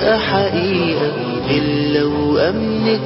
حقيقة إلا لو أمنت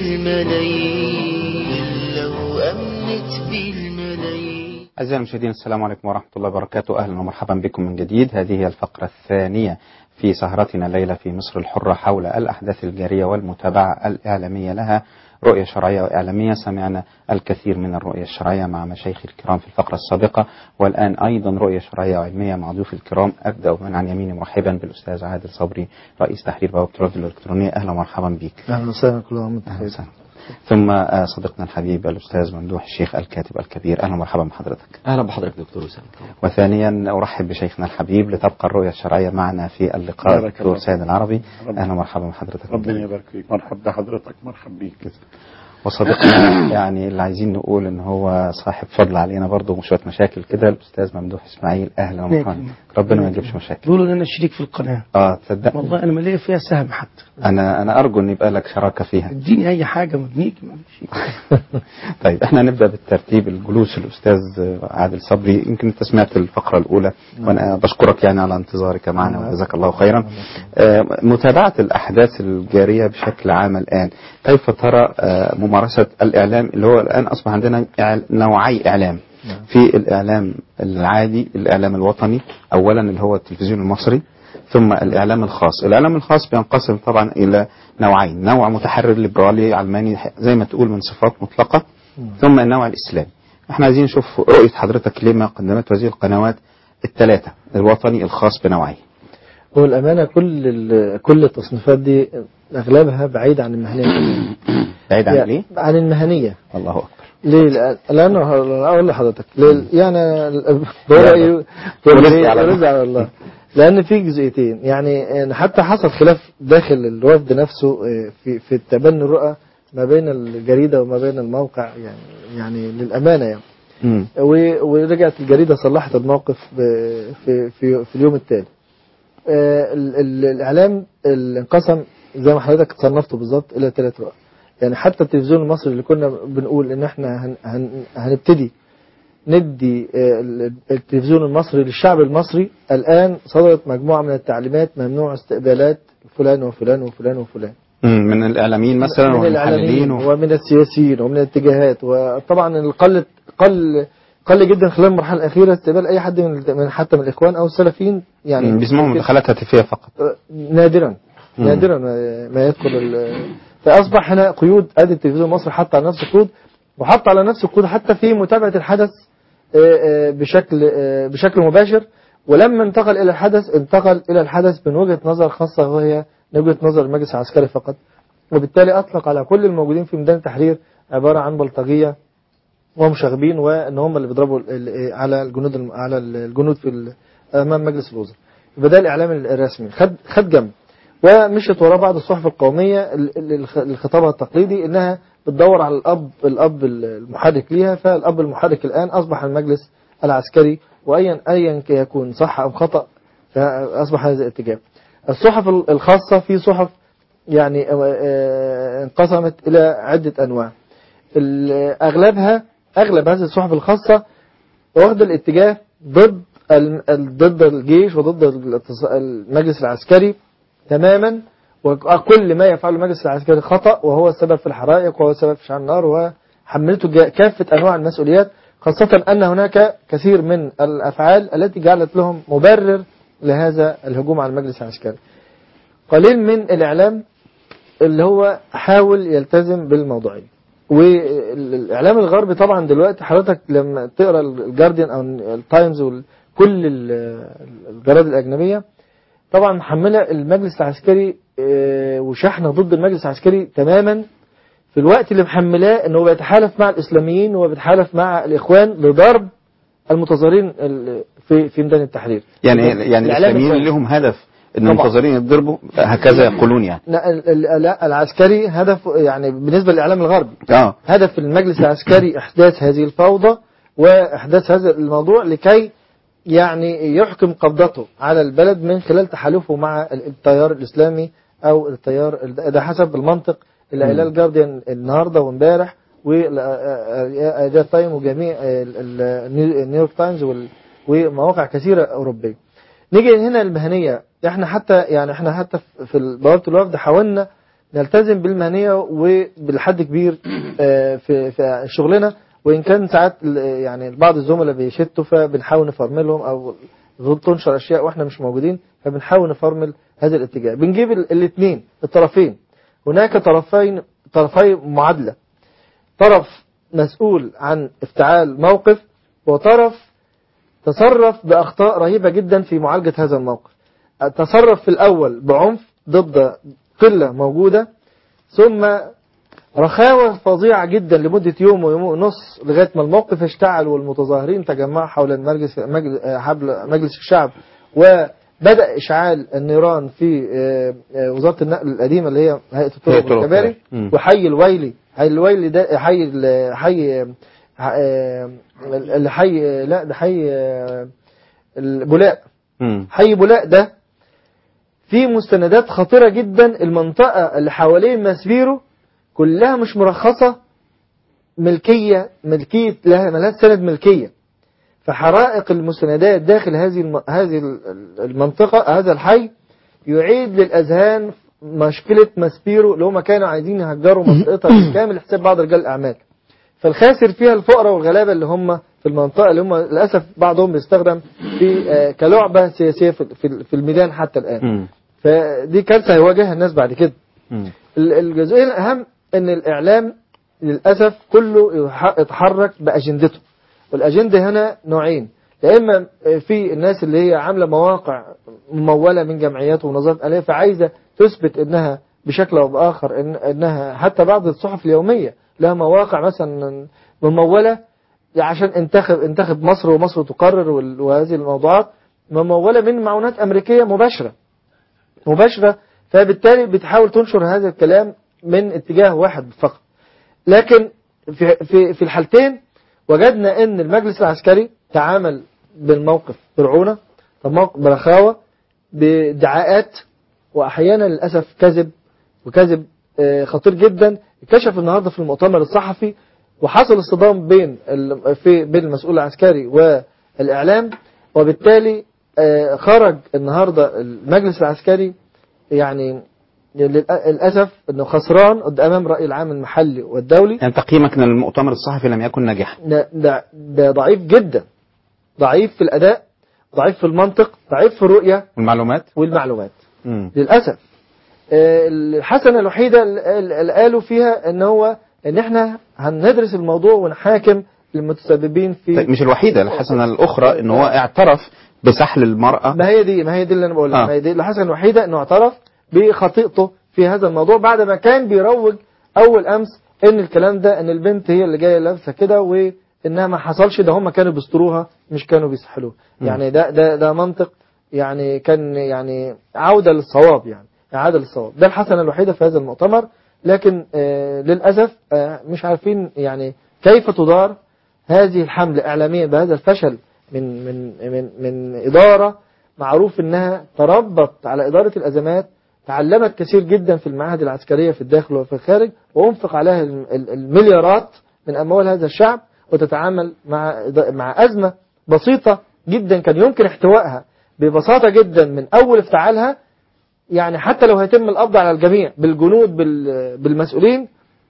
بالملايين إلا لو أمنت بالملايين أعزائي المشاهدين السلام عليكم ورحمة الله وبركاته أهلا ومرحبا بكم من جديد هذه هي الفقرة الثانية في سهرتنا الليلة في مصر الحرة حول الأحداث الجارية والمتابعة الإعلامية لها رؤية شرعية وإعلامية سمعنا الكثير من الرؤية الشرعية مع مشايخ الكرام في الفقرة السابقة والآن أيضا رؤية شرعية وعلمية مع ضيوف الكرام أبدأ من عن يميني مرحبا بالأستاذ عادل صبري رئيس تحرير بوابة الراديو الإلكترونية أهلا ومرحبا بك اهلا وسهلا كل عام وانت أهلا بخير وسهلا ثم آه، صديقنا الحبيب الأستاذ ممدوح الشيخ الكاتب الكبير أهلا ومرحبا بحضرتك اهلا بحضرتك دكتور اسامه وثانيا أرحب بشيخنا الحبيب لتبقى الرؤية الشرعية معنا في اللقاء بارك الدكتور الله. سيد العربي ربنا- أهلا ومرحبا بحضرتك ربنا يبارك فيك مرحب بحضرتك مرحب بيك وصديقنا يعني اللي عايزين نقول ان هو صاحب فضل علينا برضه وشويه مشاكل كده الاستاذ ممدوح اسماعيل اهلا ومرحبا نعم. ربنا ما يجيبش مشاكل بيقولوا ان انا شريك في القناه اه تصدق والله انا ماليه فيها سهم حتى انا انا ارجو ان يبقى لك شراكه فيها اديني اي حاجه مبنيك طيب احنا هنبدا بالترتيب الجلوس الاستاذ عادل صبري يمكن انت سمعت الفقره الاولى وانا بشكرك يعني على انتظارك معنا وجزاك الله خيرا آه، متابعه الاحداث الجاريه بشكل عام الان كيف ترى آه، ممارسه الاعلام اللي هو الان اصبح عندنا إعل- نوعي اعلام في الاعلام العادي الاعلام الوطني اولا اللي هو التلفزيون المصري ثم الاعلام الخاص الاعلام الخاص بينقسم طبعا الى نوعين نوع متحرر ليبرالي علماني زي ما تقول من صفات مطلقه ثم النوع الاسلامي احنا عايزين نشوف رؤيه حضرتك لما قدمته هذه القنوات الثلاثه الوطني الخاص بنوعيه هو الامانه كل ال- كل التصنيفات دي اغلبها بعيد عن المهنيه بعيد عن يعني ايه عن المهنيه الله اكبر ليه لأ- لانه ه- اقول لحضرتك ليه يعني ال- يلا. برأيي ورزق على الله. ورزق على الله لان في جزئيتين يعني إن حتى حصل خلاف داخل الوفد نفسه آه، في في تبني الرؤى ما بين الجريده وما بين الموقع يعني يعني للامانه يعني مم. و- ورجعت الجريدة صلحت الموقف ب- في في في اليوم التالي. آه، ال- ال- الإعلام اللي انقسم زي ما حضرتك صنفته بالظبط إلى ثلاث رؤى. يعني حتى التلفزيون المصري اللي كنا بنقول إن إحنا هن هن هنبتدي ندي آه، ال- التلفزيون المصري للشعب المصري الآن صدرت مجموعة من التعليمات ممنوع استقبالات فلان وفلان وفلان وفلان. مم. من الاعلاميين مثلا من والمحللين الإعلاميين و... ومن السياسيين ومن الاتجاهات وطبعا القل قل قل جدا خلال المرحله الاخيره استقبال اي حد من من حتى من الاخوان او السلفيين يعني مم. بيسمعوا يمكن- مداخلات هاتفيه فقط نادرا مم. نادرا ما ما يدخل ال- فاصبح هنا قيود ادي التلفزيون المصري حط على نفسه قيود وحط على نفسه قيود حتى في متابعه الحدث آه، آه، بشكل آه، بشكل مباشر ولما انتقل الى الحدث انتقل الى الحدث من وجهه نظر خاصه وهي من وجهه نظر المجلس العسكري فقط وبالتالي اطلق على كل الموجودين في ميدان التحرير عباره عن بلطجيه ومشاغبين وان هم اللي بيضربوا ال- ال- على الجنود الم- على الجنود في ال- امام مجلس الوزراء يبقى ده الاعلام الرسمي خد خد جنب ومشت وراه بعض الصحف القوميه ال- ال- الخ- الخطابها التقليدي انها بتدور على الاب الاب المحرك ليها فالاب المحرك الان اصبح المجلس العسكري وايا ايا يكون صح او خطا فاصبح هذا الاتجاه الصحف ال- الخاصه في صحف يعني آه، انقسمت الى عده انواع ال- اغلبها اغلب هذه الصحف الخاصه واخده الاتجاه ضد ال- ال- ضد الجيش وضد الاتص- المجلس العسكري تماما وكل ما يفعله المجلس العسكري خطأ وهو السبب في الحرائق وهو السبب في شعل النار وحملته جا- كافة أنواع المسؤوليات خاصة أن هناك كثير من الأفعال التي جعلت لهم مبرر لهذا الهجوم على المجلس العسكري قليل من الإعلام اللي هو حاول يلتزم بالموضوعية والإعلام الغربي طبعا دلوقتي حضرتك لما تقرأ الجارديان أو التايمز وكل الجرائد الأجنبية طبعا محملة المجلس العسكري آه، وشحنة ضد المجلس العسكري تماما في الوقت اللي محملاه انه بيتحالف مع الاسلاميين وبيتحالف مع الاخوان لضرب المتظاهرين ال- في في ميدان التحرير يعني يعني الإعلام الاسلاميين الغربي. لهم هدف ان طبعا. المنتظرين يتضربوا هكذا يقولون يعني لا ال- ال- لا العسكري هدف يعني بالنسبه للاعلام الغربي اه هدف المجلس العسكري احداث هذه الفوضى واحداث هذا الموضوع لكي يعني يحكم قبضته على البلد من خلال تحالفه مع ال- التيار الاسلامي او التيار ده حسب المنطق اللي قايلاه الجارديان النهارده وامبارح وجا تايم وجميع ال- ال- النيو- النيويورك تايمز وال- ومواقع كثيره اوروبيه. نيجي هنا المهنيه احنا حتى يعني احنا حتى في بوابه الوفد حاولنا نلتزم بالمهنيه وبالحد كبير آه، في في شغلنا وان كان ساعات ال- يعني بعض الزملاء بيشتوا فبنحاول نفرملهم او تنشر اشياء واحنا مش موجودين فبنحاول نفرمل هذا الاتجاه بنجيب الاثنين الطرفين هناك طرفين طرفي معادله طرف مسؤول عن افتعال موقف وطرف تصرف بأخطاء رهيبة جدا في معالجة هذا الموقف تصرف في الأول بعنف ضد قلة موجودة ثم رخاوة فظيعة جدا لمدة يوم ويوم ونص لغاية ما الموقف اشتعل والمتظاهرين تجمعوا حول المجلس مجل- آه، حبل مجلس الشعب وبدأ إشعال النيران في آه، آه، وزارة النقل القديمة اللي هي هيئة هيئة الطرق الطرق والكباري والكباري. مم. وحي الويلي حي الويلي ده حي ال- حي آه، اللي حي لا ده حي آه، البولاق مم. حي بولاق ده فيه مستندات خطيرة جدا المنطقة اللي حوالين مسبيرو كلها مش مرخصة ملكية ملكية لها ملهاش سند ملكية فحرائق المستندات داخل هذه الم... هذه ال- المنطقة هذا الحي يعيد للأذهان مشكلة مسبيرو اللي هم كانوا عايزين يهجروا منطقتها بالكامل لحساب بعض رجال الأعمال فالخاسر فيها الفقراء والغلابة اللي هم في المنطقة اللي هم للأسف بعضهم بيستخدم في آه، كلعبة سياسية في- في في الميدان حتى الآن مم. فدي كارثة هيواجهها الناس بعد كده مم. ال- الجزئية الأهم أن الإعلام للأسف كله يح- يتحرك بأجندته والأجندة هنا نوعين يا إما في الناس اللي هي عاملة مواقع ممولة من جمعيات ومنظمات آلية فعايزة تثبت إنها بشكل أو بآخر إن إنها حتى بعض الصحف اليومية لها مواقع مثلا ممولة عشان انتخب انتخب مصر ومصر تقرر وال- وهذه الموضوعات ممولة من معونات أمريكية مباشرة مباشرة فبالتالي بتحاول تنشر هذا الكلام من اتجاه واحد فقط لكن في في في الحالتين وجدنا ان المجلس العسكري تعامل بالموقف برعونة موقف برخاوة بدعاءات واحيانا للاسف كذب وكذب آه، خطير جدا اتكشف النهارده في المؤتمر الصحفي وحصل اصطدام بين ال- في بين المسؤول العسكري والاعلام وبالتالي آه، خرج النهارده المجلس العسكري يعني للاسف انه خسران قدام امام الراي العام المحلي والدولي يعني تقييمك ان المؤتمر الصحفي لم يكن ناجحا ده, ده, ده ضعيف جدا ضعيف في الاداء ضعيف في المنطق ضعيف في الرؤيه والمعلومات والمعلومات مم. للاسف آه، الحسنه الوحيده اللي اللي قالوا فيها ان هو ان احنا هندرس الموضوع ونحاكم المتسببين في طيب مش الوحيدة الحسنة الأخرى إن هو اعترف بسحل المرأة ما هي دي ما هي دي اللي انا بقولها آه. ما هي دي الحسنه الوحيده انه اعترف بخطيئته في هذا الموضوع بعد ما كان بيروج اول امس ان الكلام ده ان البنت هي اللي جايه لابسه كده وانها ما حصلش ده هم كانوا بيستروها مش كانوا بيسحلوها مم. يعني ده ده ده منطق يعني كان يعني عوده للصواب يعني عاده للصواب ده الحسنه الوحيده في هذا المؤتمر لكن آه للاسف آه مش عارفين يعني كيف تدار هذه الحملة إعلاميا بهذا الفشل من من من من إدارة معروف إنها تربط على إدارة الأزمات تعلمت كثير جدا في المعاهد العسكرية في الداخل وفي الخارج وأنفق عليها ال- ال- المليارات من أموال هذا الشعب وتتعامل مع مع أزمة بسيطة جدا كان يمكن احتوائها ببساطة جدا من أول افتعالها يعني حتى لو هيتم القبض على الجميع بالجنود بال- بالمسؤولين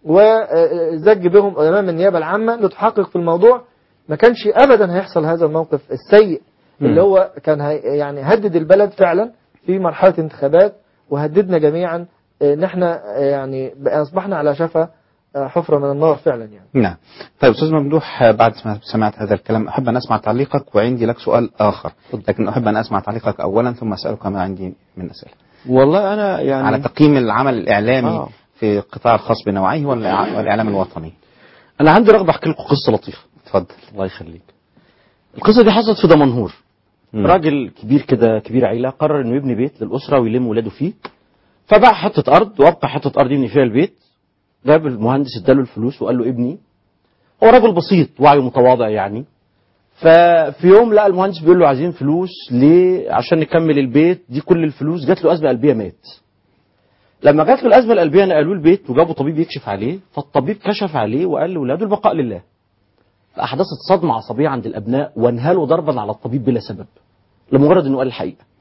والزج بهم امام النيابه العامه لتحقق في الموضوع ما كانش ابدا هيحصل هذا الموقف السيء اللي مم. هو كان هي يعني هدد البلد فعلا في مرحله انتخابات وهددنا جميعا ان احنا يعني اصبحنا على شفا حفره من النار فعلا يعني نعم طيب أستاذ ممدوح بعد ما سمعت هذا الكلام أحب أن أسمع تعليقك وعندي لك سؤال آخر لكن أحب أن أسمع تعليقك أولا ثم أسألك ما عندي من أسئلة والله انا يعني على تقييم العمل الإعلامي آه. في القطاع الخاص بنوعيه والإع- والإعلام الوطني انا عندي رغبه احكي لكم قصه لطيفه تفضل الله يخليك القصه دي حصلت في دمنهور مم. راجل كبير كده كبير عيله قرر انه يبني بيت للاسره ويلم ولاده فيه فباع حته ارض وابقى حته ارض يبني فيها البيت جاب المهندس اداله الفلوس وقال له ابني هو راجل بسيط وعيه متواضع يعني ففي يوم لقى المهندس بيقول له عايزين فلوس ليه عشان نكمل البيت دي كل الفلوس جات له ازمه قلبيه مات لما جات له الازمه القلبيه نقلوه البيت وجابوا طبيب يكشف عليه فالطبيب كشف عليه وقال لاولاده البقاء لله فاحدثت صدمه عصبيه عند الابناء وانهالوا ضربا على الطبيب بلا سبب لمجرد انه قال الحقيقه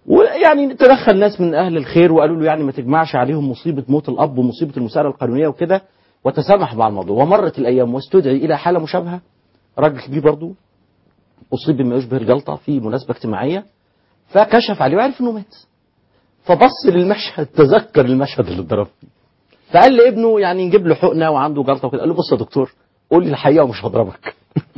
ويعني تدخل ناس من اهل الخير وقالوا له يعني ما تجمعش عليهم مصيبه موت الاب ومصيبه المساءله القانونيه وكده وتسامح مع الموضوع ومرت الايام واستدعي الى حاله مشابهه راجل كبير برضه اصيب بما يشبه الجلطه في مناسبه اجتماعيه فكشف عليه وعرف انه مات فبص للمشهد تذكر المشهد اللي اتضرب فيه فقال لابنه يعني نجيب له حقنه وعنده جلطه وكده قال له بص يا دكتور قول لي الحقيقه ومش هضربك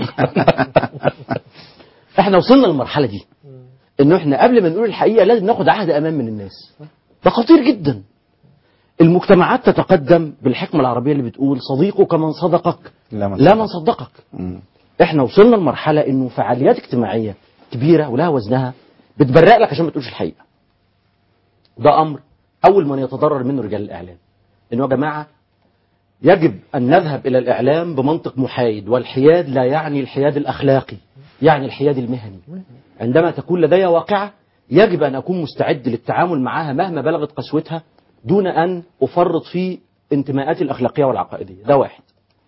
احنا وصلنا للمرحله دي انه احنا قبل ما نقول الحقيقه لازم ناخد عهد امان من الناس ده خطير جدا المجتمعات تتقدم بالحكمه العربيه اللي بتقول صديقك من صدقك لا من لا من صدقك مم. احنا وصلنا لمرحله انه فعاليات اجتماعيه كبيره ولها وزنها بتبرق لك عشان ما تقولش الحقيقه ده امر اول من يتضرر منه رجال الاعلام انه يا جماعه يجب ان نذهب الى الاعلام بمنطق محايد والحياد لا يعني الحياد الاخلاقي يعني الحياد المهني عندما تكون لدي واقعه يجب ان اكون مستعد للتعامل معها مهما بلغت قسوتها دون ان افرط في انتماءاتي الاخلاقيه والعقائديه ده واحد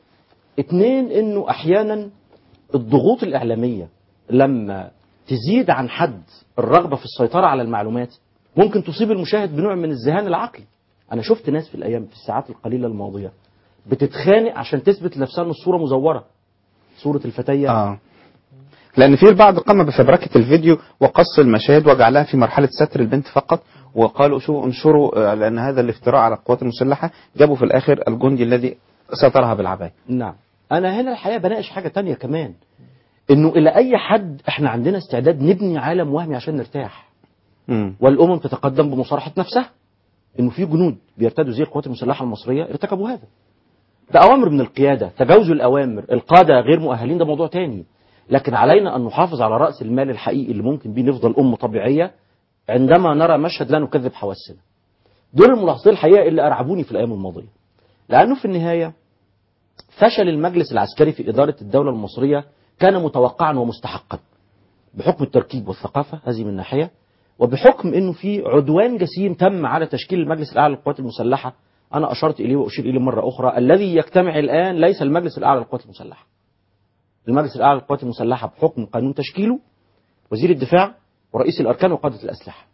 اتنين انه احيانا الضغوط الاعلاميه لما تزيد عن حد الرغبه في السيطره على المعلومات ممكن تصيب المشاهد بنوع من الذهان العقلي انا شفت ناس في الايام في الساعات القليله الماضيه بتتخانق عشان تثبت لنفسها ان الصوره مزوره صوره الفتيه اه لان في البعض قام بفبركه الفيديو وقص المشاهد وجعلها في مرحله ستر البنت فقط وقالوا شو انشروا آه، لان هذا الافتراء على القوات المسلحه جابوا في الاخر الجندي الذي سترها بالعبايه نعم انا هنا الحقيقه بناقش حاجه تانية كمان انه الى اي حد احنا عندنا استعداد نبني عالم وهمي عشان نرتاح مم. والامم تتقدم بمصارحه نفسها انه في جنود بيرتدوا زي القوات المسلحه المصريه ارتكبوا هذا ده اوامر من القياده تجاوزوا الاوامر القاده غير مؤهلين ده موضوع تاني لكن علينا ان نحافظ على راس المال الحقيقي اللي ممكن بيه نفضل امه طبيعيه عندما نرى مشهد لا نكذب حواسنا دول الملاحظين الحقيقه اللي ارعبوني في الايام الماضيه لانه في النهايه فشل المجلس العسكري في اداره الدوله المصريه كان متوقعا ومستحقا بحكم التركيب والثقافه هذه من ناحيه وبحكم انه في عدوان جسيم تم على تشكيل المجلس الاعلى للقوات المسلحه انا اشرت اليه واشير اليه مره اخرى الذي يجتمع الان ليس المجلس الاعلى للقوات المسلحه المجلس الاعلى للقوات المسلحه بحكم قانون تشكيله وزير الدفاع ورئيس الاركان وقاده الاسلحه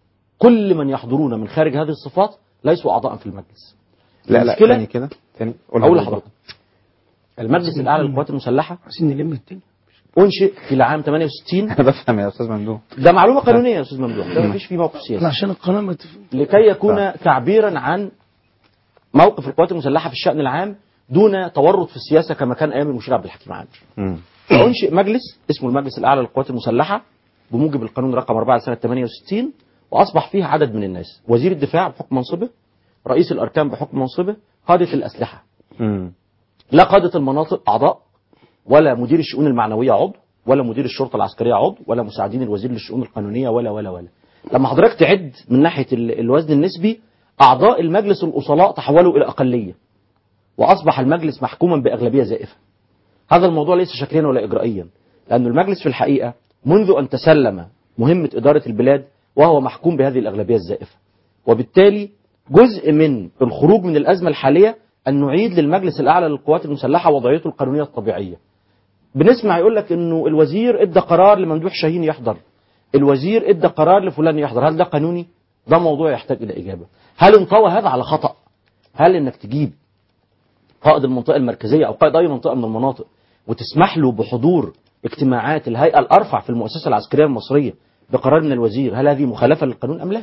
كل من يحضرون من خارج هذه الصفات ليسوا اعضاء في المجلس لا لا المشكلة- تاني كده تاني قولها اقول بالظبط. لحضرتك المجلس الاعلى للقوات المسلحه عايزين نلم الدنيا انشئ في العام 68 انا بفهم يا استاذ ممدوح ده معلومه قانونيه يا استاذ ممدوح ده مفيش فيه موقف سياسي لا عشان القناه ما تف... لكي يكون تعبيرا عن موقف القوات المسلحه في الشان العام دون تورط في السياسه كما كان ايام المشير عبد الحكيم عامر. مم. فانشئ مجلس اسمه المجلس الاعلى للقوات المسلحه بموجب القانون رقم 4 سنه 68 واصبح فيه عدد من الناس وزير الدفاع بحكم منصبه رئيس الاركان بحكم منصبه قاده الاسلحه مم. لا قاده المناطق اعضاء ولا مدير الشؤون المعنويه عضو ولا مدير الشرطه العسكريه عضو ولا مساعدين الوزير للشؤون القانونيه ولا ولا ولا لما حضرتك تعد من ناحيه ال- الوزن النسبي اعضاء المجلس الاصلاء تحولوا الى اقليه واصبح المجلس محكوما باغلبيه زائفه هذا الموضوع ليس شكليا ولا اجرائيا لأن المجلس في الحقيقه منذ ان تسلم مهمه اداره البلاد وهو محكوم بهذه الاغلبيه الزائفه وبالتالي جزء من الخروج من الازمه الحاليه ان نعيد للمجلس الاعلى للقوات المسلحه وضعيته القانونيه الطبيعيه بنسمع يقول لك انه الوزير ادى قرار لممدوح شاهين يحضر الوزير ادى قرار لفلان يحضر هل ده قانوني ده موضوع يحتاج الى اجابه هل انطوى هذا على خطا هل انك تجيب قائد المنطقه المركزيه او قائد اي منطقه من المناطق وتسمح له بحضور اجتماعات الهيئه الارفع في المؤسسه العسكريه المصريه بقرار من الوزير هل هذه مخالفه للقانون ام لا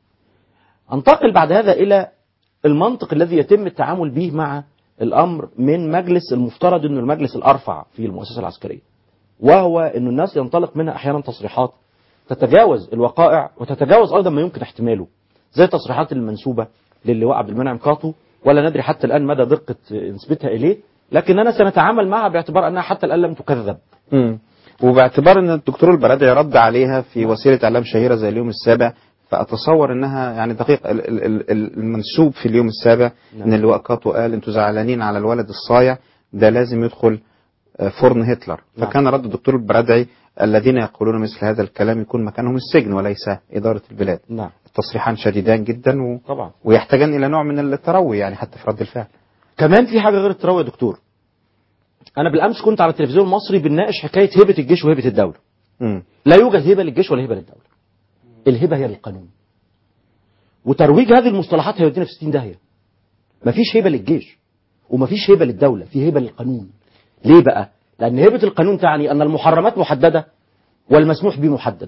انتقل بعد هذا الى المنطق الذي يتم التعامل به مع الامر من مجلس المفترض انه المجلس الارفع في المؤسسه العسكريه وهو انه الناس ينطلق منها احيانا تصريحات تتجاوز الوقائع وتتجاوز ايضا ما يمكن احتماله زي التصريحات المنسوبه للواء عبد المنعم كاطو ولا ندري حتى الان مدى دقه نسبتها اليه لكننا سنتعامل معها باعتبار انها حتى الان لم تكذب مم. وباعتبار ان الدكتور البرادعي رد عليها في وسيله اعلام شهيره زي اليوم السابع فاتصور انها يعني دقيق ال- ال- ال- ال- المنسوب في اليوم السابع نعم. ان اللواء كاتو قال انتوا زعلانين على الولد الصايع ده لازم يدخل آه، فرن هتلر نعم. فكان رد الدكتور البرادعي الذين يقولون مثل هذا الكلام يكون مكانهم السجن وليس اداره البلاد نعم التصريحان شديدان جدا و... طبعا ويحتاجان الى نوع من التروي يعني حتى في رد الفعل كمان في حاجه غير التروي يا دكتور انا بالامس كنت على التلفزيون المصري بنناقش حكايه هبه الجيش وهبه الدوله مم. لا يوجد هبه للجيش ولا هبه للدوله الهبة هي للقانون وترويج هذه المصطلحات هيودينا في 60 داهية مفيش هبة للجيش ومفيش هبة للدولة في هبة للقانون ليه بقى لأن هبة القانون تعني أن المحرمات محددة والمسموح به محدد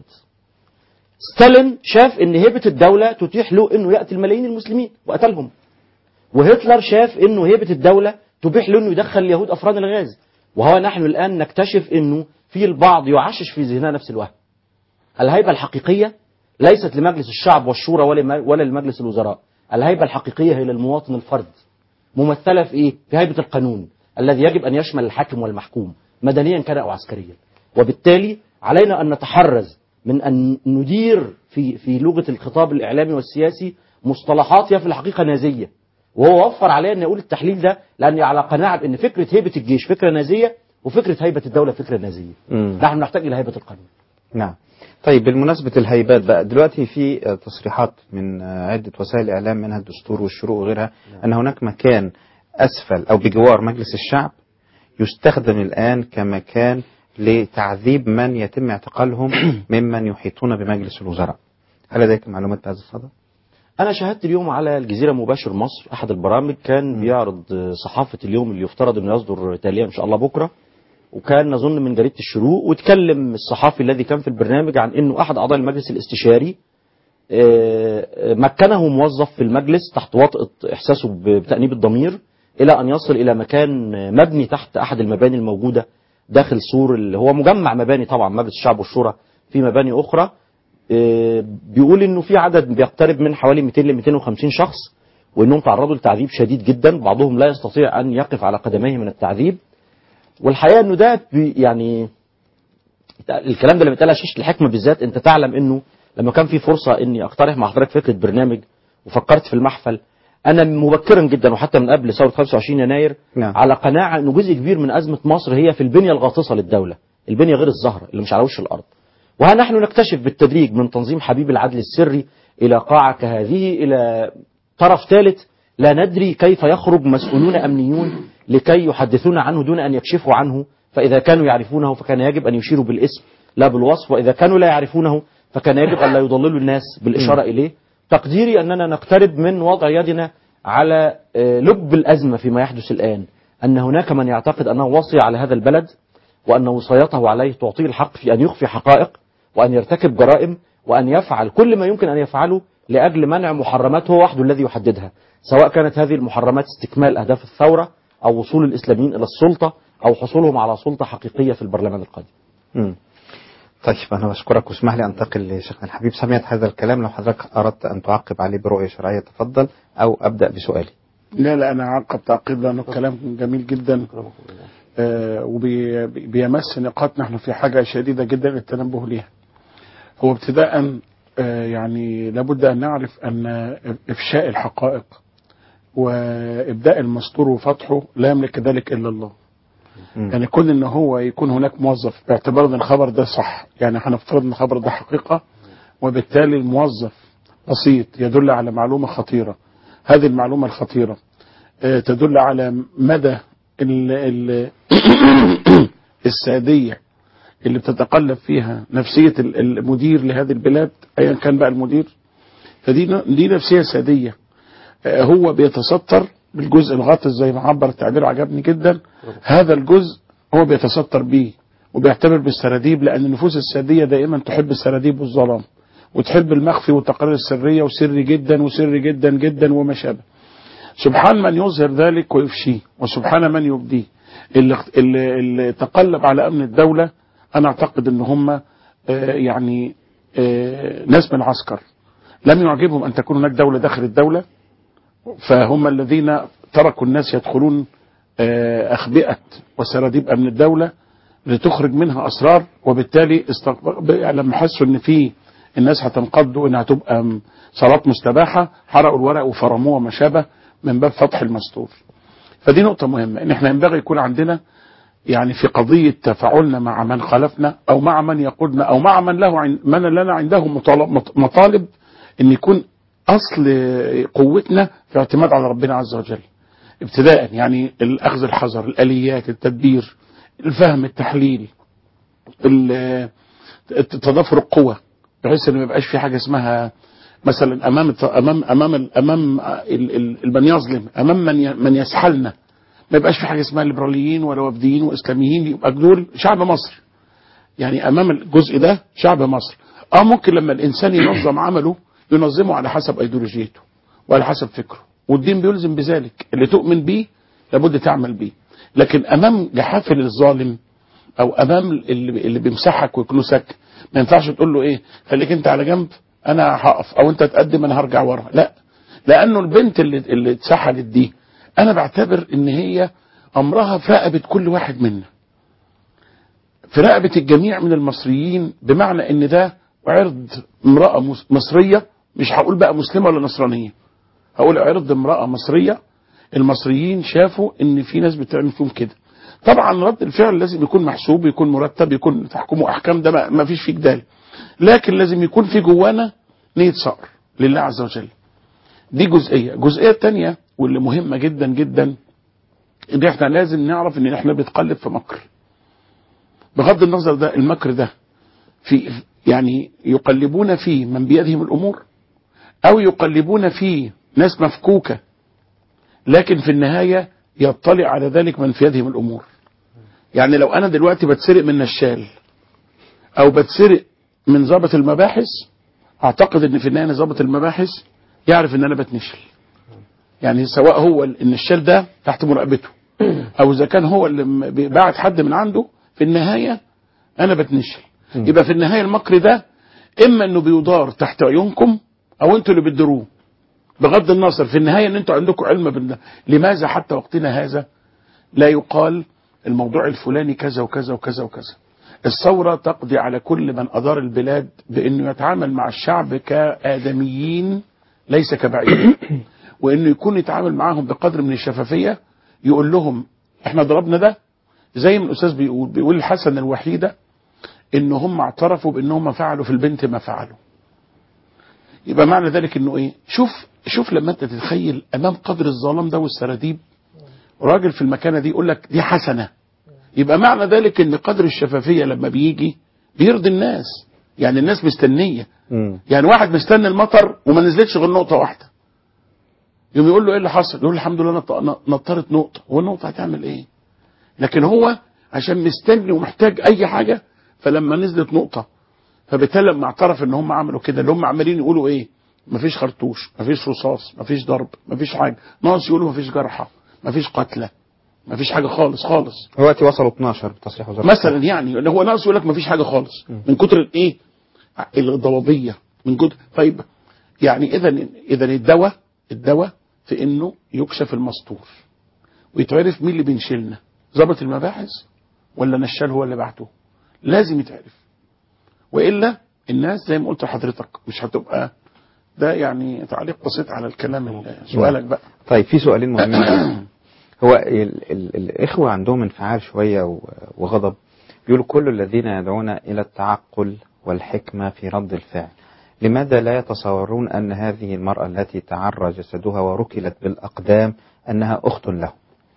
ستالين شاف ان هبة الدولة تتيح له انه يقتل ملايين المسلمين وقتلهم وهتلر شاف انه هبة الدولة تبيح له انه يدخل اليهود افراد الغاز وهو نحن الان نكتشف انه في البعض يعشش في ذهننا نفس الوهم الهيبة الحقيقية ليست لمجلس الشعب والشورى ولا ولا لمجلس الوزراء الهيبة الحقيقية هي للمواطن الفرد ممثلة في ايه في هيبة القانون الذي يجب ان يشمل الحاكم والمحكوم مدنيا كان او عسكريا وبالتالي علينا ان نتحرز من ان ندير في في لغه الخطاب الاعلامي والسياسي مصطلحات هي في الحقيقه نازيه وهو وفر عليا ان اقول التحليل ده لاني على قناعه بان فكره هيبه الجيش فكره نازيه وفكره هيبه الدوله فكره نازيه مم. نحن نحتاج الى هيبه القانون نعم طيب بالمناسبة الهيبات بقى دلوقتي في آه، تصريحات من آه، عدة وسائل إعلام منها الدستور والشروق وغيرها أن هناك مكان أسفل أو بجوار مجلس الشعب يستخدم الآن كمكان لتعذيب من يتم اعتقالهم ممن يحيطون بمجلس الوزراء هل لديك معلومات بهذا الصدد؟ انا شاهدت اليوم على الجزيره مباشر مصر احد البرامج كان بيعرض صحافه اليوم اللي يفترض انه يصدر تاليا ان شاء الله بكره وكان نظن من جريده الشروق واتكلم الصحافي الذي كان في البرنامج عن انه احد اعضاء المجلس الاستشاري آه، آه، مكنه موظف في المجلس تحت وطأة احساسه ب- بتأنيب الضمير الى ان يصل الى مكان آه، مبني تحت احد المباني الموجوده داخل سور اللي هو مجمع مباني طبعا مجلس الشعب والشورى في مباني اخرى آه، بيقول انه في عدد بيقترب من حوالي 200 ل 250 شخص وانهم تعرضوا لتعذيب شديد جدا بعضهم لا يستطيع ان يقف على قدميه من التعذيب والحقيقه انه ده بي- يعني الكلام ده اللي بيتقال على شاشه الحكمه بالذات انت تعلم انه لما كان في فرصه اني اقترح مع حضرتك فكره برنامج وفكرت في المحفل انا مبكرا جدا وحتى من قبل ثوره 25 يناير نعم. على قناعه انه جزء كبير من ازمه مصر هي في البنيه الغاطسه للدوله البنيه غير الزهره اللي مش على وش الارض وها نحن نكتشف بالتدريج من تنظيم حبيب العدل السري الى قاعه كهذه الى طرف ثالث لا ندري كيف يخرج مسؤولون امنيون لكي يحدثون عنه دون ان يكشفوا عنه فاذا كانوا يعرفونه فكان يجب ان يشيروا بالاسم لا بالوصف واذا كانوا لا يعرفونه فكان يجب ان لا يضللوا الناس بالاشاره اليه تقديري اننا نقترب من وضع يدنا على آه، لب الازمه فيما يحدث الان ان هناك من يعتقد انه وصي على هذا البلد وأن وصايته عليه تعطيه الحق في أن يخفي حقائق وأن يرتكب جرائم وأن يفعل كل ما يمكن أن يفعله لأجل منع محرمات هو وحده الذي يحددها سواء كانت هذه المحرمات استكمال أهداف الثورة أو وصول الإسلاميين إلى السلطة أو حصولهم على سلطة حقيقية في البرلمان القادم مم. طيب أنا بشكرك واسمح لي أنتقل لشيخنا الحبيب سمعت هذا الكلام لو حضرتك أردت أن تعقب عليه برؤية شرعية تفضل أو أبدأ بسؤالي لا لا انا عقب تعقيب لانه كلام جميل جدا آه وبيمس نقاط نحن في حاجه شديده جدا للتنبه ليها هو ابتداء آه يعني لابد ان نعرف ان افشاء الحقائق وابداء المستور وفتحه لا يملك ذلك الا الله مم. يعني كون ان هو يكون هناك موظف باعتبار ان الخبر ده صح يعني هنفترض ان الخبر ده حقيقه وبالتالي الموظف بسيط يدل على معلومه خطيره هذه المعلومه الخطيره آه، تدل على مدى ال ال الساديه اللي بتتقلب فيها نفسيه ال- المدير لهذه البلاد ايا كان بقى المدير فدي ن- دي نفسيه ساديه آه، هو بيتستر بالجزء الغاطس زي ما عبر التعبير عجبني جدا هذا الجزء هو بيتستر بيه وبيعتبر بالسراديب لان النفوس الساديه دائما تحب السراديب والظلام وتحب المخفي والتقارير السريه وسري جدا وسري جدا جدا وما شابه سبحان من يظهر ذلك ويفشيه وسبحان من يبديه اللي, اللي, اللي تقلب على امن الدوله انا اعتقد ان هم آه، يعني آه، ناس من العسكر لم يعجبهم ان تكون هناك دوله داخل الدوله فهم الذين تركوا الناس يدخلون آه، أخبئة وسراديب أمن الدولة لتخرج منها أسرار وبالتالي استق- لما حسوا إن في الناس هتنقض وإنها تبقى م- صلاة مستباحة حرقوا الورق وفرموه وما شابه من باب فتح المستور فدي نقطة مهمة إن إحنا ينبغي يكون عندنا يعني في قضية تفاعلنا مع من خالفنا أو مع من يقودنا أو مع من له عن من لنا عنده مطالب, مط- مطالب إن يكون أصل قوتنا في اعتماد على ربنا عز وجل ابتداء يعني الأخذ الحذر الآليات التدبير الفهم التحليل ال- تضافر القوى بحيث ان ما يبقاش في حاجه اسمها مثلا امام الت- امام امام ال- امام ال- ال- من يظلم امام من ي- من يسحلنا ما يبقاش في حاجه اسمها ليبراليين ولا وفديين واسلاميين يبقى دول شعب مصر يعني امام الجزء ده شعب مصر اه ممكن لما الانسان ينظم عمله ينظمه على حسب ايديولوجيته وعلى حسب فكره والدين بيلزم بذلك اللي تؤمن بيه لابد تعمل بيه لكن امام جحافل الظالم او امام اللي, اللي بيمسحك ويكنسك ما ينفعش تقول له ايه خليك انت على جنب انا هقف او انت تقدم انا هرجع ورا لا لانه البنت اللي اللي اتسحلت دي انا بعتبر ان هي امرها في رقبه كل واحد منا في رقبه الجميع من المصريين بمعنى ان ده عرض امراه مس- مصريه مش هقول بقى مسلمه ولا نصرانيه هقول عرض امراه مصريه المصريين شافوا ان في ناس بتعمل فيهم كده طبعا رد الفعل لازم يكون محسوب يكون مرتب يكون تحكمه احكام ده ما- ما فيش فيه جدال لكن لازم يكون في جوانا نية صقر لله عز وجل دي جزئية الجزئية الثانية واللي مهمة جدا جدا ان احنا لازم نعرف ان احنا بنتقلب في مكر بغض النظر ده المكر ده في يعني يقلبون فيه من بيدهم الامور او يقلبون فيه ناس مفكوكة لكن في النهاية يطلع على ذلك من في يدهم الامور يعني لو انا دلوقتي بتسرق من نشال او بتسرق من ضابط المباحث اعتقد ان في النهايه ضابط المباحث يعرف ان انا بتنشل يعني سواء هو ال- النشال ده تحت مراقبته او اذا كان هو اللي م- بيبعت حد من عنده في النهايه انا بتنشل يبقى في النهايه المكر ده اما انه بيدار تحت عيونكم او انتوا اللي بتدروه بغض النظر في النهايه ان انتوا عندكم علم بالله لماذا حتى وقتنا هذا لا يقال الموضوع الفلاني كذا وكذا وكذا وكذا الثورة تقضي على كل من أدار البلاد بأنه يتعامل مع الشعب كآدميين ليس كبعيد وأنه يكون يتعامل معهم بقدر من الشفافية يقول لهم احنا ضربنا ده زي ما الأستاذ بيقول بيقول الحسن الوحيدة إن هم اعترفوا بأنهم فعلوا في البنت ما فعلوا يبقى معنى ذلك انه ايه شوف شوف لما انت تتخيل امام قدر الظلام ده والسراديب راجل في المكانه دي يقول لك دي حسنه يبقى معنى ذلك ان قدر الشفافيه لما بيجي بيرضي الناس يعني الناس مستنيه مم. يعني واحد مستني المطر وما نزلتش غير نقطه واحده يوم يقول له ايه اللي حصل يقول له الحمد لله نط- نطرت نقطه هو النقطه هتعمل ايه لكن هو عشان مستني ومحتاج اي حاجه فلما نزلت نقطه فبالتالي لما اعترف ان هم عملوا كده اللي هم عمالين يقولوا ايه مفيش خرطوش مفيش رصاص مفيش ضرب مفيش حاجه ناقص يقولوا مفيش جرحى مفيش قتلى مفيش حاجه خالص خالص دلوقتي وصلوا 12 بتصريح وزاره مثلا يعني اللي هو ناقص يقول لك مفيش حاجه خالص من كتر الايه الضبابيه من كتر طيب يعني اذا اذا الدواء الدواء في انه يكشف المستور ويتعرف مين اللي بينشلنا ضابط المباحث ولا نشال هو اللي بعته لازم يتعرف والا الناس زي ما قلت لحضرتك مش هتبقى ده يعني تعليق بسيط على الكلام اللي- سؤالك بقى طيب في سؤالين مهمين جداً. هو ال ال الإخوة عندهم انفعال شوية و- وغضب بيقولوا كل الذين يدعون إلى التعقل والحكمة في رد الفعل لماذا لا يتصورون أن هذه المرأة التي تعرى جسدها وركلت بالأقدام أنها أخت له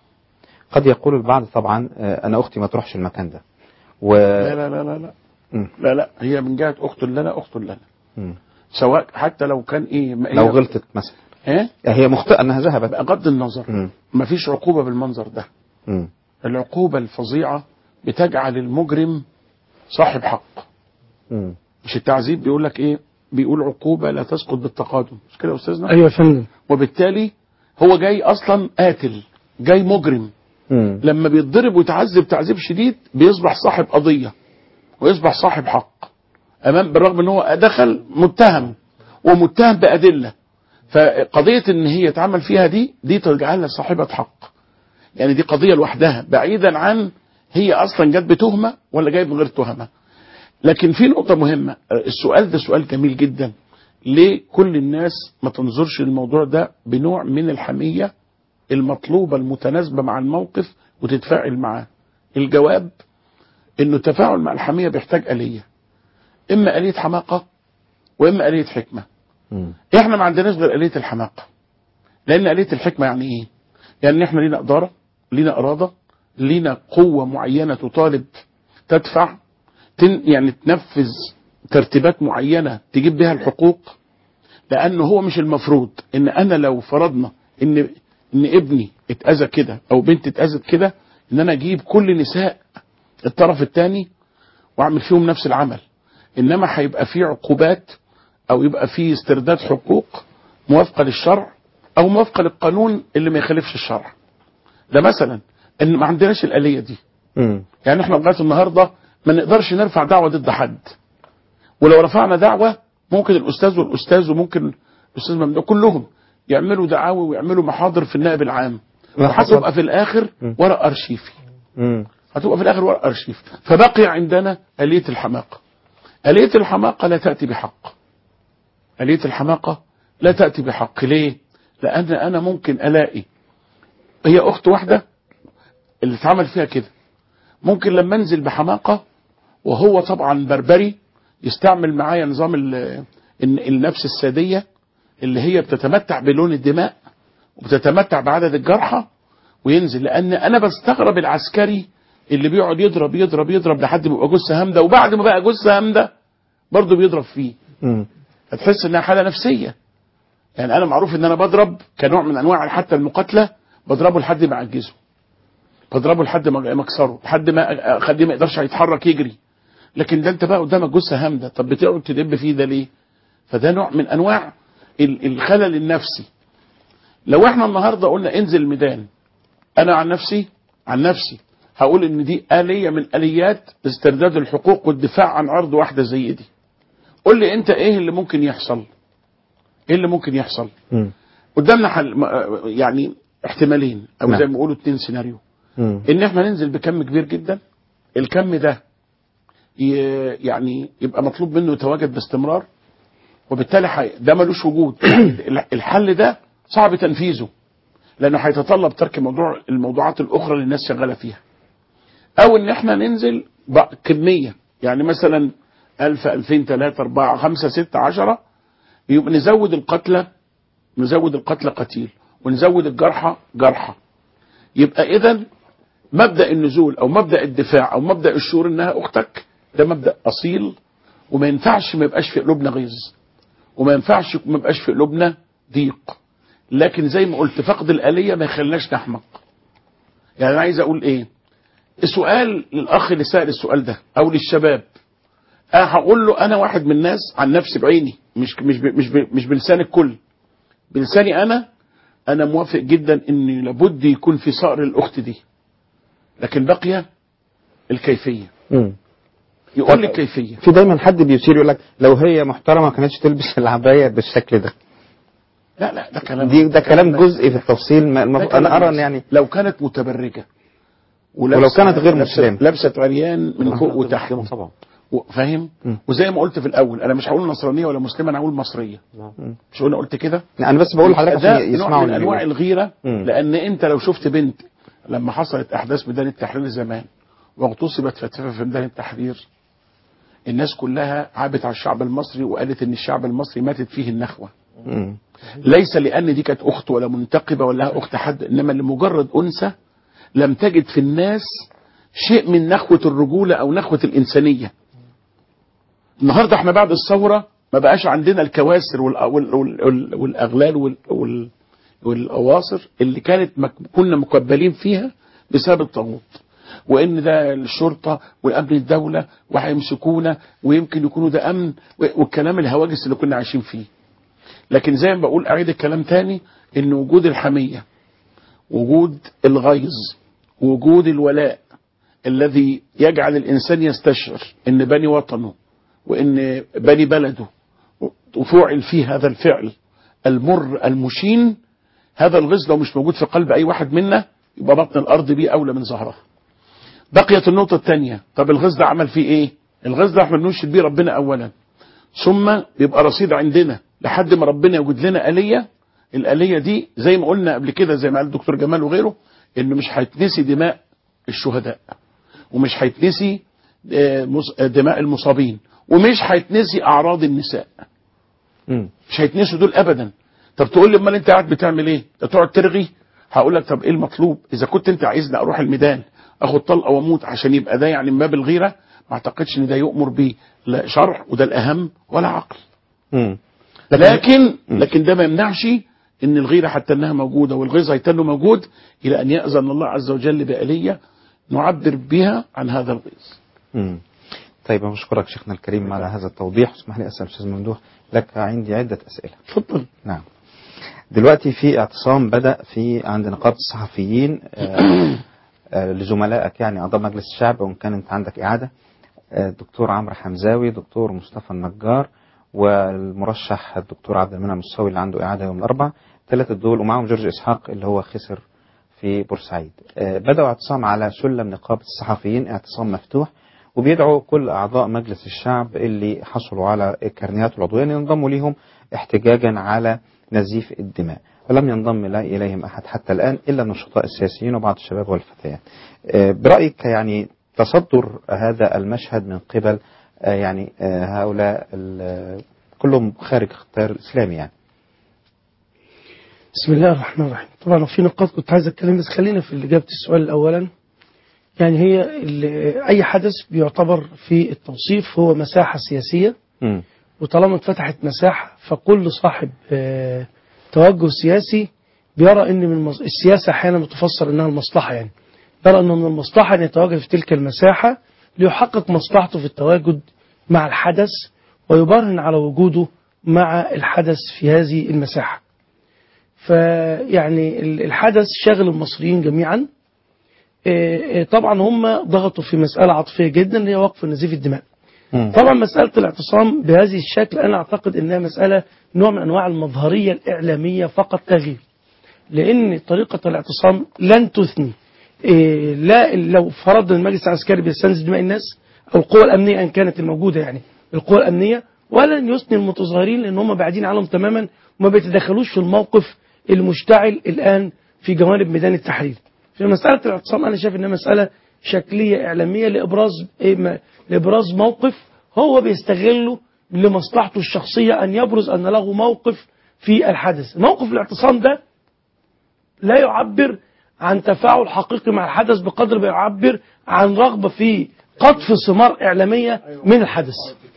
قد يقول البعض طبعا آه، أنا أختي ما تروحش المكان ده و... لا لا لا لا لا مم. لا لا هي من جهه اخت لنا اخت لنا مم. سواء حتى لو كان ايه ما لو هي- غلطت مثلا ايه هي مخطئة أنها ذهبت بغض النظر مم. مفيش عقوبه بالمنظر ده مم. العقوبه الفظيعه بتجعل المجرم صاحب حق مم. مش التعذيب بيقول لك ايه بيقول عقوبه لا تسقط بالتقادم مش كده يا استاذنا ايوه يا فندم وبالتالي هو جاي اصلا قاتل جاي مجرم مم. لما بيتضرب ويتعذب تعذيب شديد بيصبح صاحب قضيه ويصبح صاحب حق امام بالرغم ان هو دخل متهم ومتهم بادله فقضيه ان هي يتعمل فيها دي دي تجعلها صاحبه حق يعني دي قضيه لوحدها بعيدا عن هي اصلا جت بتهمه ولا جايه من غير تهمه لكن في نقطه مهمه السؤال ده سؤال جميل جدا ليه كل الناس ما تنظرش للموضوع ده بنوع من الحميه المطلوبه المتناسبه مع الموقف وتتفاعل معاه الجواب انه التفاعل مع الحميه بيحتاج اليه اما اليه حماقه واما اليه حكمه مم. احنا ما عندناش غير آلية الحماقة لأن آلية الحكمة يعني إيه؟ يعني إحنا لينا إدارة لينا إرادة لينا قوة معينة تطالب تدفع تن يعني تنفذ ترتيبات معينة تجيب بها الحقوق لأنه هو مش المفروض إن أنا لو فرضنا إن إن ابني اتأذى كده أو بنتي اتأذت كده إن أنا أجيب كل نساء الطرف الثاني وأعمل فيهم نفس العمل إنما هيبقى في عقوبات أو يبقى في استرداد حقوق موافقة للشرع أو موافقة للقانون اللي ما يخالفش الشرع ده مثلا إن ما عندناش الآلية دي مم. يعني احنا لغايه النهارده ما نقدرش نرفع دعوه ضد حد ولو رفعنا دعوه ممكن الاستاذ والاستاذ وممكن الاستاذ ممدوح كلهم يعملوا دعاوي ويعملوا محاضر في النائب العام ما حصل. وهتبقى في الاخر ورق ارشيفي مم. هتبقى في الاخر ورق ارشيف فبقي عندنا اليه الحماقه اليه الحماقه لا تاتي بحق اليه الحماقه لا تاتي بحق ليه لان انا ممكن الاقي هي اخت واحده اللي اتعمل فيها كده ممكن لما انزل بحماقه وهو طبعا بربري يستعمل معايا نظام ال- الن- النفس الساديه اللي هي بتتمتع بلون الدماء وبتتمتع بعدد الجرحى وينزل لان انا بستغرب العسكري اللي بيقعد يضرب يضرب يضرب لحد ما يبقى جثه هامده وبعد ما بقى جثه هامده برضه بيضرب فيه مم. هتحس انها حاله نفسيه يعني انا معروف ان انا بضرب كنوع من انواع حتى المقاتله بضربه لحد ما اعجزه بضربه لحد ما ما اكسره لحد ما اخليه ما يقدرش يتحرك يجري لكن ده انت بقى قدامك جثه هامده طب بتقعد تدب فيه ده ليه فده نوع من انواع ال- الخلل النفسي لو احنا النهارده قلنا انزل الميدان انا عن نفسي عن نفسي هقول ان دي آلية من آليات استرداد الحقوق والدفاع عن عرض واحدة زي دي قول لي انت ايه اللي ممكن يحصل ايه اللي ممكن يحصل مم. قدامنا حل م- يعني احتمالين او نعم. زي ما بيقولوا اتنين سيناريو مم. ان احنا ننزل بكم كبير جدا الكم ده ي- يعني يبقى مطلوب منه يتواجد باستمرار وبالتالي حي... ده ملوش وجود يعني الحل ده صعب تنفيذه لانه هيتطلب ترك موضوع الموضوعات الاخرى اللي الناس شغاله فيها او ان احنا ننزل بق- كميه يعني مثلا 1000 2000 3 4 5 6 10 يبقى نزود القتلى نزود القتلى قتيل ونزود الجرحى جرحى يبقى اذا مبدا النزول او مبدا الدفاع او مبدا الشعور انها اختك ده مبدا اصيل وما ينفعش ما يبقاش في قلوبنا غيظ وما ينفعش ما يبقاش في قلوبنا ضيق لكن زي ما قلت فقد الآلية ما يخليناش نحمق يعني أنا عايز أقول إيه السؤال للأخ اللي سأل السؤال ده أو للشباب أنا هقول له أنا واحد من الناس عن نفسي بعيني مش مش ب- مش ب- مش بلسان الكل بلساني أنا أنا موافق جدا إن لابد يكون في صقر الأخت دي لكن بقي الكيفية مم. يقول لي الكيفية في دايما حد بيثير يقول لك لو هي محترمه ما كانتش تلبس العبايه بالشكل ده لا لا ده كلام دي ده كلام جزئي في التفصيل ما- ده المف- كلام انا ارى ان بس. يعني لو كانت متبرجه ولو كانت غير لابسة- مسلمة. لابسه عريان من فوق وتحت طبعا و- فاهم مم. وزي ما قلت في الاول انا مش هقول نصرانيه ولا مسلمه انا هقول مصريه نعم. مش انا قلت كده انا بس بقول لحضرتك ده عشان نوع يسمعوا من اللي انواع بيقولوا. الغيره مم. لان انت لو شفت بنت لما حصلت احداث ميدان التحرير زمان واغتصبت فتفه في ميدان التحرير الناس كلها عابت على الشعب المصري وقالت ان الشعب المصري ماتت فيه النخوه مم. ليس لان دي كانت اخت ولا منتقبه ولا اخت حد انما لمجرد انثى لم تجد في الناس شيء من نخوه الرجوله او نخوه الانسانيه النهارده احنا بعد الثوره ما بقاش عندنا الكواسر وال- وال- وال- وال- والاغلال وال- وال- والاواصر اللي كانت مك- كنا مقبلين فيها بسبب الطاغوت وان ده الشرطه وامن الدوله وهيمسكونا ويمكن يكونوا ده امن و- والكلام الهواجس اللي كنا عايشين فيه لكن زي ما بقول اعيد الكلام تاني ان وجود الحميه وجود الغيظ وجود الولاء الذي يجعل الانسان يستشعر ان بني وطنه وان بني بلده وفعل فيه هذا الفعل المر المشين هذا الغيظ لو مش موجود في قلب اي واحد منا يبقى بطن الارض بيه اولى من ظهرها بقيت النقطه الثانيه طب الغيظ ده عمل فيه ايه الغيظ ده احنا بننشد بيه ربنا اولا ثم بيبقى رصيد عندنا لحد ما ربنا يوجد لنا آلية الآلية دي زي ما قلنا قبل كده زي ما قال الدكتور جمال وغيره إنه مش هيتنسي دماء الشهداء ومش هيتنسي آه، مص- آه، دماء المصابين ومش هيتنسي أعراض النساء مم. مش هيتنسوا دول أبدا طب تقول لي امال أنت قاعد بتعمل إيه؟ ده تقعد ترغي هقول لك طب إيه المطلوب؟ إذا كنت أنت عايزني أروح الميدان آخد طلقة وأموت عشان يبقى ده يعني من باب الغيرة ما اعتقدش ان ده يؤمر به لا شرع وده الاهم ولا عقل مم. لكن لكن ده ما يمنعش ان الغيره حتى انها موجوده والغيظ هيتنه موجود الى ان ياذن الله عز وجل باليه نعبر بها عن هذا الغيظ مم. طيب أنا بشكرك شيخنا الكريم على هذا التوضيح اسمح لي أسأل أستاذ ممدوح لك عندي عدة أسئلة اتفضل نعم دلوقتي في اعتصام بدأ في عند نقابة الصحفيين آه، آه، لزملائك يعني أعضاء مجلس الشعب وإن كان أنت عندك إعادة آه، الدكتور عمرو حمزاوي دكتور مصطفى النجار والمرشح الدكتور عبد المنعم الصاوي اللي عنده إعادة يوم الأربعاء ثلاثة دول ومعهم جورج إسحاق اللي هو خسر في بورسعيد آه، بدأوا اعتصام على سلم نقابة الصحفيين اعتصام مفتوح وبيدعوا كل أعضاء مجلس الشعب اللي حصلوا على كارنيات العضوية أن ينضموا ليهم احتجاجا على نزيف الدماء ولم ينضم لا إليهم أحد حتى الآن إلا النشطاء السياسيين وبعض الشباب والفتيات آه، برأيك يعني تصدر هذا المشهد من قبل آه، يعني آه، هؤلاء ال- كلهم خارج اختيار الإسلامي يعني بسم الله الرحمن الرحيم طبعا في نقاط كنت عايز اتكلم بس خلينا في اجابه السؤال اولا يعني هي ال- اي حدث بيعتبر في التوصيف هو مساحه سياسيه مم. وطالما اتفتحت مساحه فكل صاحب آه، توجه سياسي بيرى ان من المص- السياسه احيانا بتفسر انها المصلحه يعني يرى انه من المصلحه ان يتواجد في تلك المساحه ليحقق مصلحته في التواجد مع الحدث ويبرهن على وجوده مع الحدث في هذه المساحه فيعني ال- الحدث شاغل المصريين جميعا آه، آه، طبعا هم ضغطوا في مسألة عاطفية جدا اللي هي وقف نزيف الدماء مم. طبعا مسألة الاعتصام بهذه الشكل أنا أعتقد أنها مسألة نوع من أنواع المظهرية الإعلامية فقط تغيير لأن طريقة الاعتصام لن تثني إيه لا لو فرضنا المجلس العسكري بيستنزف دماء الناس أو القوى الأمنية إن كانت الموجودة يعني القوى الأمنية ولن يثني المتظاهرين لأن هم بعيدين عنهم تماما وما بيتدخلوش في الموقف المشتعل الآن في جوانب ميدان التحرير في مسألة الاعتصام أنا شايف إنها مسألة شكلية إعلامية لإبراز إيه ما- لإبراز موقف هو بيستغله لمصلحته الشخصية أن يبرز أن له موقف في الحدث موقف الاعتصام ده لا يعبر عن تفاعل حقيقي مع الحدث بقدر ما يعبر عن رغبة في قطف ثمار إعلامية من الحدث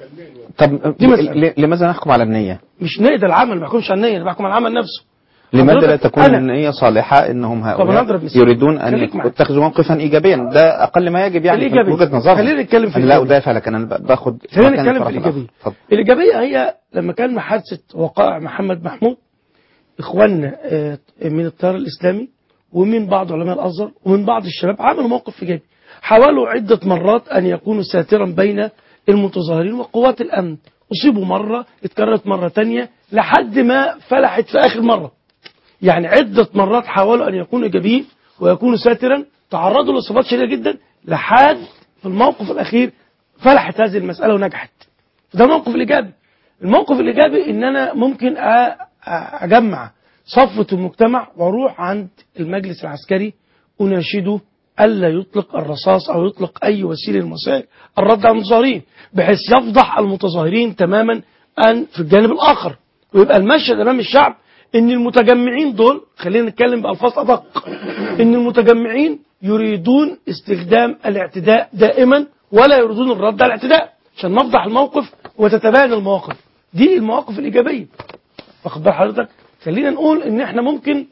طب دي مسألة. ل- لماذا نحكم على النية؟ مش نقدر العمل ما بحكمش على النية أنا بحكم على العمل نفسه لماذا لا حضرتك تكون أنا- النية صالحة انهم طب أنا هؤلاء أضرب مثال. يريدون ان خليك معايا. يتخذوا موقفا ايجابيا ده اقل ما يجب يعني الإيجابي. من وجهة نظرهم خلينا نتكلم في انا لا الإيجابي. ادافع لكن انا ب- باخد خلينا مكان نتكلم الطرف في الإيجابية الآخر. اتفضل. الإيجابية هي لما كان محادثة وقائع محمد محمود إخواننا آه، من التيار الإسلامي ومن بعض علماء الأزهر ومن بعض الشباب عملوا موقف إيجابي حاولوا عدة مرات أن يكونوا ساترا بين المتظاهرين وقوات الأمن أصيبوا مرة اتكررت مرة تانية لحد ما فلحت في آخر مرة يعني عدة مرات حاولوا أن يكونوا إيجابيين ويكونوا ساترا تعرضوا لإصابات شديدة جدا لحد في الموقف الأخير فلحت هذه المسألة ونجحت ده الموقف الإيجابي الموقف الإيجابي إن أنا ممكن أ- أ- أجمع صفوة المجتمع وأروح عند المجلس العسكري أناشده ألا يطلق الرصاص أو يطلق أي وسيلة من وسائل الرد على المتظاهرين بحيث يفضح المتظاهرين تماما أن في الجانب الآخر ويبقى المشهد أمام الشعب إن المتجمعين دول خلينا نتكلم بألفاظ أدق إن المتجمعين يريدون استخدام الاعتداء دائما ولا يريدون الرد على الاعتداء عشان نفضح الموقف وتتباين المواقف دي المواقف الإيجابية واخد بال حضرتك خلينا نقول إن إحنا ممكن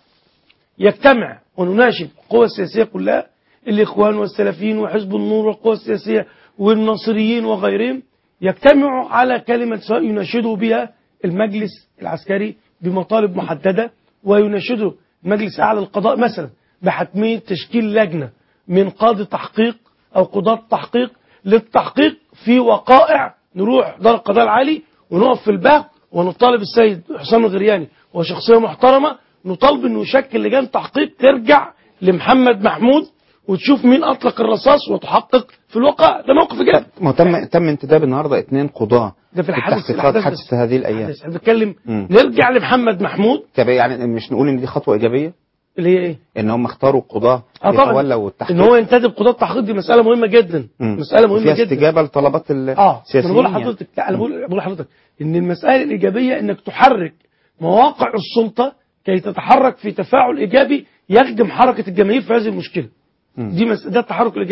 يجتمع ونناشد القوى السياسية كلها الإخوان والسلفيين وحزب النور والقوى السياسية والناصريين وغيرهم يجتمعوا على كلمة سواء يناشدوا بها المجلس العسكري بمطالب محددة ويناشدوا مجلس أعلى القضاء مثلا بحتمية تشكيل لجنة من قاضي تحقيق أو قضاة تحقيق للتحقيق في وقائع نروح دار القضاء العالي ونقف في الباب ونطالب السيد حسام الغرياني وهو شخصية محترمة نطالب انه يشكل لجان تحقيق ترجع لمحمد محمود وتشوف مين اطلق الرصاص وتحقق في الواقع ده موقف ايجابي ما تم تم انتداب النهارده اثنين قضاة ده في الحدث التحقيقات الأحداث حدث بس. هذه الايام الحدث. احنا بنتكلم مم. نرجع لمحمد محمود طب يعني مش نقول ان دي خطوة ايجابية اللي هي ايه؟ ان هم اختاروا قضاة اه طبعا يتولوا التحقيق ان هو ينتدب قضاة التحقيق دي مسألة مهمة جدا مم. مسألة مهمة وفيها جدا استجابة لطلبات اه انا السياسيين بقول يعني. لحضرتك لا انا بقول بقول لحضرتك ان المساله الايجابيه انك تحرك مواقع السلطه كي تتحرك في تفاعل ايجابي يخدم حركه الجماهير في هذه المشكله مم. دي مس... ده التحرك الايجابي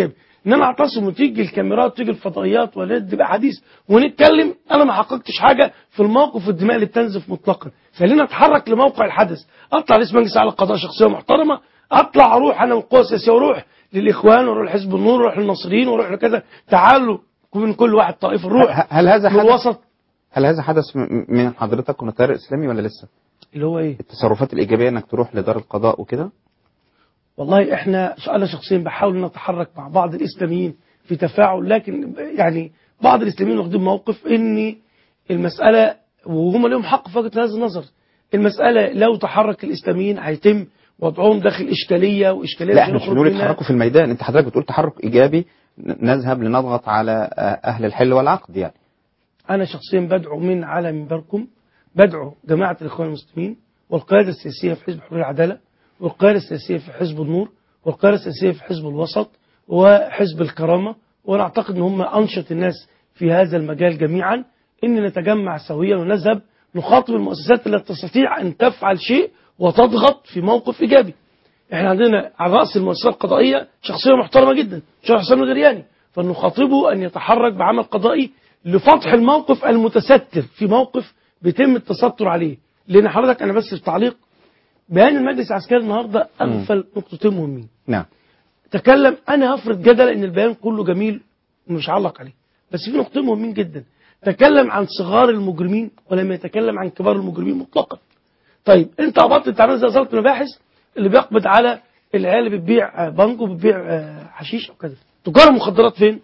ان انا اعتصم وتيجي الكاميرات وتيجي الفضائيات ولا تبقى حديث ونتكلم انا ما حققتش حاجه في الموقف والدماء اللي بتنزف مطلقا خلينا اتحرك لموقع الحدث اطلع رئيس مجلس على القضاء شخصيه محترمه اطلع اروح انا والقوى السياسيه واروح للاخوان واروح لحزب النور واروح للناصريين واروح لكذا تعالوا من كل واحد طائفه نروح ه- هل هذا من حدث الوسط هل هذا حدث م- من حضرتك من التيار الاسلامي ولا لسه؟ اللي هو ايه التصرفات الايجابيه انك تروح لدار القضاء وكده؟ والله احنا انا شخصيا بحاول ان نتحرك مع بعض الاسلاميين في تفاعل لكن يعني بعض الاسلاميين واخدين موقف ان المساله وهم لهم حق في وجهه هذا النظر المساله لو تحرك الاسلاميين هيتم وضعهم داخل اشكاليه واشكاليه لا مش احنا مش هنخرج بنقول منها. يتحركوا في الميدان انت حضرتك بتقول تحرك ايجابي ن- نذهب لنضغط على آه، اهل الحل والعقد يعني أنا شخصيا بدعو من على منبركم بدعو جماعة الإخوان المسلمين والقيادة السياسية في حزب حرية العدالة والقيادة السياسية في حزب النور والقيادة السياسية في حزب الوسط وحزب الكرامة وأنا أعتقد أن هم أنشط الناس في هذا المجال جميعا أن نتجمع سويا ونذهب نخاطب المؤسسات التي تستطيع أن تفعل شيء وتضغط في موقف إيجابي احنا عندنا على رأس المؤسسة القضائية شخصية محترمة جدا شيخ حسين الغرياني فنخاطبه أن يتحرك بعمل قضائي لفتح الموقف المتستر في موقف بيتم التستر عليه لأن حضرتك أنا بس في تعليق بيان المجلس العسكري النهاردة أغفل نقطتين مهمين نعم تكلم أنا هفرض جدل أن البيان كله جميل ومش هعلق عليه بس في نقطتين مهمين جدا تكلم عن صغار المجرمين ولم يتكلم عن كبار المجرمين مطلقا طيب انت قبضت انت عامل زي وزاره المباحث اللي بيقبض على العيال اللي بتبيع آه، بانجو وبتبيع آه، حشيش او كذا تجار المخدرات فين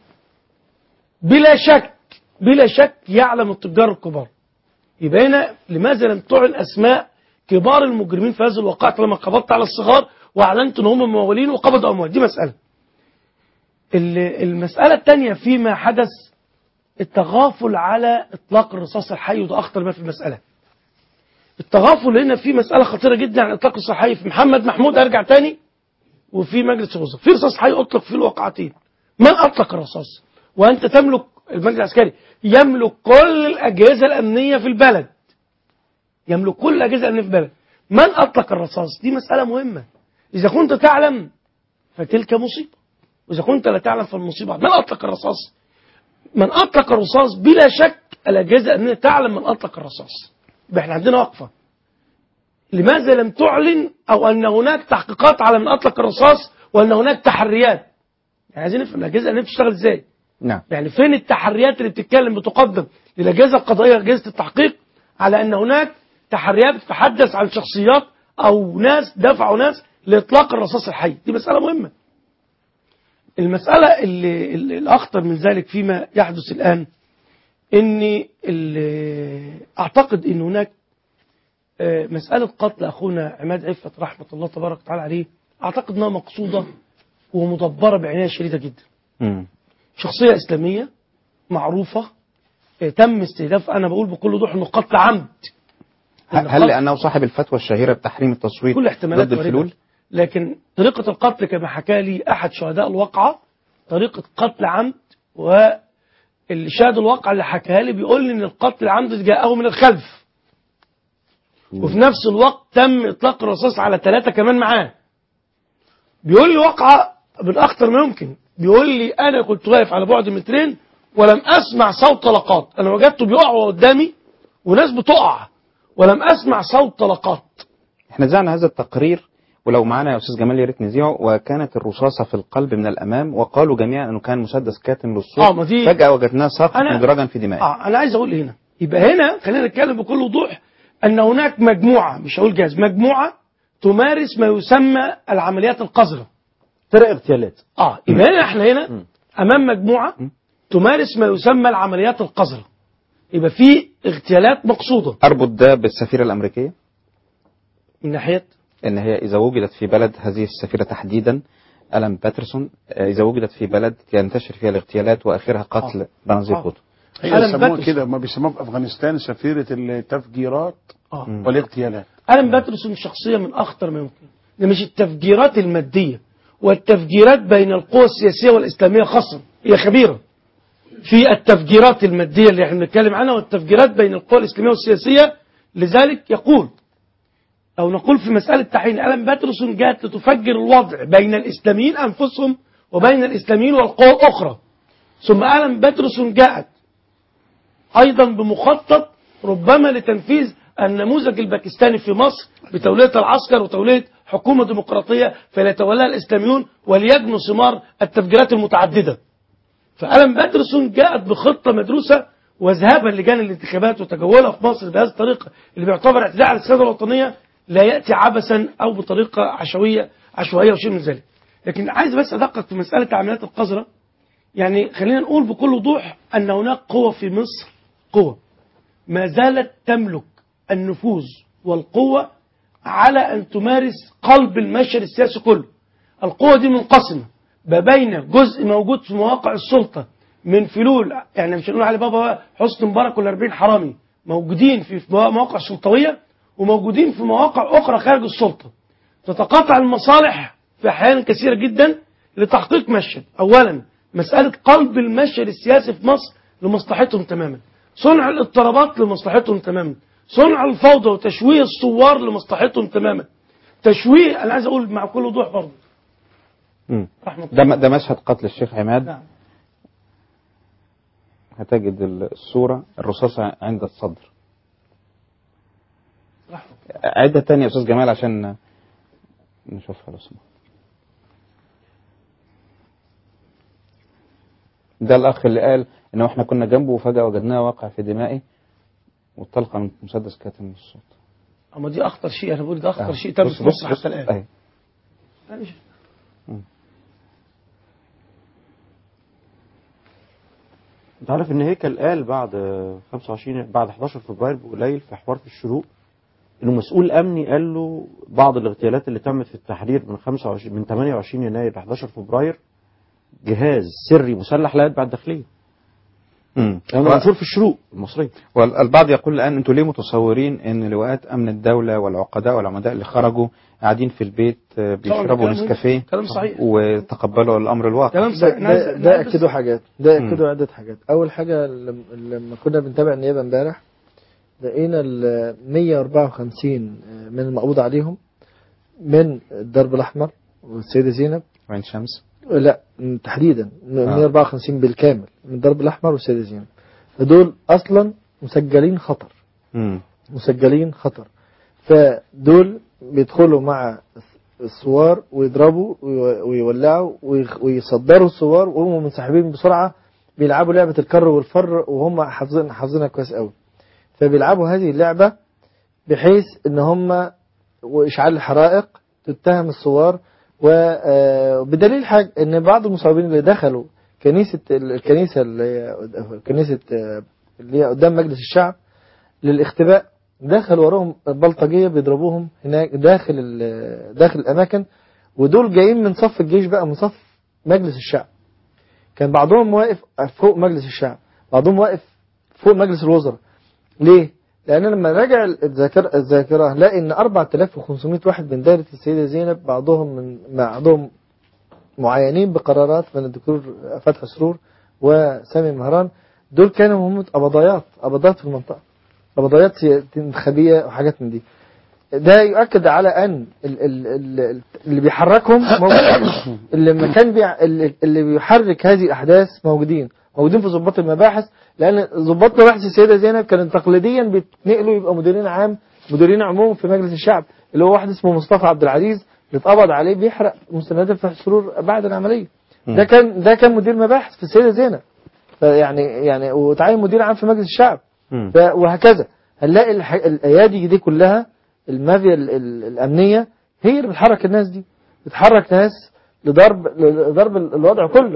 بلا شك بلا شك يعلم التجار الكبار يبقى هنا لماذا لم تعلن اسماء كبار المجرمين في هذه الواقعة لما قبضت على الصغار واعلنت ان هم ممولين وقبضوا اموال دي مساله ال- المساله الثانيه فيما حدث التغافل على اطلاق الرصاص الحي وده اخطر ما في المساله التغافل هنا في مسألة خطيرة جدا عن إطلاق الرصاص الحي في محمد محمود أرجع تاني وفي مجلس الوزراء في رصاص حي أطلق في الواقعتين من أطلق الرصاص وأنت تملك المجلس العسكري يملك كل الأجهزة الأمنية في البلد يملك كل الأجهزة الأمنية في البلد من أطلق الرصاص دي مسألة مهمة إذا كنت تعلم فتلك مصيبة وإذا كنت لا تعلم فالمصيبة من أطلق الرصاص من أطلق الرصاص بلا شك الأجهزة الأمنية تعلم من أطلق الرصاص يبقى احنا عندنا وقفة لماذا لم تعلن أو أن هناك تحقيقات على من أطلق الرصاص وأن هناك تحريات يعني عايزين نفهم الأجهزة الأمنية بتشتغل إزاي نعم يعني فين التحريات اللي بتتكلم بتقدم للأجهزة القضائية أجهزة التحقيق على أن هناك تحريات بتتحدث عن شخصيات أو ناس دفعوا ناس لإطلاق الرصاص الحي دي مسألة مهمة المسألة اللي اللي الأخطر من ذلك فيما يحدث الآن إن ال- أعتقد أن هناك آه، مسألة قتل أخونا عماد عفت رحمة الله تبارك وتعالى عليه أعتقد أنها مقصودة ومدبرة بعناية شديدة جدا مم. شخصية إسلامية معروفة آه، تم استهداف أنا بقول بكل وضوح إنه قتل عمد إن هل قتل- لأنه صاحب الفتوى الشهيرة بتحريم التصوير كل احتمالات ضد واردة. الفلول لكن طريقة القتل كما حكى لي أحد شهداء الواقعة طريقة قتل عمد والشاهد الواقع اللي حكاها لي بيقول لي إن القتل العمد جاءه من الخلف وفي نفس الوقت تم إطلاق الرصاص على ثلاثة كمان معاه بيقول لي واقعة بالأخطر ما يمكن بيقول لي أنا كنت واقف على بعد مترين ولم أسمع صوت طلقات أنا وجدته بيقع قدامي وناس بتقع ولم أسمع صوت طلقات احنا زعنا هذا التقرير ولو معنا يا استاذ جمال يا ريت نذيعه وكانت الرصاصه في القلب من الامام وقالوا جميعا انه كان مسدس كاتم للصوت آه، ما دي- فجاه وجدناه ساقط أنا- مدرجا في دمائه اه انا عايز اقول هنا يبقى هنا خلينا نتكلم بكل وضوح ان هناك مجموعه مش هقول جهاز مجموعه تمارس ما يسمى العمليات القذره فرق اغتيالات اه يبقى هنا احنا هنا امام مجموعه تمارس ما يسمى العمليات القذره يبقى في اغتيالات مقصوده اربط ده بالسفيره الامريكيه من ناحيه ان هي اذا وجدت في بلد هذه السفيره تحديدا الان باترسون آه، اذا وجدت في بلد ينتشر فيها الاغتيالات واخرها قتل بنظير آه. قطب هي ألم يسموها باترسون. كده ما بيسموها في افغانستان سفيره التفجيرات اه والاغتيالات ألم باترسون شخصية من أخطر ما يمكن ده مش التفجيرات المادية والتفجيرات بين القوى السياسية والإسلامية خاصة هي خبيرة في التفجيرات المادية اللي احنا بنتكلم عنها والتفجيرات بين القوى الإسلامية والسياسية لذلك يقول أو نقول في مسألة تحرير ألم باترسون جاءت لتفجر الوضع بين الإسلاميين أنفسهم وبين الإسلاميين والقوى الأخرى ثم ألم بطرس جاءت أيضا بمخطط ربما لتنفيذ النموذج الباكستاني في مصر بتولية العسكر وتولية حكومة ديمقراطية فليتولاها الإسلاميون وليجنوا ثمار التفجيرات المتعددة فألم بطرس جاءت بخطة مدروسة وذهابا لجان الانتخابات وتجولها في مصر بهذه الطريقة اللي بيعتبر اعتداء على السيادة الوطنية لا يأتي عبثا أو بطريقة عشوائية عشوائية وشيء من ذلك لكن عايز بس أدقق في مسألة عمليات القذرة يعني خلينا نقول بكل وضوح أن هناك قوة في مصر قوة ما زالت تملك النفوذ والقوة على أن تمارس قلب المشهد السياسي كله القوة دي منقسمة ما بين جزء موجود في مواقع السلطة من فلول يعني مش هنقول علي بابا حسني مبارك ولا 40 حرامي موجودين في في مواقع سلطوية وموجودين في مواقع أخرى خارج السلطة تتقاطع المصالح في أحيان كثيرة جدا لتحقيق مشهد أولا مسألة قلب المشهد السياسي في مصر لمصلحتهم تماما صنع الاضطرابات لمصلحتهم تماما صنع الفوضى وتشويه الثوار لمصلحتهم تماما تشويه أنا عايز أقول مع كل وضوح برضه مم. رحمة ده الله ده مشهد قتل الشيخ عماد نعم. هتجد الصورة الرصاصة عند الصدر رحمة عدة تانية يا أستاذ جمال عشان نشوفها لو سمحت ده الأخ اللي قال إنه إحنا كنا جنبه وفجأة وجدناه واقع في دمائه والطلقة من مسدس كاتم من الصوت أما دي أخطر شيء أنا بقول ده أخطر آه. شيء تم بص- في بص- مصر بص- حتى الآن أهي. انت عارف ان هيكل قال بعد 25 بعد 11 فبراير بقليل في حوار في الشروق انه مسؤول امني قال له بعض الاغتيالات اللي تمت في التحرير من 25 من 28 يناير ل 11 فبراير جهاز سري مسلح لا يتبع الداخليه مم. كان منشور في الشروق المصريه والبعض يقول الآن أنتوا ليه متصورين أن لواءات أمن الدولة والعقداء والعمداء اللي خرجوا قاعدين في البيت آه، بيشربوا كلام- نسكافيه كلام صحيح وتقبلوا الأمر الواقع كلام ده, صحيح أنا عايز- ده, أنا ده عايز بس- اكدوا حاجات ده مم. اكدوا عده حاجات اول حاجه لم- لما كنا بنتابع النيابه امبارح لقينا ال 154 من المقبوض عليهم من الدرب الاحمر والسيده زينب عين شمس لا م- تحديدا م- 154 بالكامل من الدرب الاحمر والسيده زينب فدول اصلا مسجلين خطر مم. مسجلين خطر فدول بيدخلوا مع الثوار ويضربوا وي- ويولعوا ويخ- ويصدروا الثوار وهم منسحبين بسرعة بيلعبوا لعبة الكر والفر وهم حافظين حافظينها كويس قوي فبيلعبوا هذه اللعبة بحيث ان هم واشعال الحرائق تتهم الثوار و- وبدليل حاجة ان بعض المصابين اللي دخلوا كنيسة الكنيسة اللي هي كنيسة آه، اللي هي قدام مجلس الشعب للاختباء دخل وراهم البلطجية بيضربوهم هناك داخل ال- داخل الأماكن ودول جايين من صف الجيش بقى من صف مجلس الشعب كان بعضهم واقف فوق مجلس الشعب بعضهم واقف فوق مجلس الوزراء ليه؟ لأن لما راجع الذاكرة الذاكرة لقى إن 4500 واحد من دائرة السيدة زينب بعضهم من بعضهم معينين بقرارات من الدكتور فتحي سرور وسامي مهران دول كانوا هم قبضايات قبضات في المنطقة قبضايات سيا- انتخابية وحاجات من دي ده يؤكد على أن ال- ال- ال- اللي بيحركهم موجود اللي ما كان بيع اللي اللي بيحرك هذه الأحداث موجودين موجودين في ضباط المباحث لأن ضباط مباحث السيدة زينب كانوا تقليديا بيتنقلوا يبقى مديرين عام مديرين عموم في مجلس الشعب اللي هو واحد اسمه مصطفى عبد العزيز اللي اتقبض عليه بيحرق مستندات فتح سرور بعد العملية ده كان ده كان مدير مباحث في السيدة زينب فيعني يعني وتعين مدير عام في مجلس الشعب مم. ف- وهكذا هنلاقي الح... الايادي دي كلها المافيا ال... ال... الامنيه هي اللي بتحرك الناس دي بتحرك ناس لضرب لضرب ال- الوضع كله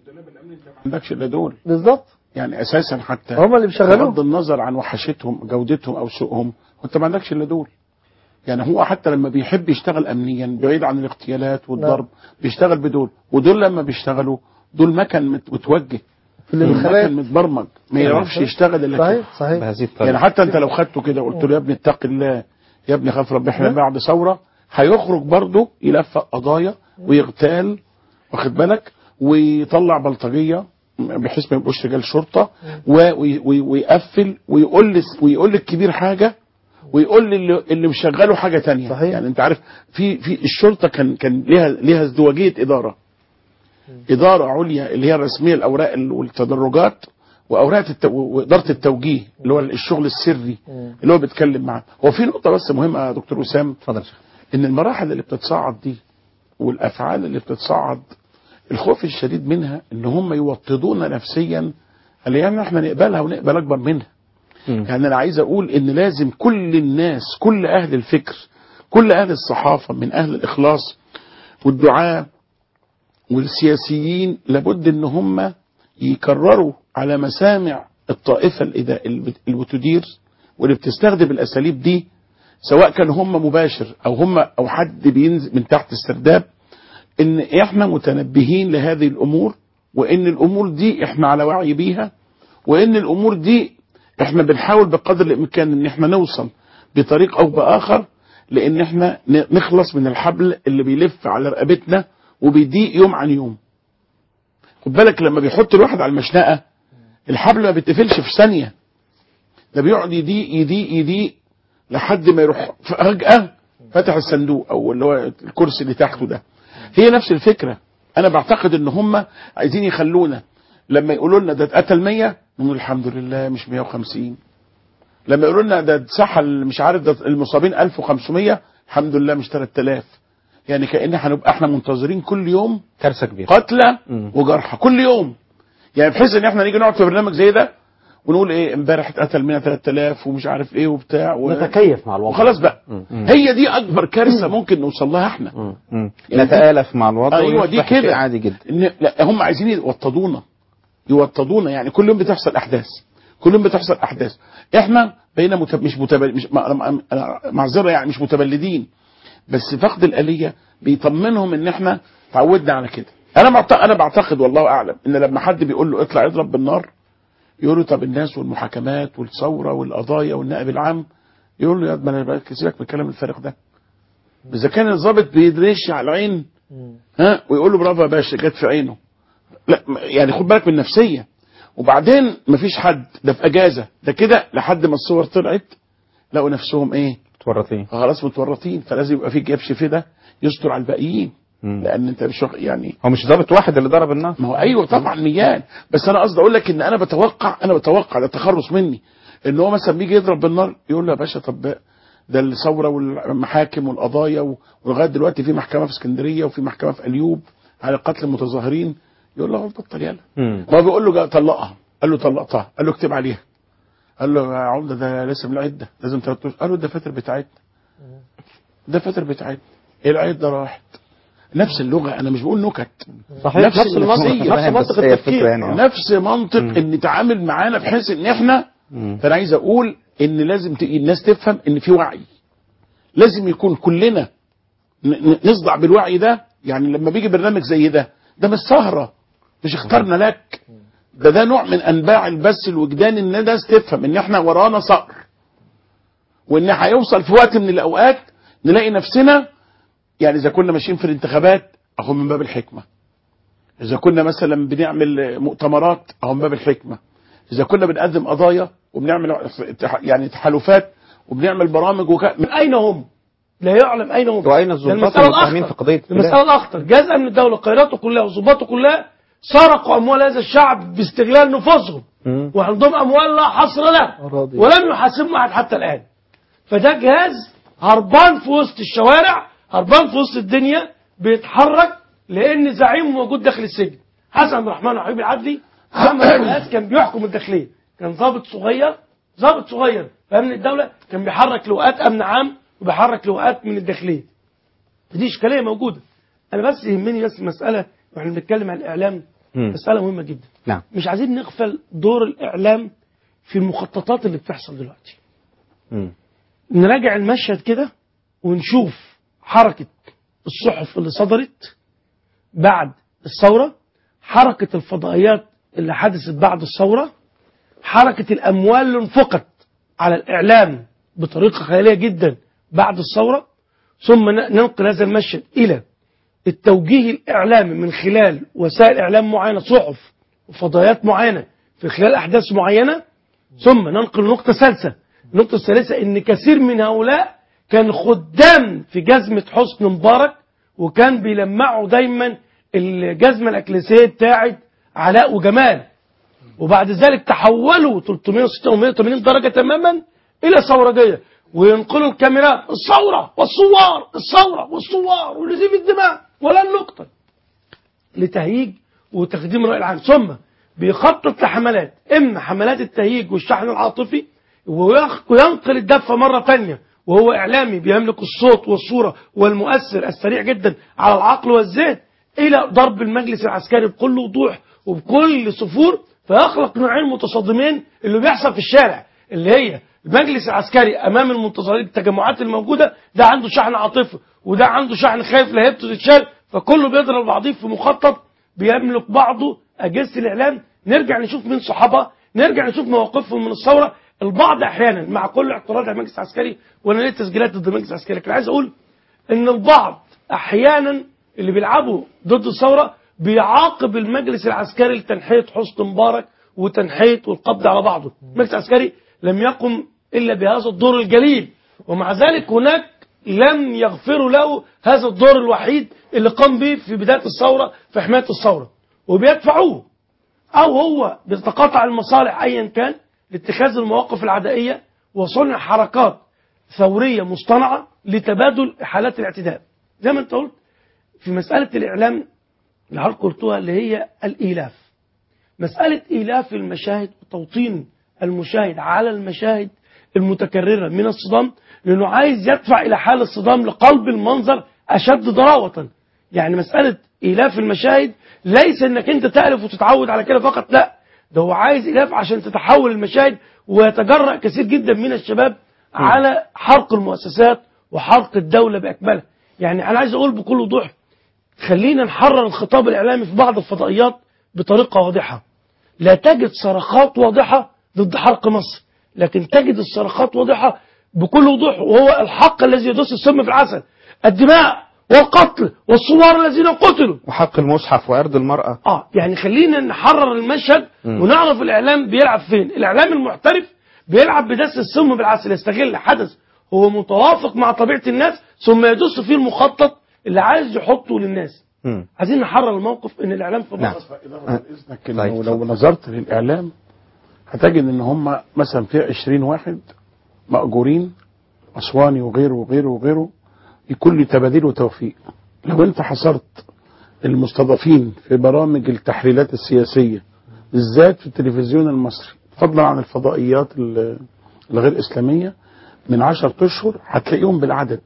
ما عندكش الا دول بالظبط يعني اساسا حتى هم اللي بيشغلوه بغض النظر عن وحشتهم جودتهم او سوءهم وانت ما عندكش الا دول يعني هو حتى لما بيحب يشتغل امنيا بعيد عن الاغتيالات والضرب بيشتغل بدول ودول لما بيشتغلوا دول مكن مت- متوجه في دول الانتخابات مكن متبرمج ما أيوة. يعرفش يشتغل الا كده صحيح صحيح بهذه يعني الطريقة حتى انت لو خدته كده قلت له يا ابني اتق الله يا ابني خاف ربنا احنا بعد ثوره هيخرج برضه يلفق قضايا ويغتال واخد بالك ويطلع بلطجيه بحيث ما يبقوش رجال شرطه و- وي- وي- ويقفل ويقول لس- ويقول للكبير حاجه ويقول للي اللي مشغله حاجه تانية صحيح. يعني انت عارف في في الشرطه كان كان ليها ليها ازدواجيه اداره اداره عليا اللي هي الرسميه الاوراق ال- والتدرجات واوراق الت... واداره التوجيه اللي هو الشغل السري اللي هو بيتكلم معاه هو في نقطه بس مهمه يا دكتور وسام اتفضل يا شيخ ان المراحل اللي بتتصاعد دي والافعال اللي بتتصاعد الخوف الشديد منها ان هم يوطدونا نفسيا الايام احنا نقبلها ونقبل اكبر منها مم. يعني انا عايز اقول ان لازم كل الناس كل اهل الفكر كل اهل الصحافه من اهل الاخلاص والدعاء والسياسيين لابد ان هم يكرروا على مسامع الطائفه الإذا- اللي بت- اللي بتدير واللي بتستخدم الاساليب دي سواء كان هم مباشر او هم او حد بينزل من تحت السرداب ان احنا متنبهين لهذه الامور وان الامور دي احنا على وعي بيها وان الامور دي احنا بنحاول بقدر الامكان ان احنا نوصل بطريق او باخر لان احنا ن- نخلص من الحبل اللي بيلف على رقبتنا وبيضيق يوم عن يوم خد بالك لما بيحط الواحد على المشنقه الحبل ما بيتقفلش في ثانيه ده بيقعد يضيق يضيق يضيق لحد ما يروح فجأة فتح الصندوق او اللي هو الكرسي اللي تحته ده هي نفس الفكرة انا بعتقد ان هم عايزين يخلونا لما يقولوا لنا ده اتقتل 100 نقول الحمد لله مش 150 لما يقولوا لنا ده اتسحل مش عارف ده المصابين 1500 الحمد لله مش 3000 يعني كأن هنبقى احنا منتظرين كل يوم كارثه كبيره قتلى مم. وجرحى كل يوم يعني بحيث ان احنا نيجي نقعد في برنامج زي ده ونقول ايه امبارح اتقتل منها 3000 ومش عارف ايه وبتاع و... نتكيف مع الوضع وخلاص بقى مم. هي دي اكبر كارثه ممكن نوصل لها احنا مم. مم. يعني نتآلف مع الوضع ايوه دي ويصبح شيء كده عادي جدا إن لا هم عايزين يوطدونا يوطدونا يعني كل يوم بتحصل احداث كل يوم بتحصل احداث احنا بقينا متب... مش متبل... مش مع- مع- أنا معذره يعني مش متبلدين بس فقد الاليه بيطمنهم ان احنا تعودنا على كده انا معت... انا بعتقد والله اعلم ان لما حد بيقول له اطلع اضرب بالنار يقول له طب الناس والمحاكمات والثوره والقضايا والنائب العام يقول له يا ما انا بقى سيبك من الكلام الفارغ ده اذا كان الضابط بيدرش على العين ها ويقول له برافو يا باشا جت في عينه لا م- يعني خد بالك من النفسيه وبعدين مفيش حد ده في اجازه ده كده لحد ما الصور طلعت لقوا نفسهم ايه متورطين خلاص متورطين فلازم يبقى في جيب فدا يستر على الباقيين مم. لان انت مش واخد- يعني هو مش ضابط واحد اللي ضرب النار ما هو ايوه طبعا ميان بس انا قصدي اقول لك ان انا بتوقع انا بتوقع ده تخرص مني ان هو مثلا بيجي يضرب بالنار يقول له يا باشا طب ده الثوره والمحاكم والقضايا و- ولغايه دلوقتي في محكمه في اسكندريه وفي محكمه في اليوب على قتل المتظاهرين يقول له بطل يلا مم. ما هو بيقول له جا- طلقها قال له طلقتها قال له اكتب عليها قال له يا عمده ده لسه من العده لازم ثلاث اشهر قال له ده فاتر بتاعتنا ده فاتر بتاعتنا ايه العده راحت نفس اللغه انا مش بقول نكت صحيح نفس نفس المنطق النفسية. نفس منطق هي التفكير الفكرة يعني آه. نفس منطق ان نتعامل معانا بحيث ان احنا مم. فانا عايز اقول ان لازم ت- الناس تفهم ان في وعي لازم يكون كلنا ن- ن- نصدع بالوعي ده يعني لما بيجي برنامج زي ده ده مش سهره مش اخترنا لك ده ده نوع من انباع البث الوجداني ان الناس تفهم ان احنا ورانا صقر وان هيوصل في وقت من الاوقات نلاقي نفسنا يعني اذا كنا ماشيين في الانتخابات اهو من باب الحكمه اذا كنا مثلا بنعمل مؤتمرات اهو من باب الحكمه اذا كنا بنقدم قضايا وبنعمل يعني تحالفات وبنعمل برامج وك... من أين هم؟ لا يعلم أين هم واين الضباط المسألة المتهمين الأخطر. في قضيه المسألة الأخطر جزء من الدولة قيادته كلها وظباطه كلها سرقوا أموال هذا الشعب باستغلال نفوذهم مم. وعندهم أموال لا حصر لها أراضي. ولم يحاسبهم أحد حتى الآن فده جهاز هربان في وسط الشوارع هربان في وسط الدنيا بيتحرك لأن زعيمه موجود داخل السجن حسن عبد الرحمن وحبيب العدلي محمد الرئاس كان بيحكم الداخلية كان ضابط صغير ضابط صغير في أمن الدولة كان بيحرك لواءات أمن عام وبيحرك لواءات من الداخلية دي إشكالية موجودة أنا بس يهمني بس مسألة واحنا بنتكلم عن الإعلام مم. مسألة مهمة جدا نعم مش عايزين نغفل دور الإعلام في المخططات اللي بتحصل دلوقتي مم. نراجع المشهد كده ونشوف حركة الصحف اللي صدرت بعد الثورة حركة الفضائيات اللي حدثت بعد الثورة حركة الأموال اللي انفقت على الإعلام بطريقة خيالية جدا بعد الثورة ثم ن- ننقل هذا المشهد إلى التوجيه الإعلامي من خلال وسائل إعلام معينة صحف وفضائيات معينة في خلال أحداث معينة ثم ننقل نقطة ثالثة النقطة الثالثة إن كثير من هؤلاء كان خدام في جزمة حسن مبارك وكان بيلمعوا دايما الجزمه الاكليسيه بتاعت علاء وجمال وبعد ذلك تحولوا 360 و 180 درجه تماما الى ثورجيه وينقلوا الكاميرات الثوره والثوار الثوره والثوار ونزيف الدماء ولن نقتل لتهييج وتخديم الرأي العام ثم بيخطط لحملات إما حملات التهييج والشحن العاطفي ويخ- وينقل الدفة مرة تانية وهو إعلامي بيملك الصوت والصورة والمؤثر السريع جدا على العقل والذهن إلى ضرب المجلس العسكري بكل وضوح وبكل سفور فيخلق نوعين متصادمين اللي بيحصل في الشارع اللي هي المجلس العسكري امام المنتظرين التجمعات الموجوده ده عنده شحن عاطفي وده عنده شحن خايف لا هيبته تتشال فكله بيضرب بعضيه في مخطط بيملك بعضه اجهزه الاعلام نرجع نشوف مين صحابها نرجع نشوف مواقفهم من الثوره البعض احيانا مع كل اعتراض على المجلس العسكري وانا ليه تسجيلات ضد المجلس العسكري لكن عايز اقول ان البعض احيانا اللي بيلعبوا ضد الثوره بيعاقب المجلس العسكري لتنحيه حسن مبارك وتنحيه والقبض على بعضه المجلس العسكري لم يقم الا بهذا الدور الجليل ومع ذلك هناك لم يغفروا له هذا الدور الوحيد اللي قام به في بدايه الثوره في حمايه الثوره وبيدفعوه او هو بيتقاطع المصالح ايا كان لاتخاذ المواقف العدائيه وصنع حركات ثوريه مصطنعه لتبادل حالات الاعتداء زي ما انت قلت في مساله الاعلام اللي حضرتك قلتوها اللي هي الايلاف مساله ايلاف المشاهد وتوطين المشاهد على المشاهد المتكرره من الصدام لانه عايز يدفع الى حال الصدام لقلب المنظر اشد ضراوه يعني مساله ايلاف المشاهد ليس انك انت تالف وتتعود على كده فقط لا ده هو عايز ايلاف عشان تتحول المشاهد ويتجرأ كثير جدا من الشباب على حرق المؤسسات وحرق الدوله باكملها يعني انا عايز اقول بكل وضوح خلينا نحرر الخطاب الاعلامي في بعض الفضائيات بطريقه واضحه لا تجد صرخات واضحه ضد حرق مصر لكن تجد الصرخات واضحه بكل وضوح وهو الحق الذي يدس السم في العسل الدماء والقتل والصور الذين قتلوا وحق المصحف وعرض المرأة اه يعني خلينا نحرر المشهد ونعرف الاعلام بيلعب فين الاعلام المحترف بيلعب بدس السم بالعسل يستغل حدث هو متوافق مع طبيعه الناس ثم يدس فيه المخطط اللي عايز يحطه للناس مم. عايزين نحرر الموقف ان الاعلام في نعم. مصر إضافة إذنك طيب، إنه لو اتفضل. نظرت للإعلام هتجد إن هم مثلا في 20 واحد مأجورين أسواني وغيره وغيره وغيره يكون لي تباديل وتوفيق لو أنت حصرت المستضافين في برامج التحليلات السياسية بالذات في التلفزيون المصري فضلا عن الفضائيات ال- الغير إسلامية من عشرة أشهر هتلاقيهم بالعدد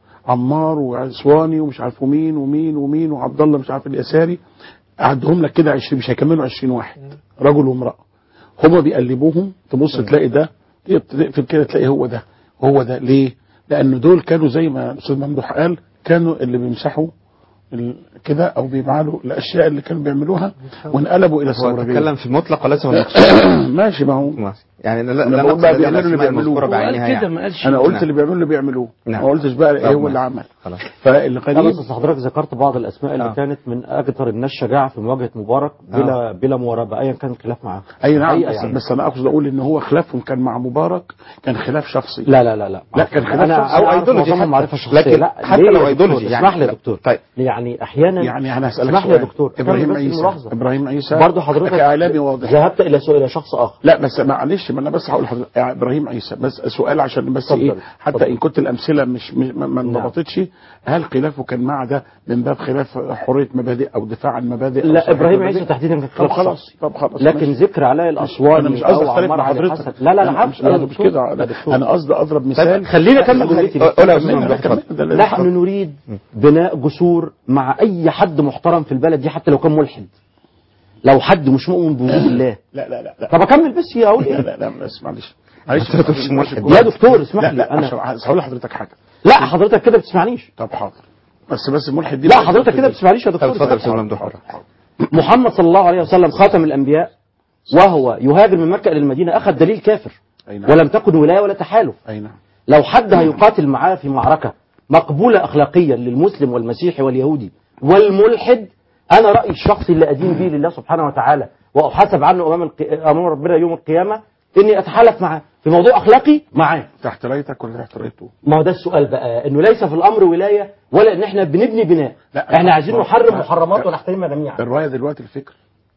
عمار وعصواني ومش عارف مين ومين ومين وعبد الله مش عارف اليساري عدهم لك كده 20 مش هيكملوا 20 واحد رجل وامراه هما بيقلبوهم تبص تلاقي ده تقفل كده تلاقي هو ده هو ده ليه؟ لان دول كانوا زي ما الاستاذ ممدوح قال كانوا اللي بيمسحوا ال- كده او بيفعلوا الاشياء اللي كانوا بيعملوها وانقلبوا الى هو ثوريه تتكلم في المطلق وليس في المخصوص ماشي ما هو يعني لا أنا لا بقول نقصد بقى هذه بيعملوا اللي الأسماء بيعملوه. المذكورة هو قال بعينها كده يعني ما قالش انا قلت نعم. اللي بيعملوا اللي بيعملوه نعم. ما قلتش بقى ايه طب هو ماشي. اللي عمل خلاص لا فالغريب بس حضرتك ذكرت بعض الاسماء اللي آه. كانت من اكثر الناس شجاعه في مواجهه مبارك بلا بلا مواربه ايا كان الخلاف معاه اي نعم حقيقة بس, يعني. بس انا اقصد اقول ان هو خلافهم كان مع مبارك كان خلاف شخصي لا لا لا لا لا، كان خلاف انا شخصي. أو أو ايديولوجي أيديولوجي معرفه حتى. شخصيه لكن لا حتى ليه لو يا أيديولوجي دكتور؟ يعني. اسمح لي يا لا. دكتور طيب. يعني احيانا يعني انا هسالك اسمح لي يا سؤال. دكتور ابراهيم كمل بس عيسى الملاحظة. ابراهيم عيسى برضه حضرتك كاعلامي واضح ذهبت الى سؤال الى شخص اخر لا بس معلش ما انا بس هقول لحضرتك يعني ابراهيم عيسى بس سؤال عشان بس اتفضل. ايه حتى اتفضل. ان كنت الامثله مش مش- ما ما نعم. انضبطتش هل خلافه كان مع ده من باب خلاف حريه مبادئ او دفاع عن مبادئ أو لا صحة ابراهيم مبادئ؟ عيسى تحديدا كان طب خلاف خلاص شخصي. طب خلاص لكن ماشي. ذكر علاء انا الاسواني مش قصدي او اختلف عمار مع علي حضرتك حسن لا لا أنا لا مش يا قصدي مش دكتور. كده يا دكتور. انا قصدي اضرب مثال خلينا اكمل جملتي بس. قولها يا لا، أستاذ لا، ممدوح. كمل. ده اللي نحن اتفضل. نريد بناء جسور مع اي حد محترم في البلد دي حتى لو كان ملحد لو حد مش مؤمن بوجود الله لا لا لا لا طب اكمل بس يا اقول لا ايه لا لا بس معلش معلش مش ملحد. يا دكتور اسمح لا لي لا انا عشان هقول لحضرتك حاجه لا حضرتك كده بتسمعنيش طب حاضر بس بس الملحد دي لا بقى- حضرتك كده بتسمعنيش يا طب دكتور اتفضل يا أستاذ ممدوح محمد صلى الله عليه وسلم خاتم الانبياء وهو يهاجر من مكه الى المدينه اخذ دليل كافر أي نعم. ولم تكن ولايه ولا تحالف اي نعم لو حد هيقاتل معاه في معركة مقبولة أخلاقيا للمسلم والمسيحي واليهودي والملحد أنا رأيي الشخصي اللي أدين به لله سبحانه وتعالى وأحاسب عنه أمام الق... أمام ربنا يوم القيامة اني اتحالف معاه في موضوع اخلاقي معاه تحت رايتك ولا تحت رايته؟ ما هو ده السؤال بقى انه ليس في الامر ولايه ولا ان احنا بنبني بناء لا، احنا عايزين ما- نحرم ما- محرمات ونحترمها جميعا الرايه دلوقتي الفكر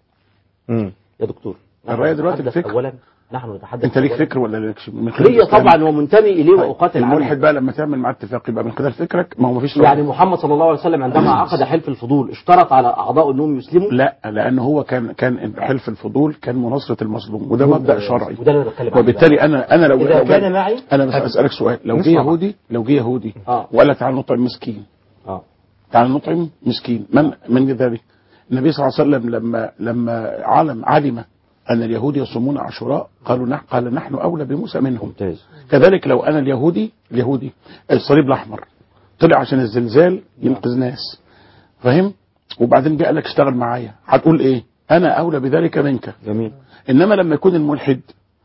مم. يا دكتور نحن الرأي دلوقتي نتحدث الفكر. اولا نحن نتحدث انت ليك أولاً. فكر ولا ليكش من خلال ليا الإسلام؟ طبعا ومنتمي اليه واقاتل الملحد عنه بقى لما تعمل معاه اتفاق يبقى من خلال فكرك ما هو مفيش يعني رأي. محمد صلى الله عليه وسلم عندما عقد حلف الفضول اشترط على اعضاء انهم يسلموا لا لان هو كان كان حلف الفضول كان مناصره المظلوم وده مبدا شرعي وده اللي انا بتكلم عنه وبالتالي انا انا لو إذا لو كان جاب- معي انا بس اسالك سؤال لو جه نسمع. يهودي لو جه يهودي آه. وقال لك تعال نطعم مسكين اه تعال نطعم مسكين من من ذلك النبي صلى الله عليه وسلم لما لما علم علم ان اليهود يصومون عاشوراء قالوا نحن قال نحن اولى بموسى منهم ممتاز كذلك لو انا اليهودي اليهودي الصليب الاحمر طلع عشان الزلزال ينقذ ناس فاهم وبعدين جه قال لك اشتغل معايا هتقول ايه انا اولى بذلك منك جميل انما لما يكون الملحد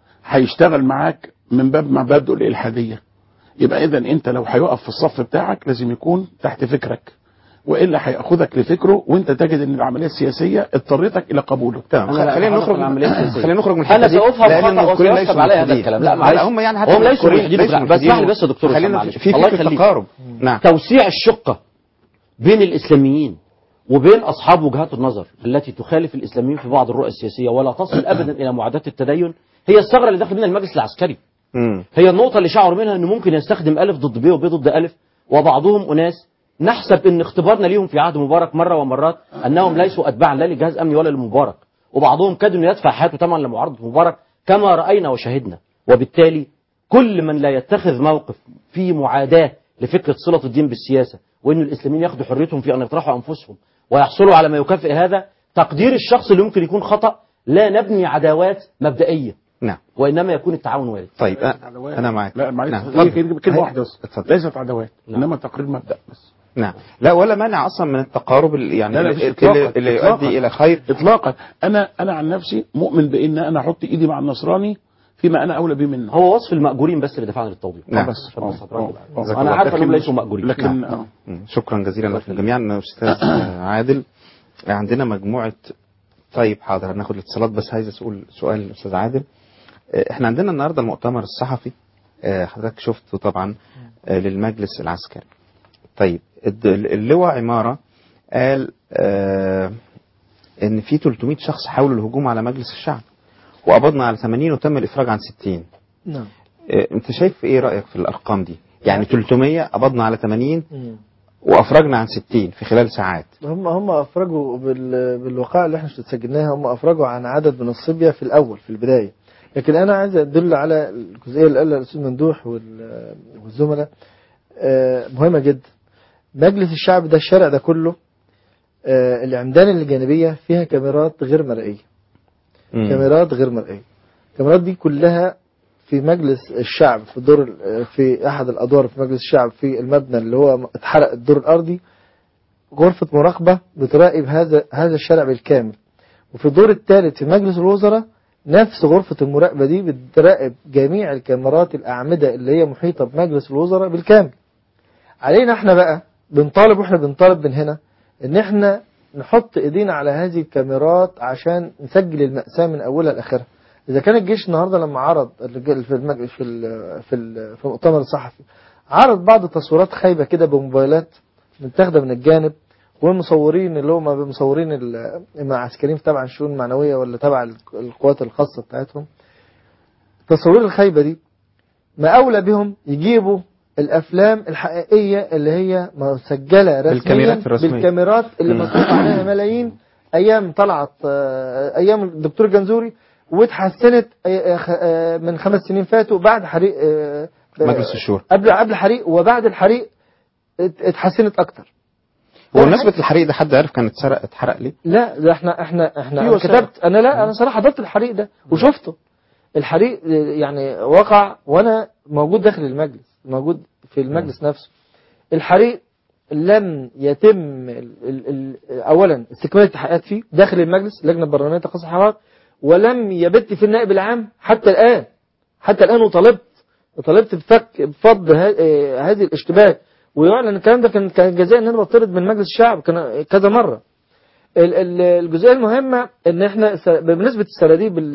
هيشتغل معاك من باب مبادئ الالحاديه يبقى اذا انت لو هيقف في الصف بتاعك لازم يكون تحت فكرك والا هياخدك لفكره وانت تجد ان العمليه السياسيه اضطرتك الى قبوله تمام أنا لا خلينا أتحدث نخرج عن العملية السياسية. خلينا نخرج من انا الحته دي سافهم لأن خطا المذكورين وسيحسب ليسوا علي هذا ملحدين. الكلام لا لا معلش هم يعني حتى هم ليسوا المذكورين ملحدين ليسوا بس اسمح لي ملحدين. بس يا دكتور خلينا معلش. في الله فكره يخليك. تقارب نعم توسيع الشقة بين الإسلاميين وبين أصحاب وجهات النظر التي تخالف الإسلاميين في بعض الرؤى السياسية ولا تصل أبدا إلى معاداة التدين هي الثغرة اللي دخل منها المجلس العسكري مم. هي النقطة اللي شعروا منها أنه ممكن يستخدم ألف ضد ب وب ضد ألف وبعضهم أناس نحسب أن اختبارنا ليهم في عهد مبارك مرة ومرات أنهم ليسوا أتباعا لا لجهاز أمني ولا لمبارك وبعضهم كاد أنه يدفع حياته ثمن لمعارضة مبارك كما رأينا وشهدنا وبالتالي كل من لا يتخذ موقف في معاداة لفكرة صلة الدين بالسياسة وأن الإسلاميين ياخدوا حريتهم في أن يطرحوا أنفسهم ويحصلوا على ما يكافئ هذا تقدير الشخص اللي ممكن يكون خطأ لا نبني عداوات مبدئية نعم وإنما يكون التعاون وارد طيب أ- انا معك لا معلش نعم هي اتفضل. كلمه واحده بس اتفضل. ليست عداوات نعم. انما تقرير مبدا بس نعم لا ولا مانع اصلا من التقارب اللي يعني لا، لا، اللي, مش إطلاقاً. اللي, اللي إطلاقاً. يؤدي الى خير اطلاقا انا انا عن نفسي مؤمن بان انا احط ايدي مع النصراني فيما انا اولى به منه هو وصف المأجورين بس اللي دفعنا للتوضيح نعم. بس عشان بس آه، أتراجع. آه، آه. أنا عارف لكن- أنهم ليسوا مأجورين لكن نعم. آه. مم. شكرا جزيلا لكم جميعا استاذ آه، عادل عندنا مجموعه طيب حاضر هناخد الاتصالات بس عايز اسال سؤال الاستاذ عادل آه، احنا عندنا النهارده المؤتمر الصحفي آه، حضرتك شفته طبعا آه، للمجلس العسكري طيب الد- اللواء عماره قال آه، ان في 300 شخص حاولوا الهجوم على مجلس الشعب وقبضنا على 80 وتم الافراج عن 60 نعم آه، انت شايف ايه رايك في الارقام دي يعني 300 قبضنا على 80 مم. وافرجنا عن 60 في خلال ساعات هم هم افرجوا بال... بالوقائع اللي احنا سجلناها هم افرجوا عن عدد من الصبيه في الاول في البدايه لكن انا عايز ادل على الجزئيه اللي قالها الاستاذ ممدوح وال... والزملاء آه، مهمه جدا مجلس الشعب ده الشارع ده كله آه، العمدان الجانبيه فيها كاميرات غير مرئيه مم. كاميرات غير مرئيه الكاميرات دي كلها في مجلس الشعب في دور ال- في احد الادوار في مجلس الشعب في المبنى اللي هو اتحرق الدور الارضي غرفة مراقبة بتراقب هذا هذا الشارع بالكامل وفي الدور الثالث في مجلس الوزراء نفس غرفة المراقبة دي بتراقب جميع الكاميرات الأعمدة اللي هي محيطة بمجلس الوزراء بالكامل علينا احنا بقى بنطالب واحنا بنطالب من هنا ان احنا نحط ايدينا على هذه الكاميرات عشان نسجل المأساة من اولها لاخرها اذا كان الجيش النهارده لما عرض الرجال في المج... في ال... في ال... في المؤتمر الصحفي عرض بعض تصويرات خايبه كده بموبايلات متاخده من الجانب والمصورين اللي هم مصورين ال- العسكريين تبع الشؤون المعنويه ولا تبع الق- القوات الخاصه بتاعتهم التصوير الخايبه دي ما اولى بهم يجيبوا الافلام الحقيقيه اللي هي مسجله رسميا بالكاميرات الرسمية. بالكاميرات اللي مم. مصروف عليها ملايين ايام طلعت آه، ايام الدكتور جنزوري واتحسنت آه، خ- آه، من خمس سنين فاتوا بعد حريق آه، مجلس الشورى قبل قبل الحريق وبعد الحريق ات- اتحسنت اكتر وبمناسبة الحريق ده حد عارف كان اتسرق اتحرق ليه؟ لا ده احنا احنا احنا في أنا وسائل. كتبت انا لا انا صراحه حضرت الحريق ده وشفته الحريق يعني وقع وانا موجود داخل المجلس موجود في المجلس نفسه الحريق لم يتم ال ال ال اولا استكمال التحقيقات فيه داخل المجلس اللجنه البرلمانيه تقصي الحوار ولم يبت في النائب العام حتى الان حتى الان وطالبت طالبت بفك بفض ه- آه، هذه الاشتباك ويعلن الكلام ده كان كان الجزاء ان انا بطرد من مجلس الشعب كان كذا مره ال- ال- الجزئيه المهمه ان احنا س- بمناسبه السراديب ال-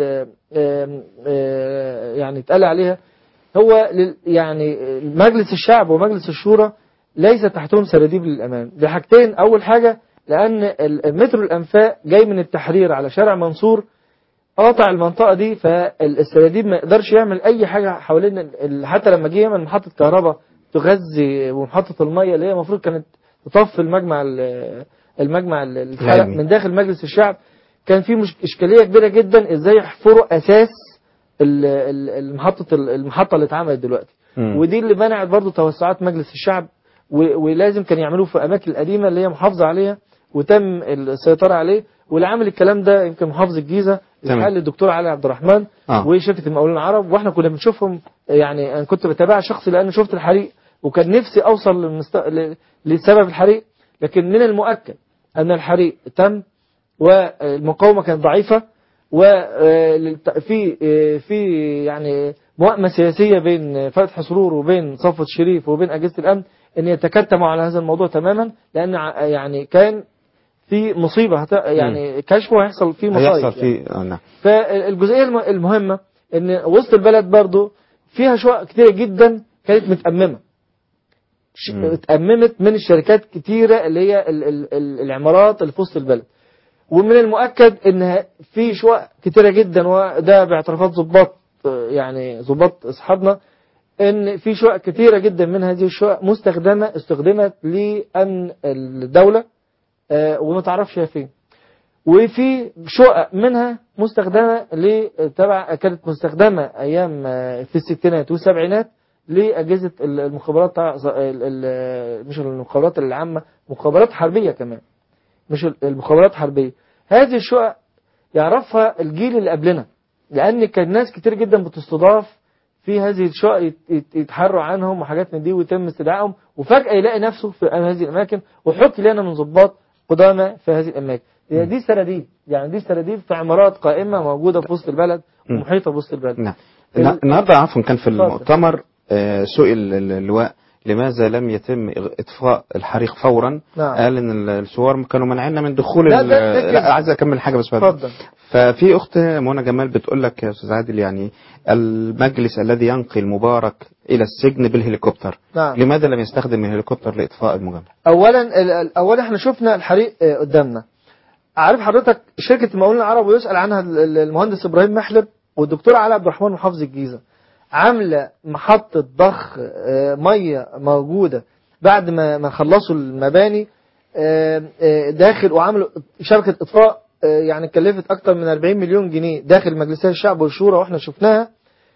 آم، آه، يعني اتقال عليها هو لل- يعني مجلس الشعب ومجلس الشورى ليس تحتهم سراديب للأمان لحاجتين أول حاجة لأن ال- المترو الأنفاق جاي من التحرير على شارع منصور قاطع المنطقة دي فالسراديب ما يقدرش يعمل أي حاجة حوالين ال- ال- حتى لما جه يعمل محطة كهرباء تغذي ومحطة المية اللي هي المفروض كانت تطفي المجمع ال- المجمع ال- الحرق العلمي. من داخل مجلس الشعب كان في مش إشكالية كبيرة جدا إزاي يحفروا أساس ال- ال- المحطة المحطة اللي اتعملت دلوقتي مم. ودي اللي منعت برضو توسعات مجلس الشعب و- ولازم كان يعملوه في الأماكن القديمة اللي هي محافظة عليها وتم السيطرة عليه واللي عامل الكلام ده يمكن محافظ الجيزة تمام. الحل الدكتور علي عبد الرحمن آه. وشركة المقاولين العرب واحنا كنا بنشوفهم يعني انا كنت بتابعها شخصي لان شفت الحريق وكان نفسي اوصل للمست... ل- لسبب الحريق لكن من المؤكد ان الحريق تم والمقاومة كانت ضعيفة وفي في يعني موائمة سياسية بين فتحي سرور وبين صفوت شريف وبين أجهزة الأمن أن يتكتموا على هذا الموضوع تماما لأن ع- يعني كان في مصيبة هت... يعني كشفه هيحصل فيه مصايب هيحصل يعني. فيه آه، نعم فالجزئية الم- المهمة ان وسط البلد برضو فيها شقق كتيرة جدا كانت متأممة ش- مم. اتأممت من الشركات كتيرة اللي هي ال ال ال العمارات اللي في وسط البلد ومن المؤكد ان في شقق كتيرة جدا وده باعترافات ضباط آه، يعني ضباط اصحابنا ان في شقق كتيرة جدا من هذه الشقق مستخدمة استخدمت لأمن الدولة آه، وما تعرفش هي فين وفي شقق منها مستخدمة ل تبع كانت مستخدمة أيام آه، في الستينات والسبعينات لأجهزة ال- المخابرات تبع- ال- ال- مش المخابرات العامة مخابرات حربية كمان مش ال- المخابرات حربية هذه الشقق يعرفها الجيل اللي قبلنا لأن كان ناس كتير جدا بتستضاف في هذه الشقق يت- يت- يتحروا عنهم وحاجات من دي ويتم استدعائهم وفجأة يلاقي نفسه في هذه الأماكن وحكي لنا من ضباط قدامى في هذه الأماكن هي دي سراديب يعني دي سراديب في عمارات قائمة موجودة في وسط البلد ومحيطة بوسط البلد نعم ال- النا- النهارده عفوا كان في اتفضل. المؤتمر آه، سئل ال- اللواء لماذا لم يتم إغ- اطفاء الحريق فورا نعم. قال ان ال- الثوار كانوا منعنا من دخول لا، ال- ده- ده كده. لا عايز اكمل حاجه بس بعد اتفضل. ففي اخت منى جمال بتقول لك يا استاذ عادل يعني المجلس الذي ينقل مبارك الى السجن بالهليكوبتر نعم. لماذا لم يستخدم الهليكوبتر لاطفاء المجمع اولا ال- ال- اولا احنا شفنا الحريق آه، قدامنا عارف حضرتك شركه المقاولين العرب ويسال عنها ال- ال- المهندس ابراهيم محلب والدكتور علي عبد الرحمن محافظ الجيزه عامله محطه ضخ آه، ميه موجوده بعد ما ما خلصوا المباني آه، آه، داخل وعملوا شبكه اطفاء آه، يعني كلفت اكتر من 40 مليون جنيه داخل مجلسي الشعب والشورى واحنا شفناها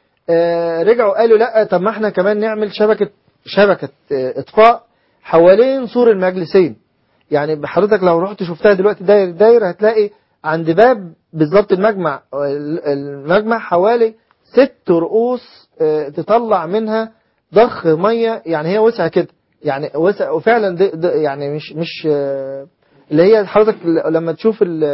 آه، رجعوا قالوا لا طب ما احنا كمان نعمل شبكة شبكة آه، اطفاء حوالين سور المجلسين يعني بحضرتك لو رحت شفتها دلوقتي داير داير هتلاقي عند باب بالظبط المجمع ال- المجمع حوالي ست رؤوس آه، تطلع منها ضخ ميه يعني هي وسعه كده يعني وسع وفعلا ده ده يعني مش مش آه، اللي هي حضرتك ل- لما تشوف ال-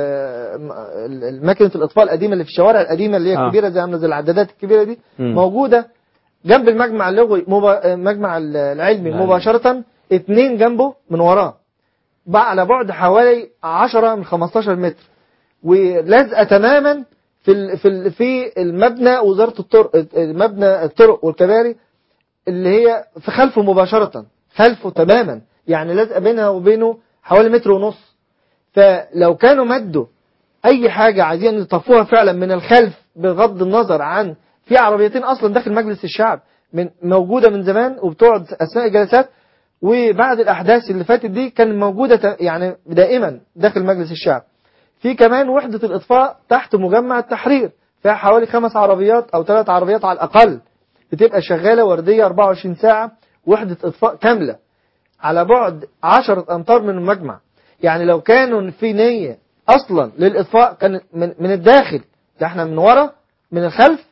ال- ال- ماكينه الاطفاء القديمه اللي في الشوارع القديمه اللي هي آه. الكبيره زي عامله زي العدادات الكبيره دي مم. موجوده جنب المجمع اللغوي مبا... المجمع العلمي العلمي. مباشره اتنين جنبه من وراه بقى على بعد حوالي 10 من 15 متر ولازقه تماما في ال... في ال... في المبنى وزاره الطرق مبنى الطرق والكباري اللي هي في خلفه مباشره خلفه تماما يعني لازقه بينها وبينه حوالي متر ونص فلو كانوا مدوا اي حاجه عايزين يطفوها فعلا من الخلف بغض النظر عن في عربيتين اصلا داخل مجلس الشعب من موجوده من زمان وبتقعد اثناء الجلسات وبعد الاحداث اللي فاتت دي كان موجوده ت- يعني دائما داخل مجلس الشعب في كمان وحده الاطفاء تحت مجمع التحرير فيها حوالي خمس عربيات او ثلاث عربيات على الاقل بتبقى شغاله ورديه 24 ساعه وحده اطفاء كامله على بعد 10 امتار من المجمع يعني لو كانوا في نيه اصلا للاطفاء كان من من الداخل ده احنا من ورا من الخلف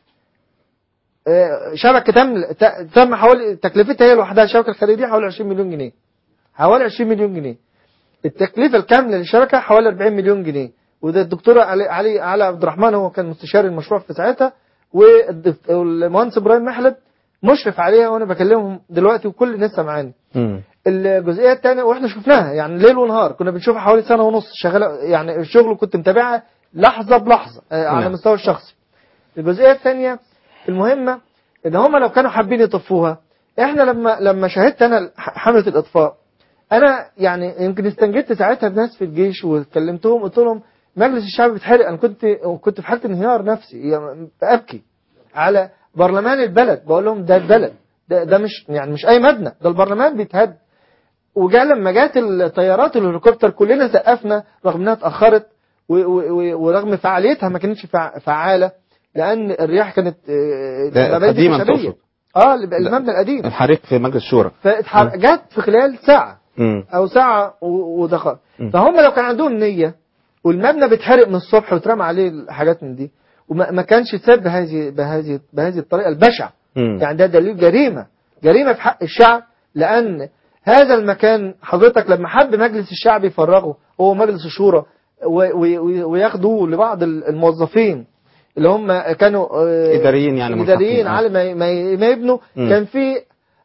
آه، شبكه تم ت- تم حوالي تكلفتها هي لوحدها الشبكه الخارجيه حوالي 20 مليون جنيه حوالي 20 مليون جنيه التكلفه الكامله للشبكه حوالي 40 مليون جنيه وده الدكتور علي علي علي عبد الرحمن هو كان مستشاري المشروع في ساعتها والدكت- والمهندس ابراهيم محلب مشرف عليها وانا بكلمهم دلوقتي وكل الناس سامعاني مم. الجزئيه الثانيه واحنا شفناها يعني ليل ونهار كنا بنشوفها حوالي سنه ونص شغاله يعني الشغل كنت متابعها لحظه بلحظه آه، على نعم. المستوى الشخصي الجزئيه الثانيه المهمه ان هم لو كانوا حابين يطفوها احنا لما لما شاهدت انا حمله الاطفاء انا يعني يمكن استنجدت ساعتها بناس في الجيش وكلمتهم قلت لهم مجلس الشعب بيتحرق انا كنت كنت في حاله انهيار نفسي يعني ابكي على برلمان البلد بقول لهم ده البلد ده, ده مش يعني مش اي مبنى ده البرلمان بيتهد وجاء لما جت الطيارات الهليكوبتر كلنا سقفنا رغم انها اتاخرت و- و- و- ورغم فعاليتها ما كانتش فع- فعاله لان الرياح كانت آه، ده مباني قديماً خشبية. تقصد؟ اه المبنى القديم الحريق في مجلس الشورى فجت في خلال ساعه مم. او ساعه و- ودقائق م. فهم لو كان عندهم نيه والمبنى بيتحرق من الصبح واترمى عليه الحاجات من دي وما ما كانش اتساب بهذه بهذه بهذه الطريقه البشعه مم. يعني ده دليل جريمه جريمه في حق الشعب لان هذا المكان حضرتك لما حب مجلس الشعب يفرغه هو مجلس الشورى و- و- وياخدوه لبعض الموظفين اللي هم كانوا آه، إداريين يعني اداريين ملحقين، آه. على ما ما ما يبنوا مم. كان في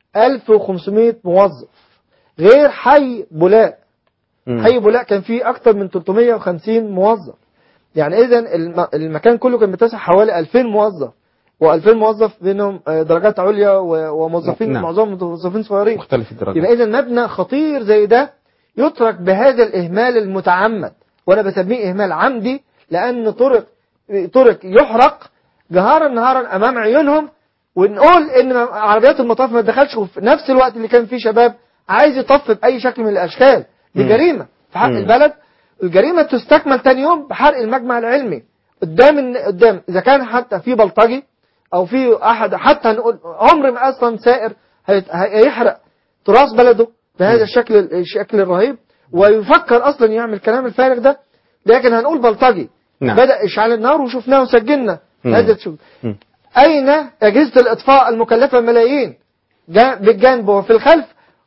1500 موظف غير حي بولاق مم. حي بولاق كان فيه اكتر من 350 موظف يعني اذا الم- المكان كله كان بيتسع حوالي 2000 موظف و2000 موظف بينهم آه، درجات عليا و- وموظفين نعم. معظمهم موظفين صغيرين مختلف الدرجات يبقى اذا مبنى خطير زي ده يترك بهذا الاهمال المتعمد وانا بسميه اهمال عمدي لان طرق طرق يحرق جهارا نهارا امام عيونهم ونقول ان عربيات المطاف ما تدخلش وفي نفس الوقت اللي كان فيه شباب عايز يطف باي شكل من الاشكال دي مم. جريمه في حق مم. البلد الجريمه تستكمل تاني يوم بحرق المجمع العلمي قدام الن- قدام اذا كان حتى في بلطجي او في احد حتى هنقول عمر ما اصلا سائر هيت- هيحرق تراث بلده بهذا الشكل الشكل الرهيب ويفكر اصلا يعمل الكلام الفارغ ده لكن هنقول بلطجي نعم. بدا اشعال النار وشفناه وسجلنا مم. هذا الشغل مم. اين اجهزه الاطفاء المكلفه ملايين جا- بالجانب وفي الخلف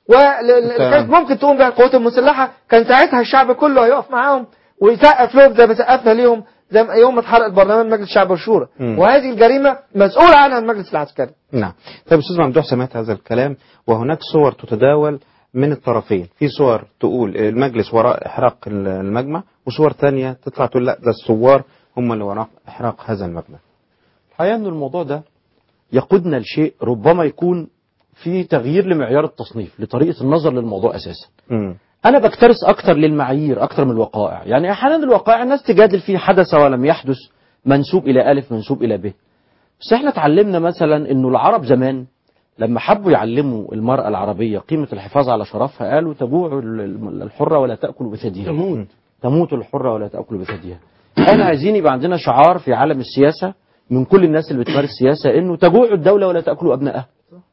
واللي تمام. كانت ممكن تقوم بها القوات المسلحه كان ساعتها الشعب كله هيقف معاهم ويسقف لهم زي ما سقفنا ليهم زي ما يوم ما اتحرق البرلمان مجلس الشعب والشورى مم. وهذه الجريمه مسؤول عنها المجلس العسكري نعم طيب استاذ ممدوح سمعت هذا الكلام وهناك صور تتداول من الطرفين في صور تقول المجلس وراء احراق المجمع وصور ثانيه تطلع تقول لا ده الثوار هم اللي وراء احراق هذا المبنى الحقيقة أن الموضوع ده يقودنا لشيء ربما يكون في تغيير لمعيار التصنيف لطريقة النظر للموضوع أساسا مم. أنا بكترث أكتر للمعايير أكتر من الوقائع يعني أحيانا الوقائع الناس تجادل فيه حدث ولم يحدث منسوب إلى ألف منسوب إلى ب بس احنا اتعلمنا مثلا أنه العرب زمان لما حبوا يعلموا المرأة العربية قيمة الحفاظ على شرفها قالوا تجوع ال- الحرة ولا تأكل بثديها تموت تموت الحرة ولا تأكل بثديها احنا عايزين يبقى عندنا شعار في عالم السياسة من كل الناس اللي بتمارس سياسة انه تجوع الدولة ولا تأكل أبنائها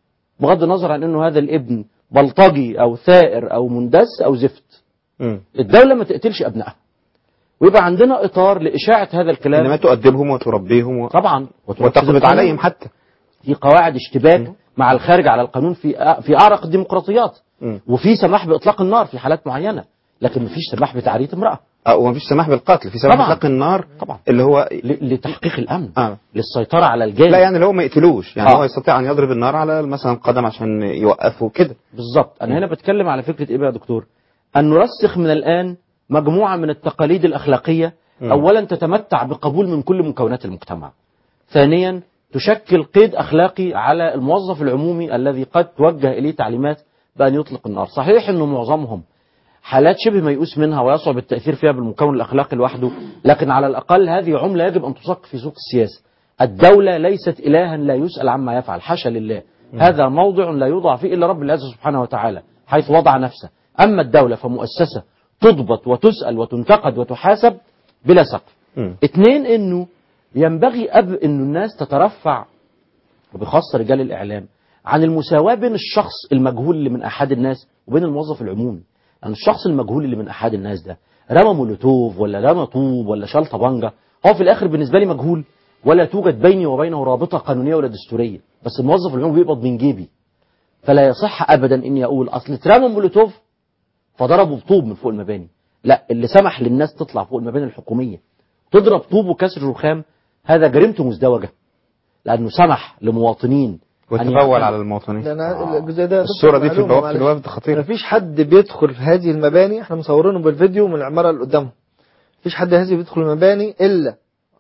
بغض النظر عن انه هذا الابن بلطجي او ثائر او مندس او زفت مم. الدولة ما تقتلش أبنائها ويبقى عندنا إطار لإشاعة هذا الكلام انما تؤدبهم وتربيهم و... طبعا وتقبض عليهم حتى في قواعد اشتباك مع الخارج على القانون في في أعرق الديمقراطيات مم. وفي سماح بإطلاق النار في حالات معينة لكن مفيش سماح بتعرية امرأة آه، ومفيش سماح بالقتل في سماح طبعاً. بإطلاق النار طبعا اللي هو ل- لتحقيق الأمن آه. للسيطرة على الجانب لا يعني اللي هو ما يقتلوش يعني آه. هو يستطيع ان يضرب النار على مثلا القدم عشان يوقفه كده بالظبط أنا هنا بتكلم على فكرة إيه بقى يا دكتور أن نرسخ من الآن مجموعة من التقاليد الأخلاقية مم. أولا تتمتع بقبول من كل مكونات المجتمع ثانيا تشكل قيد أخلاقي على الموظف العمومي الذي قد توجه إليه تعليمات بأن يطلق النار صحيح أنه معظمهم حالات شبه ميؤوس منها ويصعب التأثير فيها بالمكون الأخلاقي لوحده لكن على الأقل هذه عملة يجب أن تصك في سوق السياسة الدولة ليست إلها لا يسأل عما يفعل حاشا لله هذا موضع لا يوضع فيه إلا رب العزة سبحانه وتعالى حيث وضع نفسه أما الدولة فمؤسسة تضبط وتسأل وتنتقد وتحاسب بلا سقف مم. اثنين انه ينبغي أب انه الناس تترفع وبخاصة رجال الإعلام عن المساواة بين الشخص المجهول اللي من أحد الناس وبين الموظف العمومي يعني الشخص المجهول اللي من أحد الناس ده رمى مولوتوف ولا رمى طوب ولا شال طبنجة هو في الآخر بالنسبة لي مجهول ولا توجد بيني وبينه رابطة قانونية ولا دستورية بس الموظف العمومي بيقبض من جيبي فلا يصح أبدا إني أقول أصل اترمى مولوتوف فضربوا بطوب من فوق المباني لا اللي سمح للناس تطلع فوق المباني الحكومية تضرب طوب وكسر رخام هذا جريمته مزدوجة لأنه سمح لمواطنين أن وتبول يعتمدوا. على المواطنين ده انا الجزء ده الصورة دي في معلومة البوابة في معلش. الوفد خطيرة مفيش حد بيدخل في هذه المباني احنا مصورينه بالفيديو من العمارة اللي قدامهم مفيش حد هذه بيدخل المباني الا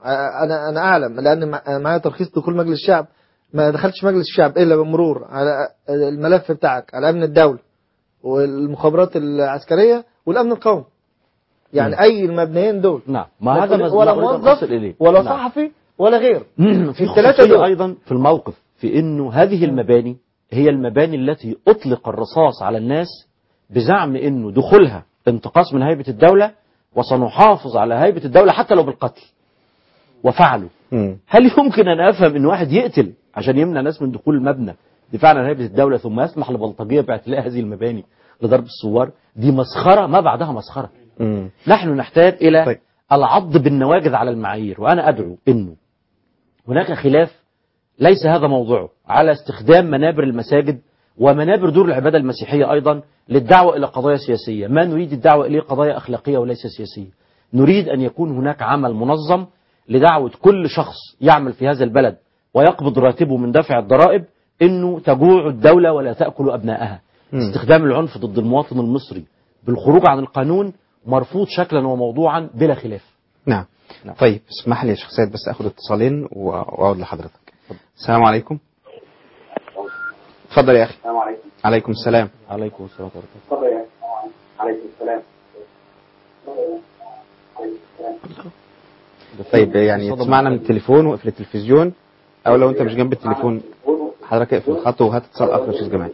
آه، انا انا اعلم لان مع- أنا معايا ترخيص دخول مجلس الشعب ما دخلتش مجلس الشعب الا بمرور على الملف بتاعك على امن الدوله والمخابرات العسكريه والامن القومي يعني اي المبنيين دول نعم ما هذا ما ولا ما أريد أن موظف أصل إليه. ولا نعم. صحفي ولا غير في الثلاثة خصوصية دول. أيضا في الموقف في أنه هذه المباني هي المباني التي أطلق الرصاص على الناس بزعم أنه دخولها انتقاص من هيبة الدولة وسنحافظ على هيبة الدولة حتى لو بالقتل وفعلوا مم. هل يمكن أن أفهم أن واحد يقتل عشان يمنع ناس من دخول المبنى دفاعا عن هيبة الدولة ثم يسمح لبلطجية باعتلاء هذه المباني لضرب الثوار دي مسخرة ما بعدها مسخرة مم. نحن نحتاج إلى طيب. العض بالنواجذ على المعايير وأنا أدعو أنه هناك خلاف ليس هذا موضوعه على استخدام منابر المساجد ومنابر دور العبادة المسيحية أيضا للدعوة إلى قضايا سياسية ما نريد الدعوة إليه قضايا أخلاقية وليس سياسية نريد أن يكون هناك عمل منظم لدعوة كل شخص يعمل في هذا البلد ويقبض راتبه من دفع الضرائب أنه تجوع الدولة ولا تأكل أبنائها استخدام العنف ضد المواطن المصري بالخروج عن القانون مرفوض شكلا وموضوعا بلا خلاف نعم طيب اسمح لي يا شيخ سيد بس اخد اتصالين و- واعود لحضرتك السلام عليكم اتفضل يا اخي السلام عليكم عليكم السلام عليكم السلام ورحمة الله اتفضل يا عليكم السلام طيب يعني تسمعنا من التليفون واقفل التلفزيون او لو انت مش جنب التليفون حضرتك اقفل الخط وهات اتصال اخر يا استاذ جمال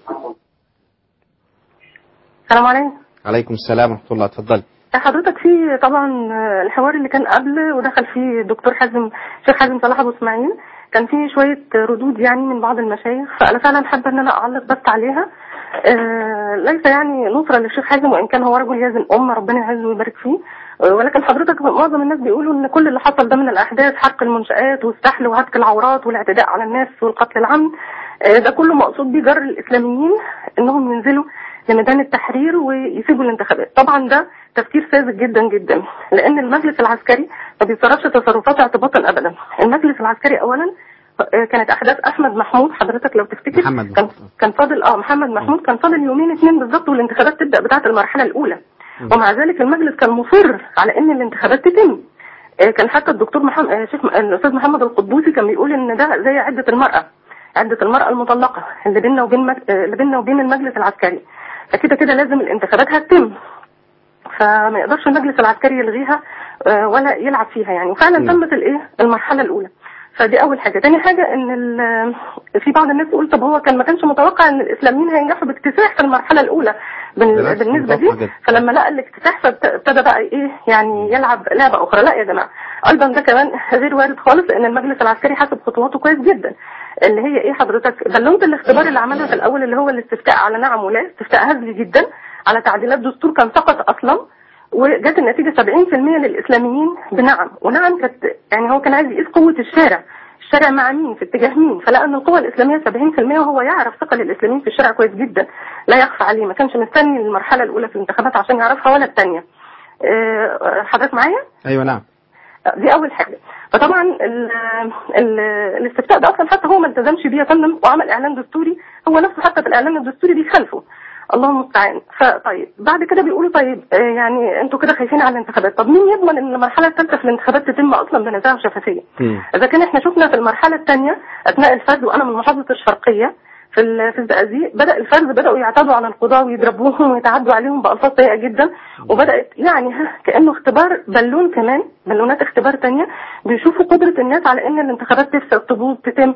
السلام عليكم عليكم السلام ورحمه الله اتفضل حضرتك في طبعا الحوار اللي كان قبل ودخل فيه الدكتور حازم شيخ حازم صلاح ابو اسماعيل كان فيه شويه ردود يعني من بعض المشايخ فانا فعلا حابه ان انا اعلق بس عليها آه، ليس يعني نصره للشيخ حازم وان كان هو رجل يزن امه ربنا يعزه ويبارك فيه آه، ولكن حضرتك معظم الناس بيقولوا ان كل اللي حصل ده من الاحداث حرق المنشات والسحل وهتك العورات والاعتداء على الناس والقتل العمد آه، ده كله مقصود بيه جر الاسلاميين انهم ينزلوا لميدان التحرير ويسيبوا الانتخابات طبعا ده تفكير ساذج جدا جدا لان المجلس العسكري ما بيتصرفش تصرفات اعتباطا ابدا المجلس العسكري اولا آه، كانت احداث احمد محمود حضرتك لو تفتكر محمد كان محمود. كان فاضل اه محمد محمود كان فاضل يومين اثنين بالظبط والانتخابات تبدا بتاعه المرحله الاولى ومع ذلك المجلس كان مصر على ان الانتخابات تتم آه، كان حتى الدكتور محمد آه، شيخ الاستاذ محمد القدوسي كان بيقول ان ده زي عده المراه عده المراه المطلقه اللي بيننا وبين مج... آه، اللي بيننا وبين المجلس العسكري فكده كده لازم الانتخابات هتتم فما يقدرش المجلس العسكري يلغيها آه، ولا يلعب فيها يعني وفعلا نعم. تمت الايه المرحله الاولى فدي اول حاجه تاني حاجه ان ال- في بعض الناس تقول طب هو كان ما كانش متوقع ان الاسلاميين هينجحوا باكتساح في المرحله الاولى بال- بالعكس، بالنسبه متوقع دي جدا. فلما لقى الاكتساح فابتدى بقى ايه يعني يلعب لعبه اخرى لا يا جماعه ايضا ده كمان غير وارد خالص لان المجلس العسكري حسب خطواته كويس جدا اللي هي ايه حضرتك بالونه الاختبار اللي عملها في الاول اللي هو الاستفتاء على نعم ولا استفتاء هزلي جدا على تعديلات دستور كان سقط اصلا وجت النتيجه 70% للاسلاميين بنعم ونعم كانت يعني هو كان عايز يقيس قوه الشارع الشارع مع مين في اتجاه مين فلقى ان القوى الاسلاميه 70% وهو يعرف ثقل الاسلاميين في الشارع كويس جدا لا يخفى عليه ما كانش مستني المرحله الاولى في الانتخابات عشان يعرفها ولا الثانيه حضرتك معايا ايوه نعم دي اول حاجه فطبعا ال ال الاستفتاء ده اصلا حتى هو ما التزمش بيه يا فندم وعمل اعلان دستوري هو نفسه حتى في الاعلان الدستوري بيخالفه الله المستعان فطيب بعد كده بيقولوا طيب آه، يعني انتوا كده خايفين على الانتخابات طب مين يضمن ان المرحله الثالثه في الانتخابات تتم اصلا بنزاهه وشفافيه مم. اذا كان احنا شفنا في المرحله الثانيه اثناء الفرز وانا من محافظه الشرقيه في ال- في الزقازيق بدا الفرز بداوا يعتدوا على القضاه ويضربوهم ويتعدوا عليهم بالفاظ سيئه جدا وبدات يعني ها كانه اختبار بالون كمان بالونات اختبار تانية بيشوفوا قدره الناس على ان الانتخابات تفسد تبوظ تتم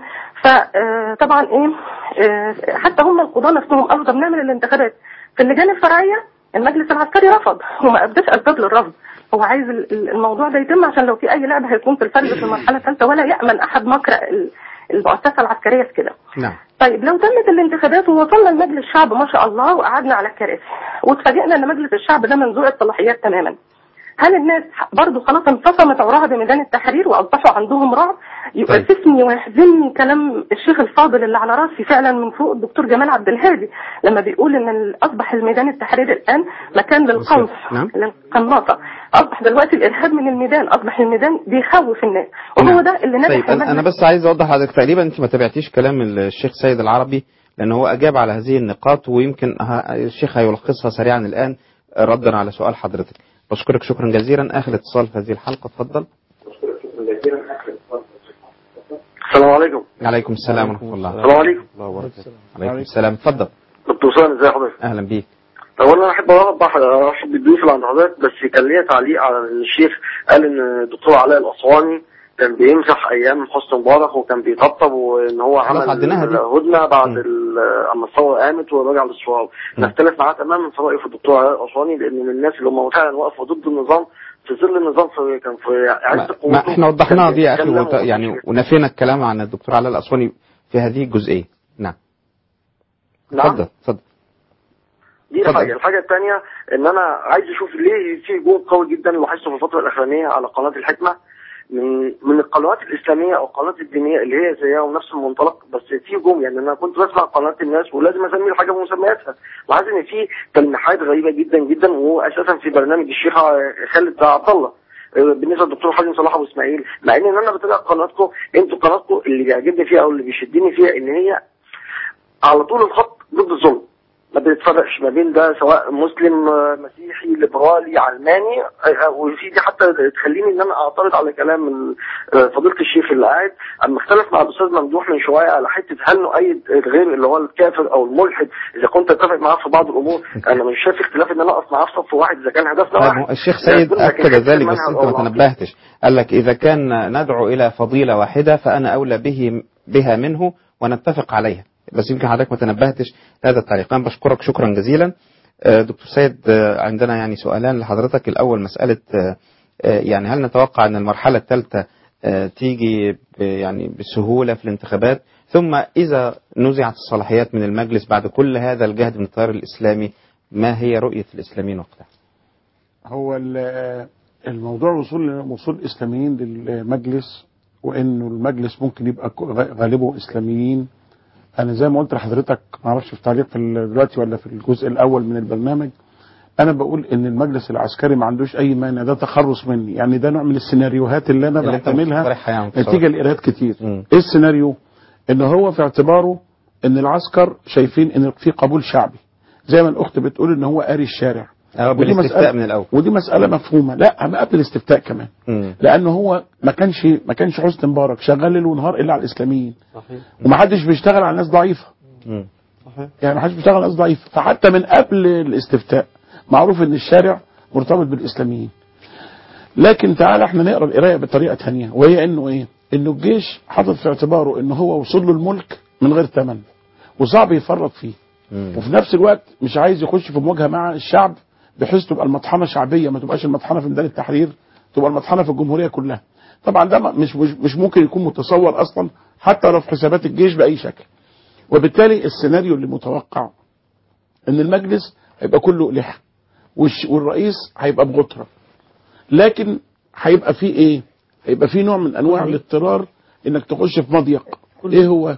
فطبعا ايه آه، حتى هم القضاه نفسهم قالوا طب نعمل الانتخابات في اللجان الفرعيه المجلس العسكري رفض وما ابداش اسباب للرفض هو عايز ال- ال- الموضوع ده يتم عشان لو في اي لعب هيكون في الفرز في المرحله الثالثه ولا يامن احد مكر ال- المؤسسه العسكريه في كده نعم طيب لو تمت الانتخابات ووصلنا لمجلس الشعب ما شاء الله وقعدنا على الكراسي واتفاجئنا ان مجلس الشعب ده منزوع الصلاحيات تماما هل الناس برضو خلاص انفصمت عراها بميدان التحرير واصبحوا عندهم رعب يؤسفني ويحزنني كلام الشيخ الفاضل اللي على راسي فعلا من فوق الدكتور جمال عبد الهادي لما بيقول ان ال- اصبح الميدان التحرير الان مكان للقنص نعم. للقناصه اصبح دلوقتي الارهاب من الميدان اصبح الميدان بيخوف الناس وهو نعم. ده اللي نجح طيب انا أنا المجلس. بس عايز اوضح لحضرتك تقريبا انت ما تابعتيش كلام الشيخ سيد العربي لان هو اجاب على هذه النقاط ويمكن ه- الشيخ هيلخصها سريعا الان ردا على سؤال حضرتك بشكرك شكرا جزيلا اخر اتصال في هذه الحلقه اتفضل السلام عليكم عليكم السلام ورحمة الله السلام عليكم الله وبركاته عليكم السلام اتفضل دكتور سامي ازي حضرتك أهلا بيك اولا انا احب اوضح ارحب بالضيوف اللي عند حضرتك بس كان ليا تعليق على ان الشيخ قال ان الدكتور علاء الاسواني كان بيمسح ايام حسني مبارك وكان بيطبطب وان هو خلاص عمل عديناها دي. هدنه بعد مم. ال- اما الثوره قامت ورجع للصواب مم. نختلف معاه تماما في رايي في الدكتور علاء الاسواني لان من الناس اللي هم فعلا وقفوا ضد النظام في ظل النظام في كان في عز ما, قوته ما احنا وضحناها كان دي يا أخي بيتكلم وت- يعني ومفيش- ونفينا الكلام عن الدكتور علاء الأسواني في هذه الجزئية نعم نعم اتفضل اتفضل دي اتفضل. حاجه الحاجه الثانيه ان انا عايز اشوف ليه في هجوم قوي جدا لاحظته في الفتره الاخرانيه على قناه الحكمه من من القنوات الاسلاميه او القنوات الدينيه اللي هي زيها ونفس المنطلق بس في هجوم يعني انا كنت بسمع قناه الناس ولازم اسمي الحاجه بمسمياتها وحاسس ان في تلميحات غريبه جدا جدا واساسا في برنامج الشيخ خالد عبد الله بالنسبه للدكتور حازم صلاح ابو اسماعيل مع ان انا بتابع قناتكم انتوا قناتكم اللي بيعجبني فيها او اللي بيشدني فيها ان هي على طول الخط ضد الظلم ما بيتفرقش ما بين ده سواء مسلم آه، مسيحي ليبرالي علماني آه، آه، وفي دي حتى تخليني ان انا اعترض على كلام ال- آه، فضيله الشيخ اللي قاعد اما اختلف مع الاستاذ ممدوح من شويه على حته هل نؤيد الغير اللي هو الكافر او الملحد اذا كنت اتفق معاه في بعض الامور انا مش شايف اختلاف ان انا اقف معاه في صف واحد اذا كان هدفنا طيب واحد هو الشيخ لا سيد يكون لك أكد حتة ذلك بس المنهج أنت أو ما العقيدة. تنبهتش قال لك إذا كان ندعو إلى فضيلة واحدة فأنا أولى به بها منه ونتفق عليها بس يمكن حضرتك ما تنبهتش هذا التعليق أنا بشكرك شكرا جزيلا آه، دكتور سيد آه، عندنا يعني سؤالان لحضرتك الأول مسألة آه، آه، يعني هل نتوقع أن المرحلة الثالثة آه، تيجي ب- يعني بسهولة في الانتخابات ثم إذا نزعت الصلاحيات من المجلس بعد كل هذا الجهد من التيار الإسلامي ما هي رؤية الإسلاميين وقتها؟ هو ال- الموضوع وصول وصول الاسلاميين للمجلس وانه المجلس ممكن يبقى ك- غالبه اسلاميين انا زي ما قلت لحضرتك ما اعرفش في تعليق في ال- دلوقتي ولا في الجزء الاول من البرنامج انا بقول ان المجلس العسكري ما عندوش اي مانع ده تخرص مني يعني ده نوع من السيناريوهات اللي انا اللي أنت بعتملها مقترحها يعني نتيجه لقراءات كتير مم. ايه السيناريو ان هو في اعتباره ان العسكر شايفين ان في قبول شعبي زي ما الاخت بتقول ان هو قاري الشارع أه ودي بالاستفتاء مسألة- من الأول ودي مسألة مفهومة لا ما قبل الاستفتاء كمان مم. لأنه هو ما كانش ما كانش حسني مبارك شغال ليل ونهار إلا على الإسلاميين صحيح ومحدش بيشتغل على ناس ضعيفة مم. يعني محدش بيشتغل على ناس ضعيفة فحتى من قبل الاستفتاء معروف إن الشارع مرتبط بالإسلاميين لكن تعالى احنا نقرا القرايه بطريقه ثانيه وهي انه ايه؟ انه الجيش حاطط في اعتباره ان هو وصل له الملك من غير ثمن وصعب يفرط فيه مم. وفي نفس الوقت مش عايز يخش في مواجهه مع الشعب بحيث تبقى المطحنه شعبيه ما تبقاش المطحنه في ميدان التحرير تبقى المطحنه في الجمهوريه كلها طبعا ده ما- مش مش مش ممكن يكون متصور اصلا حتى لو في حسابات الجيش باي شكل وبالتالي السيناريو اللي متوقع ان المجلس هيبقى كله لحى والش- والرئيس هيبقى بغطره لكن هيبقى فيه ايه هيبقى فيه نوع من انواع الاضطرار انك تخش في مضيق ايه هو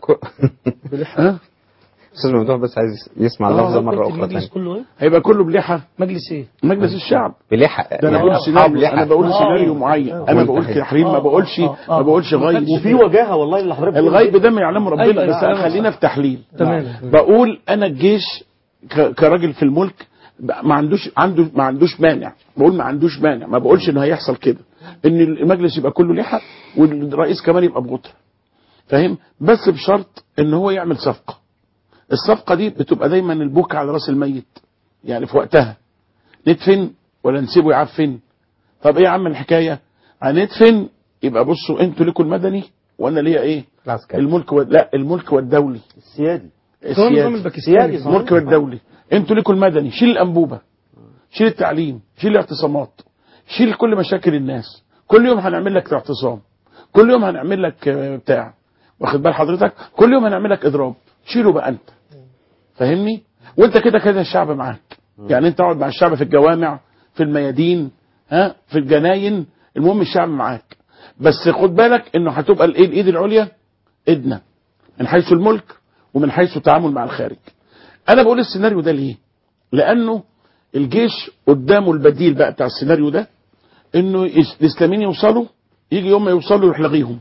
ها استاذ ممدوح بس عايز يسمع آه، اللفظه قلت مره اخرى المجلس ثانيه كله ايه؟ هيبقى كله بلحى مجلس ايه؟ مجلس الشعب بلحق ده انا يعني بقول اصحاب سيناريو لحى انا بقول آه. سيناريو معين انا وانت بقول حي- تحريم ما آه، بقولش آه، آه. ما بقولش ما غيب كانش وفي وجاهه والله اللي حضرتك بتقول الغيب ده ما يعلمه ربنا أيوة، بس أيوة، خلينا صح. في تحليل تمام. بقول انا الجيش ك- كراجل في الملك ما عندوش عنده ما عندوش مانع بقول ما عندوش مانع ما بقولش انه هيحصل كده ان المجلس يبقى كله لحى والرئيس كمان يبقى بغطر فاهم بس بشرط ان هو يعمل صفقه الصفقه دي بتبقى دايما البكا على راس الميت يعني في وقتها ندفن ولا نسيبه يعفن طب ايه يا عم الحكايه هندفن يبقى بصوا انتوا لكم المدني وانا ليا ايه العسكري الملك و... لا الملك والدولي السيادي كمان النظام السياسي الباكستاني سيادي. الملك والدولي انتوا لكم المدني شيل الانبوبه شيل التعليم شيل الاعتصامات شيل كل مشاكل الناس كل يوم هنعمل لك اعتصام كل يوم هنعمل لك آه، بتاع واخد بال حضرتك كل يوم هنعمل لك اضراب شيله بقى انت فاهمني وانت كده كده الشعب معاك يعني انت اقعد مع الشعب في الجوامع في الميادين ها في الجناين المهم الشعب معاك بس خد بالك انه هتبقى الايه الايد العليا ايدنا من حيث الملك ومن حيث التعامل مع الخارج انا بقول السيناريو ده ليه لانه الجيش قدامه البديل بقى بتاع السيناريو ده انه يس- الاسلاميين يوصلوا يجي يوم ما يوصلوا يروح لغيهم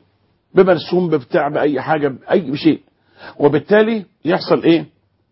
بمرسوم ببتاع باي حاجه باي شيء وبالتالي يحصل ايه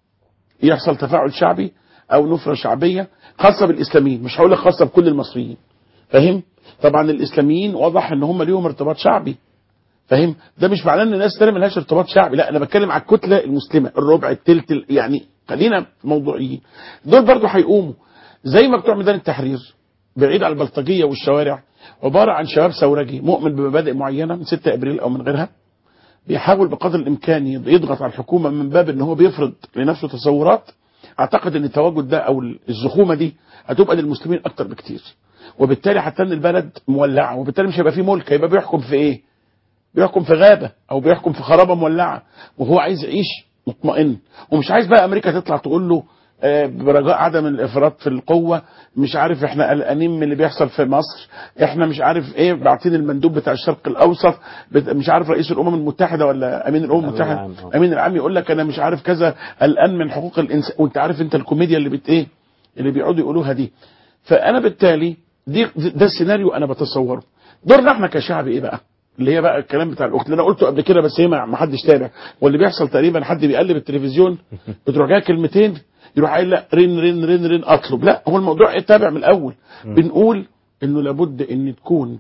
يحصل تفاعل شعبي او نفره شعبيه خاصه بالاسلاميين مش هقول لك خاصه بكل المصريين فاهم طبعا الاسلاميين واضح ان هم ليهم ارتباط شعبي فاهم ده مش معناه ان الناس تانية ملهاش ارتباط شعبي لا انا بتكلم على الكتله المسلمه الربع التلت ال- يعني خلينا موضوعيين دول برضو هيقوموا زي ما بتوع ميدان التحرير بعيد عن البلطجيه والشوارع عباره عن شباب ثورجي مؤمن بمبادئ معينه من 6 ابريل او من غيرها بيحاول بقدر الامكان يضغط على الحكومه من باب ان هو بيفرض لنفسه تصورات اعتقد ان التواجد ده او الزخومه دي هتبقى للمسلمين اكتر بكتير وبالتالي هتن البلد مولعه وبالتالي مش هيبقى فيه ملك هيبقى بيحكم في ايه بيحكم في غابه او بيحكم في خرابه مولعه وهو عايز يعيش مطمئن ومش عايز بقى امريكا تطلع تقول له آه، برجاء عدم الافراط في القوه مش عارف احنا قلقانين من اللي بيحصل في مصر احنا مش عارف ايه باعتين المندوب بتاع الشرق الاوسط بت- مش عارف رئيس الامم المتحده ولا امين الامم المتحده العام، آه. امين العام يقول لك انا مش عارف كذا قلقان من حقوق الانسان وانت عارف انت الكوميديا اللي بت ايه اللي بيقعدوا يقولوها دي فانا بالتالي دي ده السيناريو انا بتصوره دورنا احنا كشعب ايه بقى اللي هي بقى الكلام بتاع الاخت اللي انا قلته قبل كده بس هي ما ما حدش تابع واللي بيحصل تقريبا حد بيقلب التلفزيون بتروح جايه كلمتين يروح قايل لا رن رن رن رن اطلب لا هو الموضوع ايه تابع من الاول بنقول انه لابد ان تكون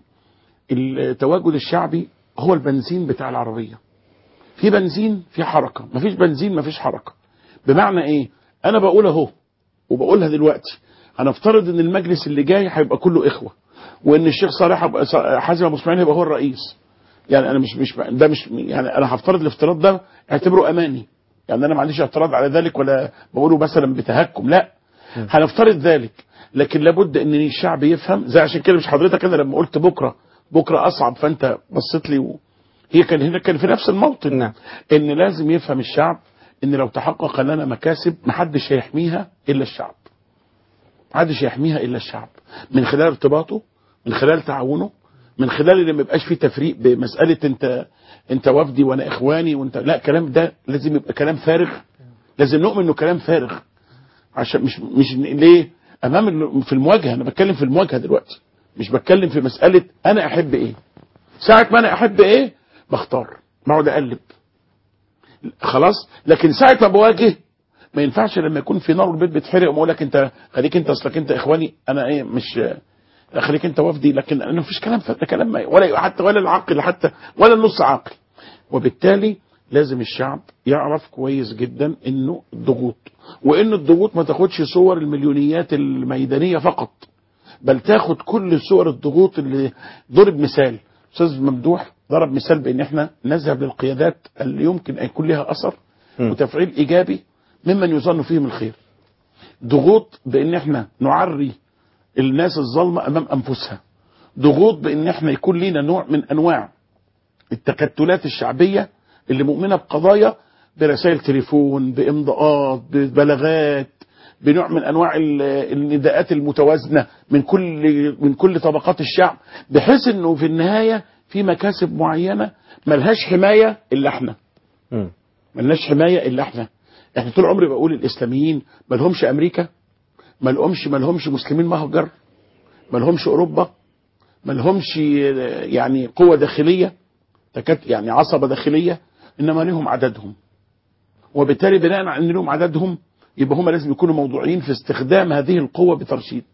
التواجد الشعبي هو البنزين بتاع العربيه في بنزين في حركه مفيش بنزين مفيش حركه بمعنى ايه انا بقول اهو وبقولها دلوقتي هنفترض ان المجلس اللي جاي هيبقى كله اخوه وان الشيخ صالح هيبقى- حازم ابو اسماعيل هيبقى هو الرئيس يعني انا مش مش ده مش يعني انا هفترض الافتراض ده اعتبره اماني يعني انا ما عنديش اعتراض على ذلك ولا بقوله مثلا بتهكم لا هنفترض ذلك لكن لابد ان الشعب يفهم زي عشان كده مش حضرتك انا لما قلت بكره بكره اصعب فانت بصيت لي و... هي كان هنا كان في نفس الموطن نعم. ان لازم يفهم الشعب ان لو تحقق لنا مكاسب محدش هيحميها الا الشعب محدش يحميها الا الشعب من خلال ارتباطه من خلال تعاونه من خلال ان ما يبقاش في تفريق بمساله انت انت وفدي وانا اخواني وانت لا كلام ده لازم يبقى كلام فارغ لازم نؤمن انه كلام فارغ عشان مش مش ليه امام ال- في المواجهه انا بتكلم في المواجهه دلوقتي مش بتكلم في مساله انا احب ايه ساعه ما انا احب ايه بختار بقعد اقلب خلاص لكن ساعه ما بواجه ما ينفعش لما يكون في نار والبيت بيتحرق وما اقول لك انت خليك انت اصلك انت اخواني انا ايه مش لا خليك انت وفدي لكن انا مفيش كلام ده كلام ما ولا حتى ولا العقل حتى ولا النص عاقل وبالتالي لازم الشعب يعرف كويس جدا انه الضغوط وان الضغوط ما تاخدش صور المليونيات الميدانيه فقط بل تاخد كل صور الضغوط اللي ضرب مثال استاذ ممدوح ضرب مثال بان احنا نذهب للقيادات اللي يمكن ان يكون لها اثر وتفعيل ايجابي ممن يظن فيهم الخير ضغوط بان احنا نعري الناس الظالمه امام انفسها ضغوط بان احنا يكون لنا نوع من انواع التكتلات الشعبيه اللي مؤمنه بقضايا برسائل تليفون بامضاءات ببلاغات بنوع من انواع ال- النداءات المتوازنه من كل من كل طبقات الشعب بحيث انه في النهايه في مكاسب معينه ملهاش حمايه الا احنا مم. ملناش حمايه الا احنا احنا طول عمري بقول الاسلاميين ما لهمش امريكا ما لهمش ما لهمش مسلمين مهجر ما لهمش اوروبا ما لهمش يعني قوه داخليه تكاد يعني عصبه داخليه انما لهم عددهم وبالتالي بناء على ان لهم عددهم يبقى هم لازم يكونوا موضوعيين في استخدام هذه القوه بترشيد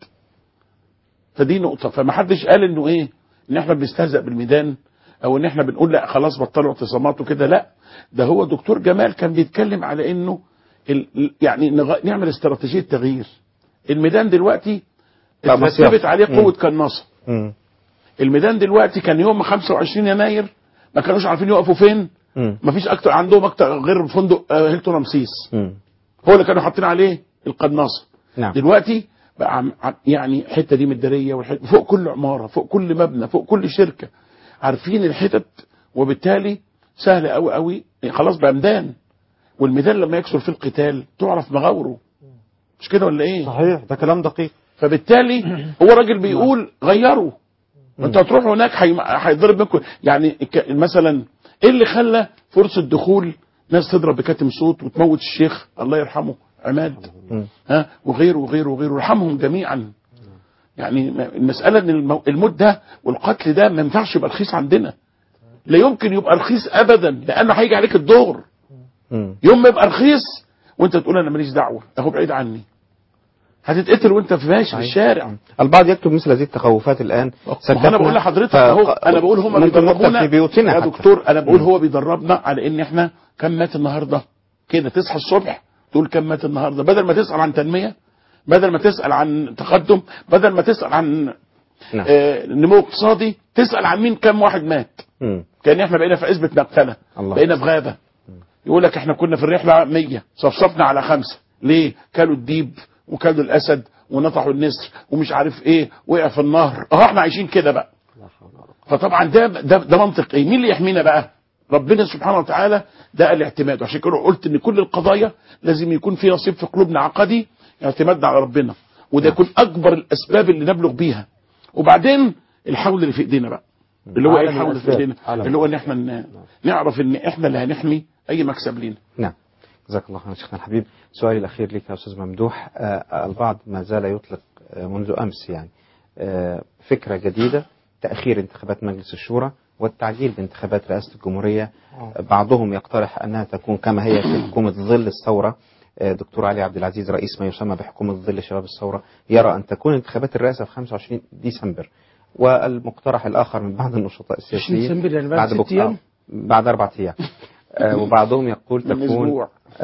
فدي نقطه فما حدش قال انه ايه ان احنا بنستهزأ بالميدان او ان احنا بنقول لا خلاص بطلوا اعتصامات وكده لا ده هو دكتور جمال كان بيتكلم على انه ال- يعني نغ- نعمل استراتيجيه تغيير الميدان دلوقتي لا، اترتبت مصيف. عليه مم. قوه قناصه مم. الميدان دلوقتي كان يوم 25 يناير ما كانوش عارفين يقفوا فين مم. ما فيش اكتر عندهم اكتر غير فندق آه، هيلتون رمسيس مم. هو اللي كانوا حاطين عليه القناصه نعم دلوقتي بقى عم عم- يعني الحته دي متداريه والحته فوق كل عماره فوق كل مبنى فوق كل شركه عارفين الحتت وبالتالي سهل قوي قوي خلاص بقى ميدان والميدان لما يكسر فيه القتال تعرف مغاوره مش كده ولا ايه صحيح ده كلام دقيق فبالتالي هو راجل بيقول غيروا انت هتروح هناك هي- هيضرب منكم يعني ك- مثلا ايه اللي خلى فرصه دخول ناس تضرب بكاتم صوت وتموت الشيخ الله يرحمه عماد مم. ها وغيره وغيره وغيره يرحمهم جميعا يعني م- المساله ان المو- الموت ده والقتل ده ما ينفعش يبقى رخيص عندنا لا يمكن يبقى رخيص ابدا لانه هيجي عليك الدور مم. يوم ما يبقى رخيص وانت تقول انا ماليش دعوه اهو بعيد عني هتتقتل وانت في ماشي في الشارع البعض يكتب مثل هذه التخوفات الان ما انا بقول لحضرتك اهو انا بقول هم ممكن نقتل بيدربونا في بيوتنا يا حتى. دكتور انا بقول هو بيدربنا على ان احنا كم مات النهارده كده تصحى الصبح تقول كم مات النهارده بدل ما تسال عن تنميه بدل ما تسال عن تقدم بدل ما تسال عن نعم. آه نمو اقتصادي تسال عن مين كم واحد مات مم. كان احنا بقينا في عزبه مقتله الله. بقينا في غابه يقول لك احنا كنا في الرحله 100 صفصفنا على خمسه ليه؟ كلوا الديب وكلوا الاسد ونطحوا النسر ومش عارف ايه وقع في النهر اه احنا عايشين كده بقى فطبعا ده ده ده منطق ايه؟ مين اللي يحمينا بقى؟ ربنا سبحانه وتعالى ده الاعتماد وعشان كده قلت ان كل القضايا لازم يكون في نصيب في قلوبنا عقدي اعتمادنا على ربنا وده يكون اكبر الاسباب اللي نبلغ بيها وبعدين الحول اللي في ايدينا بقى اللي هو ايه عالم الحول اللي في الأسباب. ايدينا عالم اللي هو ان احنا ن- نعرف ان احنا اللي هنحمي اي مكسب لينا نعم جزاك الله خيرا شيخنا الحبيب سؤالي الأخير لك يا أستاذ ممدوح آه البعض ما زال يطلق آه منذ أمس يعني آه فكرة جديدة تأخير انتخابات مجلس الشورى والتعجيل بانتخابات رئاسة الجمهورية آه بعضهم يقترح أنها تكون كما هي في حكومة ظل الثورة آه دكتور علي عبد العزيز رئيس ما يسمى بحكومة ظل شباب الثورة يرى أن تكون انتخابات الرئاسة في 25 ديسمبر والمقترح الآخر من بعض النشطاء السياسيين ديسمبر يعني بعد ست بكرة- أيام؟ بعد أربعة أيام آه وبعضهم يقول من تكون أسبوع.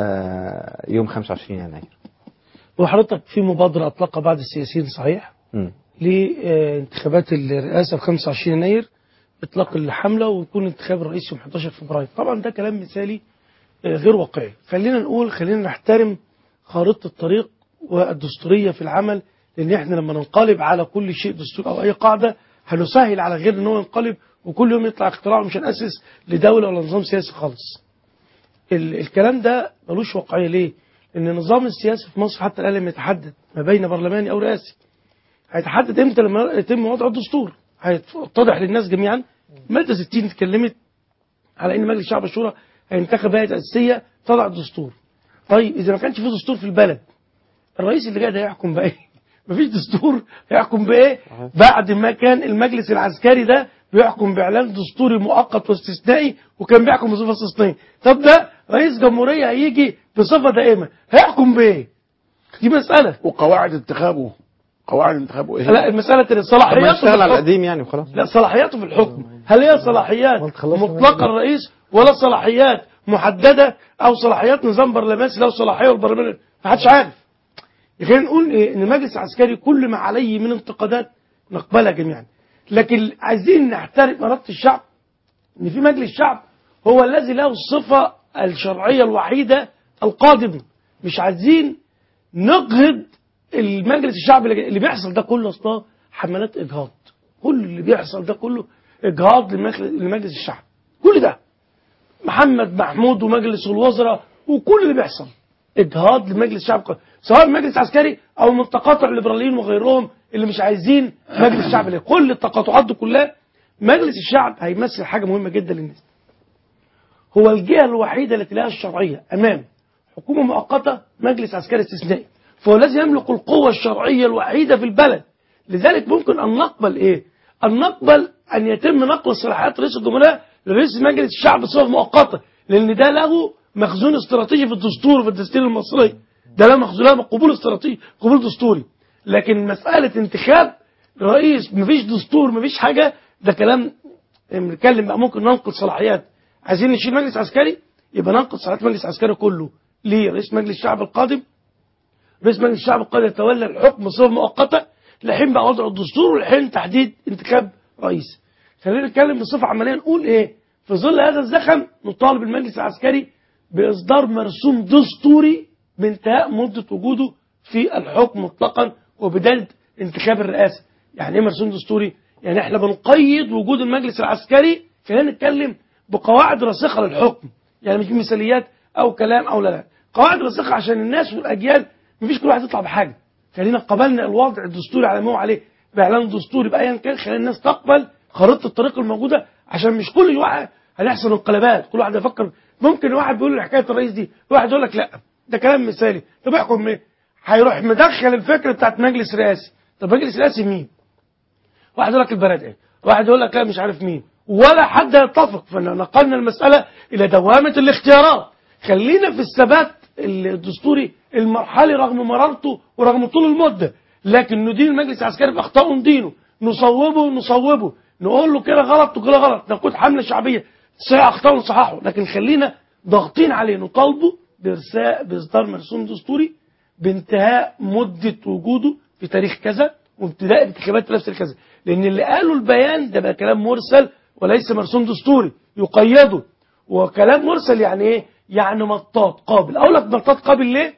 آه يوم 25 يناير وحضرتك في مبادرة أطلقها بعض السياسيين صحيح مم. لانتخابات الرئاسة في 25 يناير إطلاق الحملة ويكون انتخاب الرئيس يوم 11 فبراير طبعا ده كلام مثالي آه، غير واقعي خلينا نقول خلينا نحترم خارطة الطريق والدستورية في العمل لأن احنا لما ننقلب على كل شيء دستور أو أي قاعدة هنسهل على غير ان هو ينقلب وكل يوم يطلع اختراع ومش هنأسس لدولة ولا نظام سياسي خالص ال- الكلام ده ملوش واقعية ليه؟ لأن النظام السياسي في مصر حتى الآن لم يتحدد ما بين برلماني أو رئاسي هيتحدد امتى لما يتم وضع الدستور هيتضح للناس جميعا مادة 60 اتكلمت على ان مجلس الشعب والشورى هينتخب هيئة أساسية تضع الدستور طيب إذا ما كانش في دستور في البلد الرئيس اللي جاي ده هيحكم بإيه؟ مفيش دستور هيحكم بإيه؟ بعد ما كان المجلس العسكري ده بيحكم بإعلان دستوري مؤقت واستثنائي وكان بيحكم بصفة استثنائية طب ده رئيس جمهورية هيجي بصفة دائمة هيحكم بإيه؟ دي مسألة وقواعد انتخابه قواعد انتخابه ايه لا المسألة طب ما صلاحياته في نشتغل على الحكم القديم يعني وخلاص لا صلاحياته في الحكم هل هي صلاحيات ما انت خلصت مطلقة منها. الرئيس ولا صلاحيات محددة أو صلاحيات نظام برلماني لو صلاحية والبرلمان ما حدش عارف خلينا نقول إيه ان المجلس العسكري كل ما عليه من انتقادات نقبلها جميعا لكن عايزين نحترم إرادة الشعب ان في مجلس الشعب هو الذي له الصفة الشرعية الوحيدة القادم مش عايزين نجهض المجلس الشعبي اللي اللي بيحصل ده كله اصلا حملات اجهاض كل اللي بيحصل ده كله اجهاض لمجلس لمجلس الشعب كل ده محمد محمود ومجلس الوزراء وكل اللي بيحصل اجهاض لمجلس الشعب سواء مجلس عسكري او من تقاطع الليبراليين وغيرهم اللي مش عايزين مجلس الشعب ليه كل التقاطعات دي كلها مجلس الشعب هيمثل حاجه مهمه جدا للناس هو الجهه الوحيده التي لها الشرعيه امام حكومه مؤقته مجلس عسكري استثنائي فهو الذي يملك القوه الشرعيه الوحيده في البلد لذلك ممكن ان نقبل ايه ان نقبل ان يتم نقل صلاحيات رئيس الجمهوريه لرئيس مجلس الشعب بصفه مؤقته لان ده له مخزون استراتيجي في الدستور في الدستور المصري ده له مخزون له قبول استراتيجي قبول دستوري لكن مساله انتخاب رئيس مفيش دستور مفيش حاجه ده كلام بنتكلم بقى ممكن ننقل صلاحيات عايزين نشيل مجلس عسكري يبقى ننقل صلاحيات مجلس عسكري كله ليه رئيس مجلس الشعب القادم رئيس مجلس الشعب القادم يتولى الحكم بصفه مؤقته لحين بقى وضع الدستور ولحين تحديد انتخاب رئيس خلينا نتكلم بصفه عمليه نقول ايه في ظل هذا الزخم نطالب المجلس العسكري باصدار مرسوم دستوري بانتهاء مده وجوده في الحكم مطلقا وبدايه انتخاب الرئاسه يعني ايه مرسوم دستوري يعني احنا بنقيد وجود المجلس العسكري خلينا نتكلم بقواعد راسخه للحكم يعني مش مثاليات او كلام او لا لا قواعد راسخه عشان الناس والاجيال مفيش كل واحد يطلع بحاجه خلينا قبلنا الوضع الدستوري على ما هو عليه باعلان دستوري بايا كان خلينا الناس تقبل خريطه الطريق الموجوده عشان مش كل واحد هنحصل انقلابات كل واحد يفكر ممكن واحد بيقول لي حكايه الرئيس دي واحد يقول لك لا ده كلام مثالي طب احكم ايه هيروح مدخل الفكره بتاعت مجلس رئاسي طب مجلس رئاسي مين واحد يقول لك البلد ايه واحد يقول لك لا مش عارف مين ولا حد يتفق فنقلنا المسألة إلى دوامة الاختيارات خلينا في الثبات الدستوري المرحلي رغم مرارته ورغم طول المده لكن ندين المجلس العسكري باخطائه ندينه نصوبه نصوبه نقول له كده غلط وكده غلط نقود حمله شعبيه صحيح اخطاء ونصححه لكن خلينا ضاغطين عليه نطالبه بارساء باصدار مرسوم دستوري بانتهاء مده وجوده في تاريخ كذا وابتداء انتخابات في نفس الكذا لان اللي قالوا البيان ده بقى كلام مرسل وليس مرسوم دستوري يقيده وكلام مرسل يعني ايه يعني مطاط قابل اقول لك مطاط قابل ليه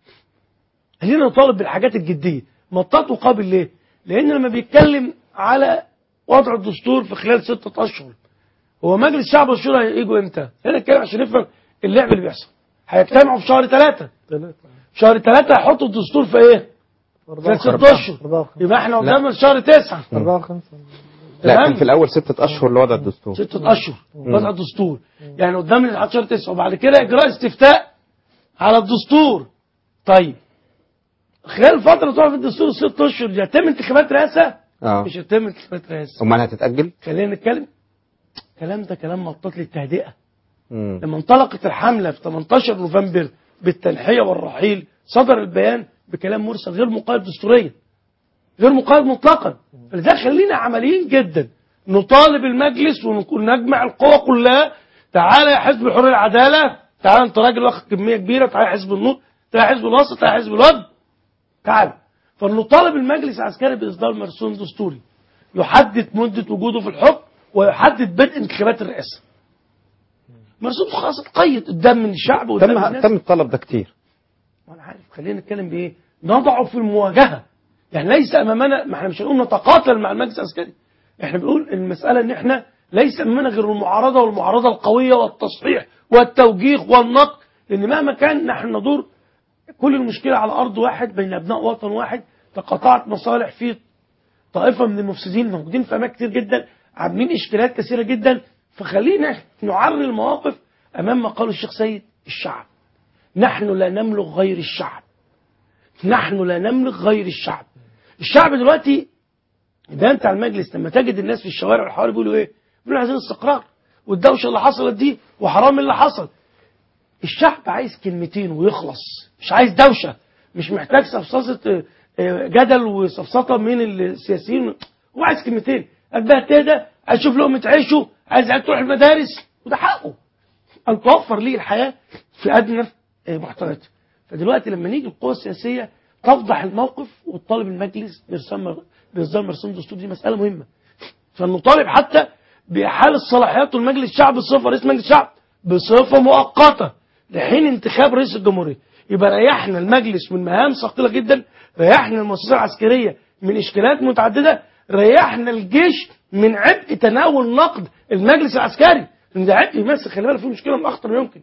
خلينا نطالب بالحاجات الجديه مطاط وقابل ليه لان لما بيتكلم على وضع الدستور في خلال ستة اشهر هو مجلس الشعب والشورى هيجوا امتى هنا الكلام عشان نفهم اللعب اللي بيحصل هيجتمعوا في شهر ثلاثة ثلاثة في شهر ثلاثة هيحطوا الدستور في ايه في ست اشهر أربعة وخمسة يبقى احنا قدامنا شهر تسعة أربعة وخمسة لا تمام؟ كان في الاول ستة اشهر لوضع الدستور ستة أشهر وضع الدستور يعني قدامنا لحد شهر تسعة وبعد كده إجراء استفتاء على الدستور طيب خلال فترة تقع في الدستور الست أشهر يتم انتخابات رئاسة اه مش يتم انتخابات رئاسة امال هتتاجل خلينا نتكلم الكلام ده كلام مطاط للتهدئة مم. لما انطلقت الحملة في 18 نوفمبر بالتنحية والرحيل صدر البيان بكلام مرسل غير مقيد دستوريا غير مقيد مطلقا فلذلك خلينا عمليين جدا نطالب المجلس ونجمع القوى كلها تعالى يا حزب الحرية العدالة تعالى انت راجل واخد كمية كبيرة تعالى يا حزب النور تعالى يا حزب الوسط تعالى يا حزب الوفد تعالى فنطالب المجلس العسكري بإصدار مرسوم دستوري يحدد مدة وجوده في الحكم ويحدد بدء انتخابات الرئاسة مرسوم خلاص اتقيد قدام من الشعب وقدام تم الناس تم الطلب ده كتير وانا عارف خلينا نتكلم بايه نضعه في المواجهه يعني ليس امامنا ما احنا مش هنقول نتقاتل مع المجلس العسكري احنا بنقول المساله ان احنا ليس امامنا غير المعارضه والمعارضه القويه والتصحيح والتوجيه والنقد لان مهما كان نحن ندور كل المشكله على ارض واحد بين ابناء وطن واحد تقاطعت مصالح في طائفه من المفسدين موجودين في اماكن كتير جدا عاملين اشكالات كثيره جدا فخلينا نعري المواقف امام ما قاله الشيخ سيد الشعب نحن لا نملك غير الشعب نحن لا نملك غير الشعب الشعب دلوقتي ده انت على المجلس لما تجد الناس في الشوارع والحواري بيقولوا ايه بيقولوا عايزين استقرار والدوشه اللي حصلت دي وحرام اللي حصل الشعب عايز كلمتين ويخلص مش عايز دوشه مش محتاج صفصفه اه، اه، جدل وصفصطه من السياسيين هو عايز كلمتين قلبها تهدى عايز يشوف لقمه عيشه عايز عيال تروح المدارس وده حقه أن توفر ليه الحياة في أدنى آه، محتوياتها فدلوقتي لما نيجي القوى السياسية تفضح الموقف وتطالب المجلس بإرسام بإصدار مرسوم دستور دي مسألة مهمة فنطالب حتى بإحالة صلاحيات المجلس الشعب بصفة رئيس مجلس الشعب بصفة مؤقتة لحين انتخاب رئيس الجمهورية يبقى ريحنا المجلس من مهام ثقيلة جدا ريحنا المؤسسة العسكرية من إشكالات متعددة ريحنا الجيش من عبء تناول نقد المجلس العسكري ان ده عبء يمثل خلي بالك في مشكله من اخطر ما يمكن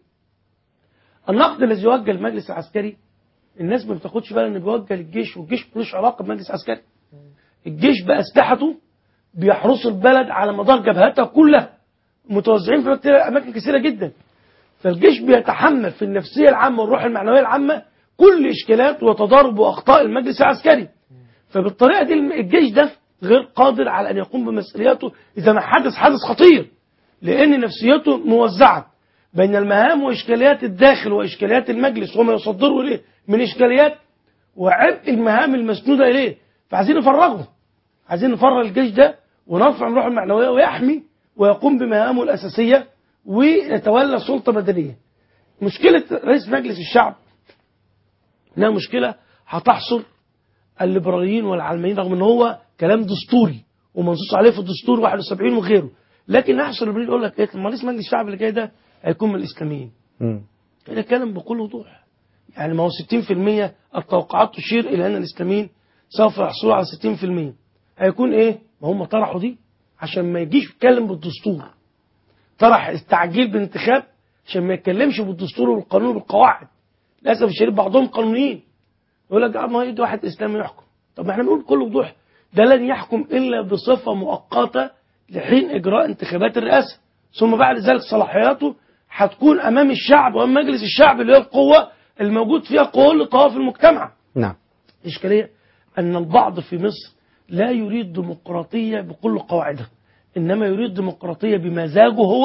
النقد الذي يوجه المجلس العسكري الناس ما بتاخدش بالها انه بيوجه للجيش والجيش ملوش علاقه بالمجلس العسكري الجيش باسلحته بيحرسوا البلد على مدار جبهتها كلها متوزعين في كتير- اماكن كثيره جدا فالجيش بيتحمل في النفسيه العامه والروح المعنويه العامه كل اشكالات وتضارب واخطاء المجلس العسكري فبالطريقه دي الم- الجيش ده غير قادر على ان يقوم بمسؤولياته اذا ما حدث حدث خطير لان نفسيته موزعه بين المهام واشكاليات الداخل واشكاليات المجلس وما يصدره اليه من اشكاليات وعبء المهام المسنوده اليه فعايزين نفرغه عايزين نفرغ الجيش ده ونرفع من روحه المعنويه ويحمي ويقوم بمهامه الاساسيه ويتولى سلطه مدنيه. مشكله رئيس مجلس الشعب انها مشكله هتحصر الليبراليين والعلمانيين رغم ان هو كلام دستوري ومنصوص عليه في الدستور 71 وغيره لكن هيحصل الليبراليين يقول لك ايه لما رئيس مجلس الشعب اللي جاي ده هيكون من الاسلاميين مم. ده كلام بكل وضوح يعني ما هو 60% التوقعات تشير الى ان الاسلاميين سوف يحصلوا على 60% هيكون ايه؟ ما هم طرحوا دي عشان ما يجيش يتكلم بالدستور طرح التعجيل بالانتخاب عشان ما يتكلمش بالدستور والقانون والقواعد للاسف الشديد بعضهم قانونيين يقول لك آه، ما يجي واحد اسلامي يحكم طب ما احنا بنقول بكل وضوح ده لن يحكم الا بصفه مؤقته لحين اجراء انتخابات الرئاسه ثم بعد ذلك صلاحياته هتكون امام الشعب وامام مجلس الشعب اللي هي القوه الموجود فيها كل طوائف المجتمع نعم الإشكالية أن البعض في مصر لا يريد ديمقراطية بكل قواعدها إنما يريد ديمقراطية بمزاجه هو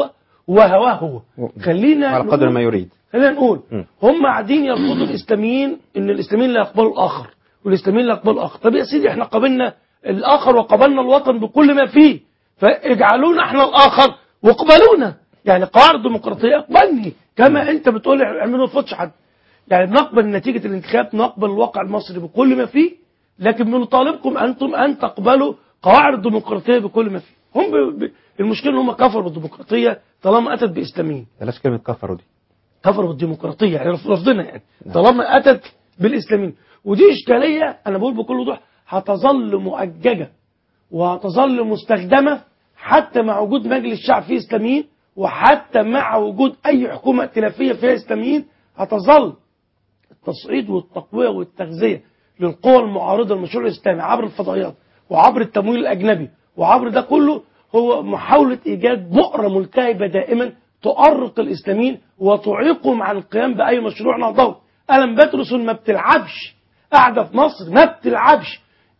وهواه هو خلينا على قدر نقول- ما يريد خلينا نقول م. هم قاعدين يرفضوا الاسلاميين ان الاسلاميين لا يقبلوا الاخر والاسلاميين لا يقبلوا الاخر طب يا سيدي احنا قبلنا الاخر وقبلنا الوطن بكل ما فيه فاجعلونا احنا الاخر واقبلونا يعني قواعد الديمقراطيه اقبلني كما انت بتقول اعملوا ما تفوتش حد يعني بنقبل نتيجه الانتخاب نقبل الواقع المصري بكل ما فيه لكن بنطالبكم انتم ان تقبلوا قواعد الديمقراطيه بكل ما فيه هم ب... ب... المشكله ان هم كفروا بالديمقراطيه طالما اتت باسلاميين بلاش كلمة كفروا دي كفروا بالديمقراطيه يعني رف- رفضنا يعني طالما اتت بالاسلاميين ودي اشكاليه انا بقول بكل وضوح هتظل مؤججه وهتظل مستخدمه حتى مع وجود مجلس شعب فيه اسلاميين وحتى مع وجود اي حكومه ائتلافيه فيها اسلاميين هتظل التصعيد والتقويه والتغذيه للقوى المعارضه للمشروع الاسلامي عبر الفضائيات وعبر التمويل الاجنبي وعبر ده كله هو محاوله ايجاد بؤره ملتهبه دائما تؤرق الاسلاميين وتعيقهم عن القيام باي مشروع نهضوي الم بترس ما بتلعبش قاعده في مصر ما بتلعبش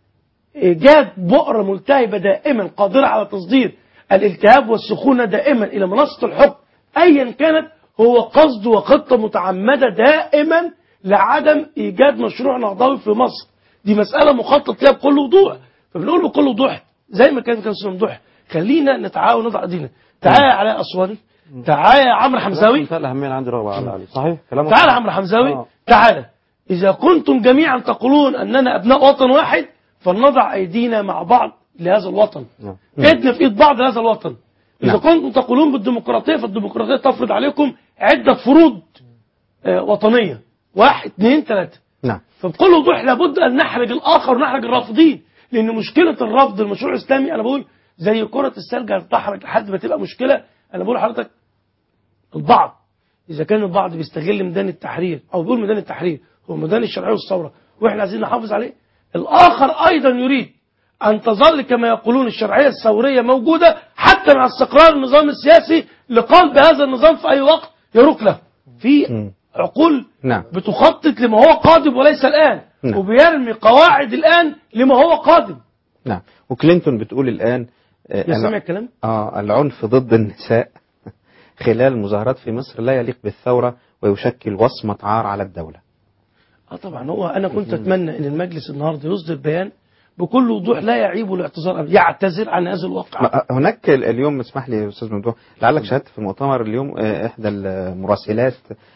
ايجاد بؤره ملتهبه دائما قادره على تصدير الالتهاب والسخونه دائما الى منصه الحكم ايا كانت هو قصد وخطه متعمده دائما لعدم ايجاد مشروع نهضوي في مصر دي مساله مخطط لها بكل وضوح فبنقول بكل وضوح زي ما كان كان أستاذ ممدوح خلينا نتعاون نضع ايدينا تعالى يا علاء اسواني تعالى يا عمرو حمزاوي منتهى الأهمية اللي عندي رغبة على علي صحيح كلامك تعالى يا صحيح. عمرو حمزاوي آه. تعالى إذا كنتم جميعا تقولون أننا أبناء وطن واحد فلنضع أيدينا مع بعض لهذا الوطن نعم. ايدنا في ايد بعض لهذا الوطن إذا نعم. كنتم تقولون بالديمقراطية فالديمقراطية تفرض عليكم عدة فروض آه، وطنية واحد اثنين ثلاثة نعم فبكل وضوح لابد ان نحرج الاخر ونحرج الرافضين لان مشكله الرفض المشروع الاسلامي انا بقول زي كره الثلج هتحرج لحد ما تبقى مشكله انا بقول لحضرتك البعض اذا كان البعض بيستغل ميدان التحرير او بيقول ميدان التحرير هو ميدان الشرعيه والثوره واحنا عايزين نحافظ عليه الاخر ايضا يريد ان تظل كما يقولون الشرعيه الثوريه موجوده حتى مع استقرار النظام السياسي لقلب هذا النظام في اي وقت يروق له في مم. عقول نعم بتخطط لما هو قادم وليس الآن نعم. وبيرمي قواعد الآن لما هو قادم نعم وكلينتون بتقول الآن آه، يا الع- سامع الكلام آه العنف ضد النساء خلال المظاهرات في مصر لا يليق بالثورة ويشكل وصمة عار على الدولة اه طبعا هو انا كنت اتمنى ان المجلس النهارده يصدر بيان بكل وضوح لا يعيب الاعتذار أبداً، يعتذر عن هذا الواقع ما- هناك ال- اليوم اسمح لي يا استاذ ممدوح لعلك شاهدت في المؤتمر اليوم آه، احدى المراسلات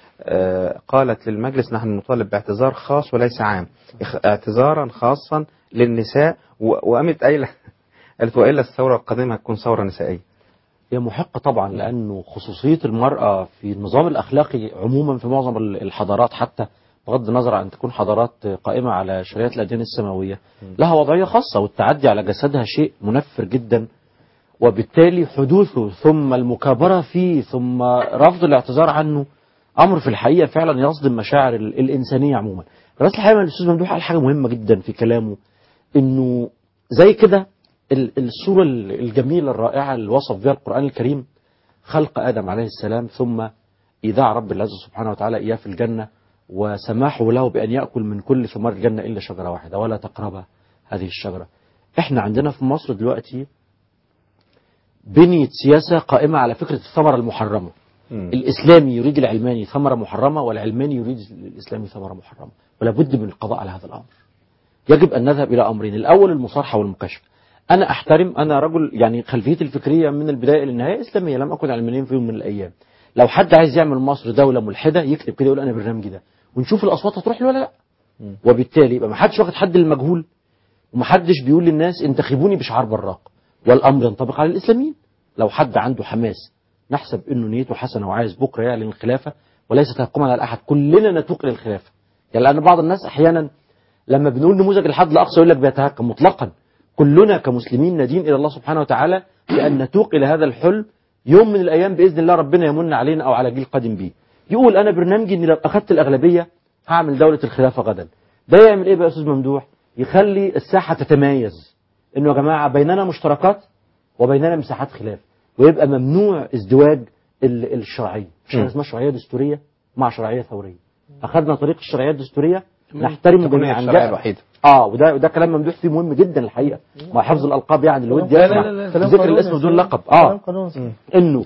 آه، قالت للمجلس نحن نطالب باعتذار خاص وليس عام اخ- اعتذارا خاصا للنساء و- وقامت قايله قالت والا الثوره القادمه هتكون ثوره نسائيه هي محقة طبعا لأنه خصوصية المرأة في النظام الأخلاقي عموما في معظم ال- الحضارات حتى بغض النظر عن تكون حضارات قائمة على شريعة الأديان السماوية لها وضعية خاصة والتعدي على جسدها شيء منفر جدا وبالتالي حدوثه ثم المكابرة فيه ثم رفض الاعتذار عنه أمر في الحقيقة فعلا يصدم مشاعر ال- الإنسانية عموما بس الحقيقة الأستاذ ممدوح قال حاجة مهمة جدا في كلامه إنه زي كده ال- الصورة ال- الجميلة الرائعة اللي وصف بها القرآن الكريم خلق آدم عليه السلام ثم إيذاع رب العزة سبحانه وتعالى إياه في الجنة وسماحه له بأن يأكل من كل ثمار الجنة إلا شجرة واحدة ولا تقرب هذه الشجرة إحنا عندنا في مصر دلوقتي بنية سياسة قائمة على فكرة الثمرة المحرمة الإسلامي يريد العلماني ثمرة محرمة والعلماني يريد الإسلامي ثمرة محرمة ولا بد من القضاء على هذا الأمر يجب أن نذهب إلى أمرين الأول المصارحة والمكاشفة أنا أحترم أنا رجل يعني خلفيتي الفكرية من البداية للنهاية إسلامية لم أكن علمانيا في يوم من الأيام لو حد عايز يعمل مصر دولة ملحدة يكتب كده يقول أنا برنامجي ده ونشوف الأصوات هتروح له ولا لا وبالتالي يبقى ما حدش واخد حد المجهول ومحدش بيقول للناس انتخبوني بشعار براق والأمر ينطبق على الإسلاميين لو حد عنده حماس نحسب انه نيته حسنه وعايز بكره يعلن الخلافه وليس تهكما على احد كلنا نتوق الى الخلافه يعني لان بعض الناس احيانا لما بنقول نموذج الحد الاقصى يقول لك بيتهكم مطلقا كلنا كمسلمين ندين الى الله سبحانه وتعالى بان نتوق الى هذا الحلم يوم من الايام باذن الله ربنا يمن علينا او على جيل قادم بيه يقول انا برنامجي اني لو اخذت الاغلبيه هعمل دوله الخلافه غدا ده يعمل ايه بقى يا استاذ ممدوح يخلي الساحه تتمايز انه يا جماعه بيننا مشتركات وبيننا مساحات خلاف ويبقى ممنوع ازدواج ال- الشرعيه مش حاجه اسمها شرعيه دستوريه مع شرعيه ثوريه اخذنا طريق الشرعيه الدستوريه نحترم تكون هي جميعا الشرعية ده- الوحيدة. اه وده وده كلام ممدوح فيه مهم جدا الحقيقه مع حفظ الالقاب يعني الود لا، لا، يسمع لا، لا، كلام ذكر قانوني الاسم يا بدون أستاذ. لقب كلام اه قانوني. انه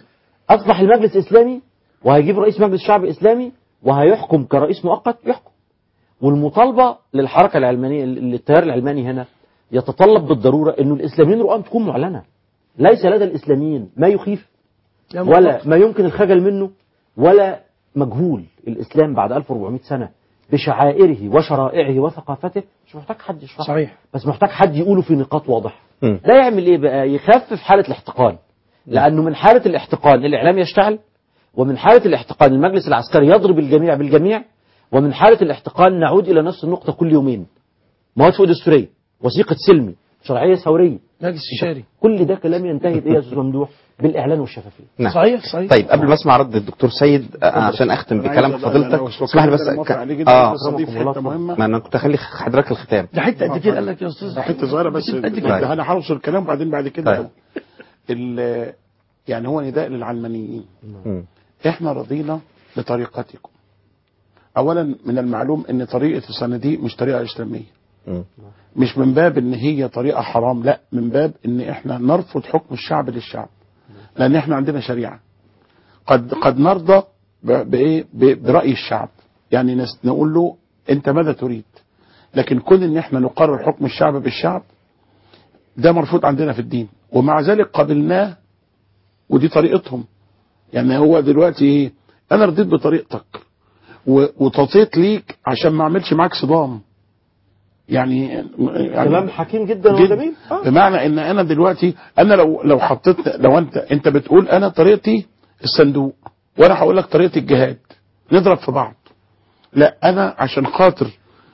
اصبح المجلس اسلامي وهيجيب رئيس مجلس شعب اسلامي وهيحكم كرئيس مؤقت يحكم والمطالبه للحركه العلمانيه للتيار العلماني هنا يتطلب بالضروره انه الاسلاميين رؤام تكون معلنه ليس لدى الاسلاميين ما يخيف لا ولا مطلق. ما يمكن الخجل منه ولا مجهول الاسلام بعد 1400 سنه بشعائره وشرائعه وثقافته مش محتاج حد يشرحه صحيح بس محتاج حد يقوله في نقاط واضحه مم. ده يعمل ايه بقى يخفف حاله الاحتقان لانه من حاله الاحتقان الاعلام يشتعل ومن حاله الاحتقان المجلس العسكري يضرب الجميع بالجميع ومن حاله الاحتقان نعود الى نفس النقطه كل يومين مواد فوق دستوريه وثيقه سلمي شرعيه ثوريه مجلس استشاري كل ده كلام ينتهي بايه يا استاذ ممدوح بالاعلان والشفافيه نعم صحيح صحيح طيب قبل ما اسمع رد الدكتور سيد آه، عشان اختم أنا بكلام عايز أض- فضيلتك لو سمحت اسمح لي بس أنا موافق ك- عليه جدا اه بس أضيف حته مهمه ما انا كنت اخلي حضرتك الختام ده حته قد كده قال لك يا استاذ حته صغيره بس قد كده ده انا هوصل الكلام وبعدين بعد كده طيب. ال- يعني هو نداء للعلمانيين مم. احنا رضينا بطريقتكم اولا من المعلوم ان طريقه الصناديق مش طريقه اسلاميه مم. مش من باب ان هي طريقه حرام لا من باب ان احنا نرفض حكم الشعب للشعب لان احنا عندنا شريعه قد قد نرضى ب- بايه ب- براي الشعب يعني نس- نقول له انت ماذا تريد لكن كون ان احنا نقرر حكم الشعب بالشعب ده مرفوض عندنا في الدين ومع ذلك قبلناه ودي طريقتهم يعني هو دلوقتي ايه انا رضيت بطريقتك و- وتطيت ليك عشان ما اعملش معاك صدام يعني, يعني كلام حكيم جدا جد. وجميل آه. بمعنى ان انا دلوقتي انا لو لو حطيت لو انت انت بتقول انا طريقتي الصندوق وانا هقول لك طريقه الجهاد نضرب في بعض لا انا عشان خاطر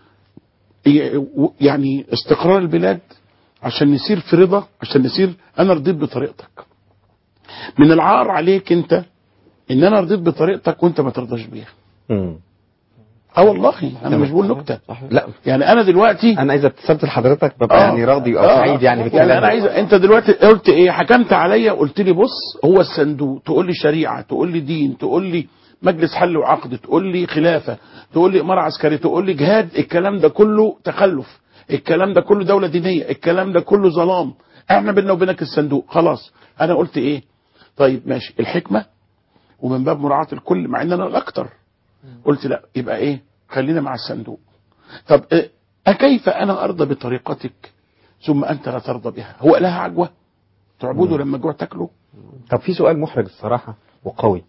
ي- يعني استقرار البلاد عشان نسير في رضا عشان نسير انا رضيت بطريقتك من العار عليك انت ان انا رضيت بطريقتك وانت ما ترضاش بيها مم. اه والله انا مش بقول نكته لا يعني انا دلوقتي انا اذا ابتسمت لحضرتك ببقى آه. يعني راضي او آه. سعيد يعني بالكلام يعني انا ده. عايز انت دلوقتي قلت ايه حكمت عليا قلت لي بص هو الصندوق تقول لي شريعه تقول لي دين تقول لي مجلس حل وعقد تقول لي خلافه تقول لي اماره عسكريه تقول لي جهاد الكلام ده كله تخلف الكلام ده كله دوله دينيه الكلام ده كله ظلام احنا بينا وبينك الصندوق خلاص انا قلت ايه طيب ماشي الحكمه ومن باب مراعاه الكل مع ان انا الاكتر قلت لا يبقى ايه خلينا مع الصندوق طب إيه أكيف أنا أرضى بطريقتك ثم أنت لا ترضى بها هو لها عجوة تعبده لما جوع تاكله طب في سؤال محرج الصراحة وقوي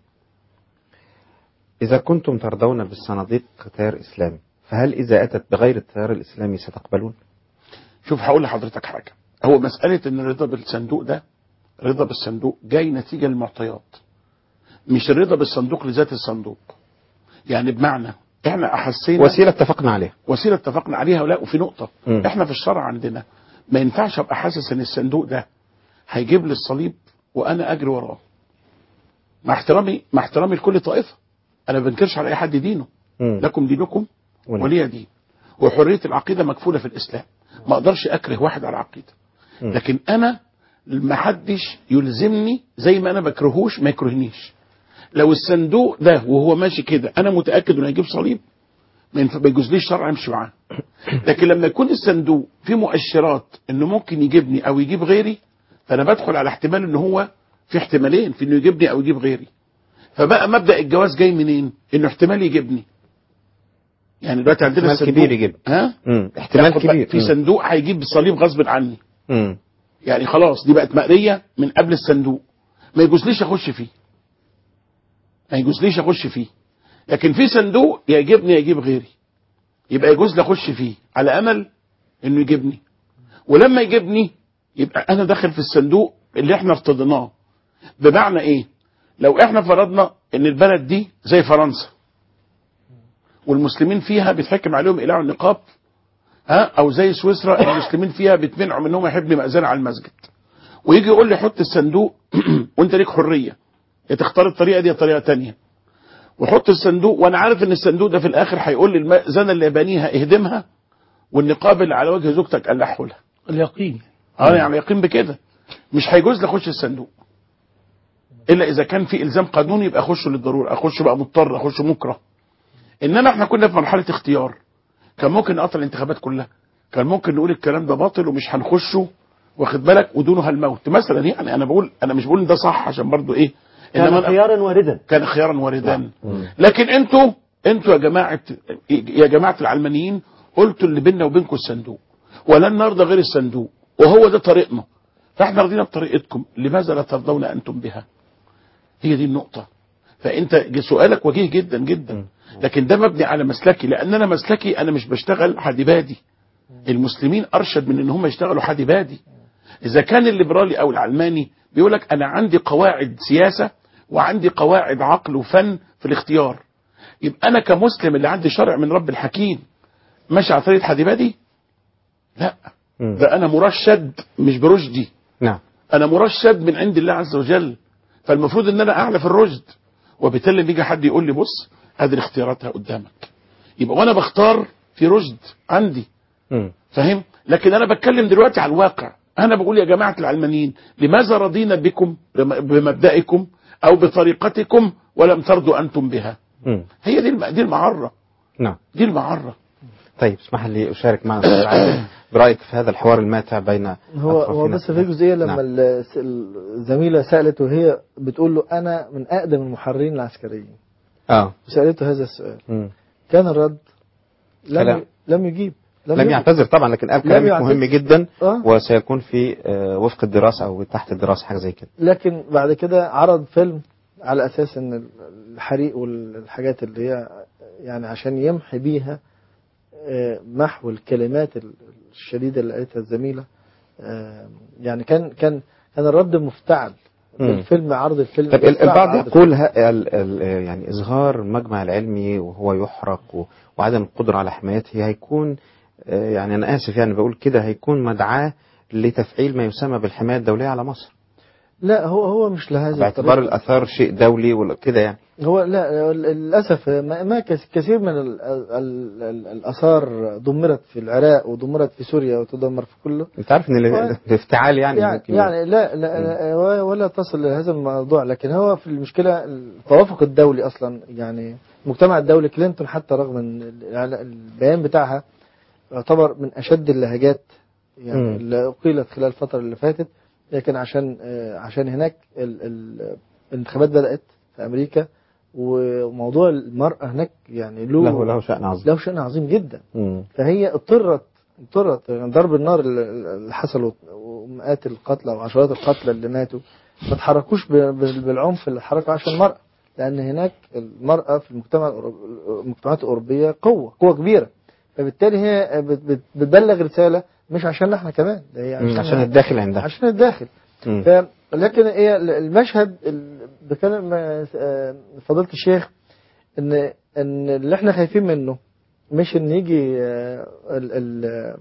إذا كنتم ترضون بالصناديق كتيار إسلامي فهل إذا أتت بغير التيار الإسلامي ستقبلون؟ شوف هقول لحضرتك حاجة هو مسألة ان الرضا بالصندوق ده رضا بالصندوق جاي نتيجة للمعطيات مش الرضا بالصندوق لذات الصندوق يعني بمعنى احنا احسينا وسيلة اتفقنا عليها وسيله اتفقنا عليها ولا وفي نقطه مم. احنا في الشرع عندنا ما ينفعش ابقى حاسس ان الصندوق ده هيجيب لي الصليب وانا اجري وراه مع احترامي مع احترامي لكل طائفه انا ما بنكرش على اي حد دينه مم. لكم دينكم ولي. ولي دين وحريه العقيده مكفوله في الاسلام ما اقدرش اكره واحد على عقيده مم. لكن انا ما حدش يلزمني زي ما انا بكرهوش ما يكرهنيش لو الصندوق ده وهو ماشي كده انا متاكد انه هيجيب صليب ما ينفع- ما يجوزليش شرع امشي معاه لكن لما يكون الصندوق فيه مؤشرات انه ممكن يجيبني او يجيب غيري فانا بدخل على احتمال ان هو في احتمالين في انه يجيبني او يجيب غيري فبقى مبدا الجواز جاي منين انه احتمال يجيبني يعني دلوقتي عندنا احتمال الصندوق كبير يجيب. ها مم. احتمال لا، خد بالك، كبير في مم. صندوق هيجيب الصليب غصب عني مم. يعني خلاص دي بقت مقريه من قبل الصندوق ما يجوزليش اخش فيه ما يجوزليش اخش فيه لكن في صندوق يا يجيبني يا يجيب غيري يبقى يجوز لي اخش فيه على امل انه يجيبني ولما يجيبني يبقى انا داخل في الصندوق اللي احنا ارتضيناه بمعنى ايه لو احنا فرضنا ان البلد دي زي فرنسا والمسلمين فيها بيتحكم عليهم اقلاع النقاب ها او زي سويسرا المسلمين فيها بيتمنعوا منهم يحبوا مأذنة على المسجد ويجي يقول لي حط الصندوق وانت ليك حريه يا تختار الطريقه دي يا طريقه تانية وحط الصندوق وانا عارف ان الصندوق ده في الاخر هيقول لي المأذنة اللي بانيها اهدمها والنقاب اللي على وجه زوجتك قلعه لها اليقين انا يعني يقين بكده مش هيجوز لي اخش الصندوق الا اذا كان في الزام قانوني يبقى اخشه للضروره اخش بقى مضطر اخش مكره انما احنا كنا في مرحله اختيار كان ممكن نقطع الانتخابات كلها كان ممكن نقول الكلام ده باطل ومش هنخشه واخد بالك ودونها الموت مثلا يعني انا بقول انا مش بقول ان ده صح عشان برضو ايه كان خيارا واردا كان خيارا واردا لكن انتوا انتوا يا جماعه يا جماعه العلمانيين قلتوا اللي بيننا وبينكم الصندوق ولن نرضى غير الصندوق وهو ده طريقنا فاحنا رضينا بطريقتكم لماذا لا ترضون انتم بها هي دي النقطه فانت سؤالك وجيه جدا جدا لكن ده مبني على مسلكي لان انا مسلكي انا مش بشتغل حديبادي المسلمين ارشد من ان هم يشتغلوا حديبادي اذا كان الليبرالي او العلماني بيقول لك انا عندي قواعد سياسه وعندي قواعد عقل وفن في الاختيار يبقى انا كمسلم اللي عندي شرع من رب الحكيم ماشي على طريقه حديبادي لا مم. ده انا مرشد مش برشدي نعم انا مرشد من عند الله عز وجل فالمفروض ان انا اعلى في الرشد وبالتالي بيجي حد يقول لي بص هذه الاختيارات قدامك يبقى وانا بختار في رشد عندي مم. فاهم لكن انا بتكلم دلوقتي على الواقع انا بقول يا جماعه العلمانيين لماذا رضينا بكم بم- بمبدئكم او بطريقتكم ولم ترضوا انتم بها مم. هي دي الم- دي المعره نعم دي المعره طيب اسمح لي اشارك معنا استاذ عادل برايك في هذا الحوار الماتع بين هو هو أطرافنا. بس في جزئيه لما نعم. ال- الزميله سالت وهي بتقول له انا من اقدم المحررين العسكريين اه وسالته هذا السؤال مم. كان الرد لم كلام. ي- لم يجيب لم يجب. يعتذر طبعا لكن قال لم كلام يعتذر. مهم جدا آه. وسيكون في آه، وفق الدراسه او تحت الدراسه حاجه زي كده لكن بعد كده عرض فيلم على اساس ان الحريق والحاجات اللي هي يعني عشان يمحي بيها آه، محو الكلمات الشديده اللي قالتها الزميله آه، يعني كان كان كان الرد مفتعل مم. الفيلم عرض الفيلم طب ال- مفتعل البعض عرض يقول ه- ال- ال- يعني اصغار المجمع العلمي وهو يحرق و- وعدم القدره على حمايته هيكون آه، يعني انا اسف يعني بقول كده هيكون مدعاه لتفعيل ما يسمى بالحمايه الدوليه على مصر لا هو هو مش لهذه باعتبار الطريقة. الاثار شيء دولي وكده يعني هو لا للاسف ما ما كس- كثير من ال- ال- ال- الاثار دمرت في العراق ودمرت في سوريا وتدمر في كله انت عارف ان ال- و- الافتعال يعني, يعني, ممكن يعني لا, لا, لا ولا تصل لهذا الموضوع لكن هو في المشكله التوافق الدولي اصلا يعني المجتمع الدولي كلينتون حتى رغم ان ال- البيان بتاعها يعتبر من اشد اللهجات يعني مم. اللي قيلت خلال الفتره اللي فاتت لكن عشان آه، عشان هناك ال- ال- الانتخابات بدات في امريكا وموضوع المراه هناك يعني له له له شأن عظيم له شأن عظيم جدا مم. فهي اضطرت اضطرت يعني ضرب النار اللي اللي حصل ومئات القتلى وعشرات القتلى اللي ماتوا ما تحركوش ب- ب- بالعنف اللي حركوا عشان المرأة لأن هناك المرأة في المجتمع الأوروب- المجتمعات الأوروبية قوة قوة كبيرة فبالتالي هي بت- بت- بتبلغ رسالة مش عشان احنا كمان ده هي مم. عشان الداخل عندها عشان الداخل مم. ف لكن هي المشهد ال- بكلم آه، فضيلة الشيخ ان ان اللي احنا خايفين منه مش ان يجي آه، ال- ال-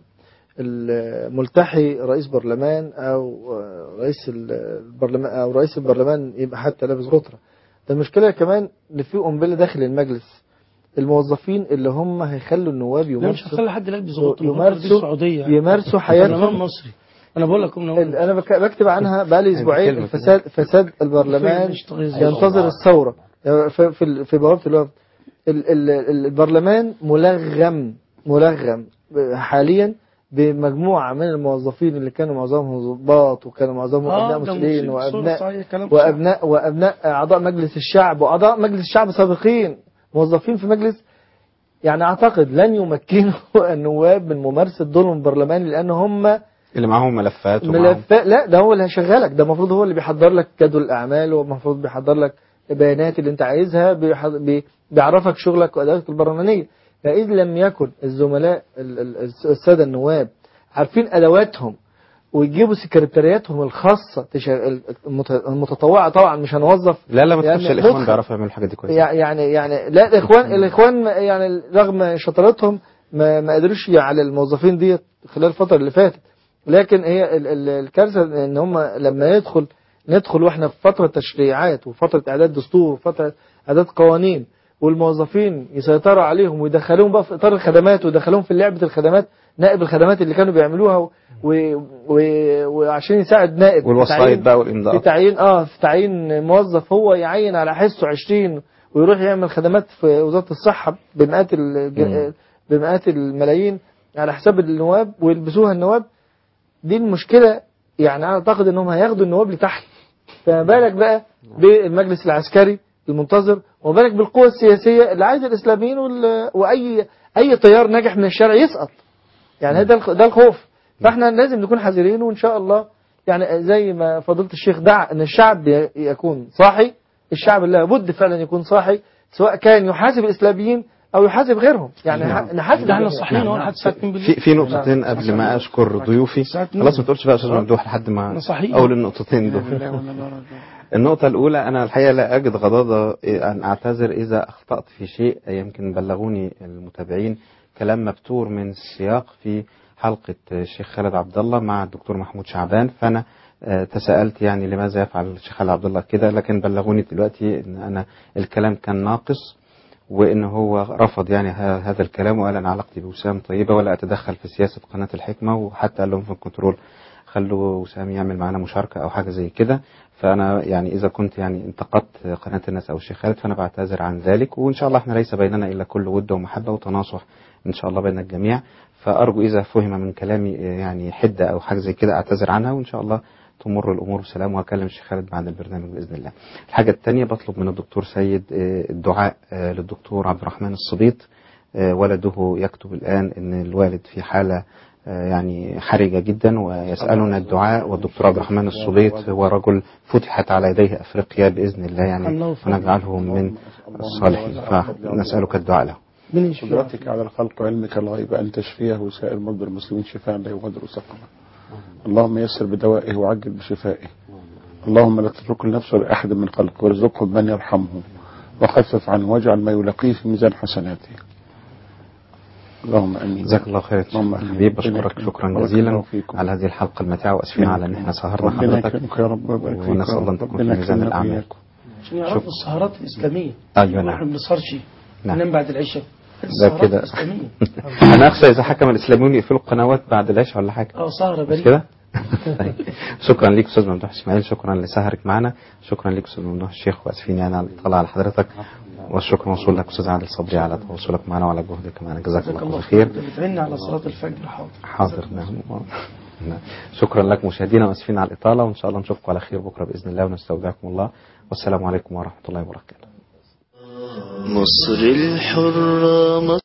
الملتحي رئيس برلمان او آه، رئيس ال- البرلمان او رئيس البرلمان يبقى حتى لابس غطره ده المشكله كمان ان في قنبله داخل المجلس الموظفين اللي هم هيخلوا النواب لا مش يمارسوا هخلي حد يلبس غطرة دي يمارسوا السعودية يمارسوا برلمان حياتهم مصري انا بقول لكم ال- انا بك- بكتب عنها بقالي اسبوعين كلمة كده. الفساد فساد البرلمان ينتظر الثوره يعني في في في بوابه الوفد ال- ال- ال- البرلمان ملغم ملغم حاليا بمجموعه من الموظفين اللي كانوا معظمهم ضباط وكانوا معظمهم ابناء مسؤولين وابناء وابناء وابناء اعضاء مجلس الشعب واعضاء مجلس الشعب سابقين موظفين في مجلس يعني اعتقد لن يمكنوا النواب من ممارسه دورهم البرلماني لان هم اللي معاهم ملفات ومعاهم ملفات لا ده هو اللي هيشغلك ده المفروض هو اللي بيحضر لك جدول الاعمال والمفروض بيحضر لك البيانات اللي انت عايزها بيحض- بي- بيعرفك شغلك وادائك البرلمانيه فاذا لم يكن الزملاء ال- ال- الساده النواب عارفين ادواتهم ويجيبوا سكرتارياتهم الخاصه تشغل المت- المتطوعه طبعا مش هنوظف لا لا ما يعني تخافش الاخوان مدخل. بيعرفوا يعملوا الحاجات دي كويس يع- يعني يعني لا الاخوان الاخوان ما- يعني رغم شطارتهم ما ما قدروش على الموظفين ديت خلال الفتره اللي فاتت لكن هي ال- ال- الكارثه ان هم لما يدخل ندخل واحنا في فتره تشريعات وفتره اعداد دستور وفتره اعداد قوانين والموظفين يسيطروا عليهم ويدخلوهم بقى في اطار الخدمات ويدخلوهم في لعبه الخدمات نائب الخدمات اللي كانوا بيعملوها و... و... و... وعشان يساعد نائب والوسائط تعيين- بقى في والامضاءات تعيين اه في تعيين موظف هو يعين على حسه 20 ويروح يعمل خدمات في وزاره الصحه بمئات الج... بمئات الملايين على حساب النواب ويلبسوها النواب دي المشكله يعني انا اعتقد انهم هياخدوا النواب لتحت فما بالك بقى بالمجلس العسكري المنتظر وما بالك بالقوى السياسية اللي عايز الإسلاميين وال- وأي أي تيار ناجح من الشارع يسقط يعني ده الخ- ده الخوف فاحنا لازم نكون حذرين وإن شاء الله يعني زي ما فضيلة الشيخ دعا أن الشعب ي- يكون صاحي الشعب لابد فعلا يكون صاحي سواء كان يحاسب الإسلاميين أو يحاسب غيرهم يعني ح- نحاسب ده احنا الجميع. صاحيين اهو لحد الساعه 2 بالليل في في نقطتين قبل ما اشكر ضيوفي خلاص ما تقولش بقى يا استاذ ممدوح لحد ما أنا صحيح. اول النقطتين دول النقطة الأولى أنا الحقيقة لا أجد غضاضة أن أعتذر إذا أخطأت في شيء يمكن بلغوني المتابعين كلام مبتور من السياق في حلقة الشيخ خالد عبد الله مع الدكتور محمود شعبان فأنا آه، تساءلت يعني لماذا يفعل الشيخ خالد عبد الله كده لكن بلغوني دلوقتي أن أنا الكلام كان ناقص وان هو رفض يعني ه- هذا الكلام وقال انا علاقتي بوسام طيبه ولا اتدخل في سياسه قناه الحكمه وحتى قال لهم في الكنترول خلوا وسام يعمل معانا مشاركه او حاجه زي كده فانا يعني اذا كنت يعني انتقدت قناه الناس او الشيخ خالد فانا بعتذر عن ذلك وان شاء الله احنا ليس بيننا الا كل ود ومحبه وتناصح ان شاء الله بين الجميع فارجو اذا فهم من كلامي آه، يعني حده او حاجه زي كده اعتذر عنها وان شاء الله تمر الامور بسلام وهكلم الشيخ خالد بعد البرنامج باذن الله. الحاجه الثانيه بطلب من الدكتور سيد آه، الدعاء آه، للدكتور عبد الرحمن الصبيط آه، ولده يكتب الان ان الوالد في حاله آه، يعني حرجه جدا ويسالنا الدعاء والدكتور عبد الرحمن الصبيط هو رجل فتحت على يديه افريقيا باذن الله يعني الله فضل. ونجعله من الصالحين فنسالك الدعاء له. من يشفي قدرتك على الخلق وعلمك الغيب أن تشفيه وسائر مرضى المسلمين شفاء لا يغادر سقما اللهم يسر بدوائه وعجل بشفائه اللهم لا تترك النفس لأحد من خلقك وارزقه من يرحمه وخفف عنه واجعل ما يلاقيه في ميزان حسناته اللهم امين جزاك الله خير يا اللهم شيخ آمين. حبيب ربنا بشكرك يكرمك. شكرا بارك جزيلا الله فيكم. على هذه الحلقه الممتعه واسفين على ان احنا سهرنا ربنا حضرتك يكرمك يا رب ويبارك فيك ونسأل يا الله رب. أن تكون في ربنا ميزان يكرمنا الأعمال. وإياكم. عشان يعرفوا السهرات الإسلامية أيوة نعم. احنا ما بنسهرش نعم. ننام بعد العشاء ده السهرات كده الإسلامية انا اخشى اذا حكم الاسلاميون يقفلوا القنوات بعد العشاء ولا حاجه اه سهرة مش بريئة كده؟ طيب. شكرا ليك استاذ ممدوح اسماعيل شكرا لسهرك معنا شكرا ليك استاذ ممدوح الشيخ واسفين يعني على الاطلاع على حضرتك والشكر موصول لك استاذ عادل صبري على تواصلك معنا وعلى جهدك معنا جزاك جزاك الله الله خير خير بتعيننا على صلاة الفجر حاضر حاضر نعم نعم. شكرا لك مشاهدينا واسفين على الاطاله وان شاء الله نشوفكم على خير بكره باذن الله ونستودعكم الله والسلام عليكم ورحمه الله وبركاته مصر الحرة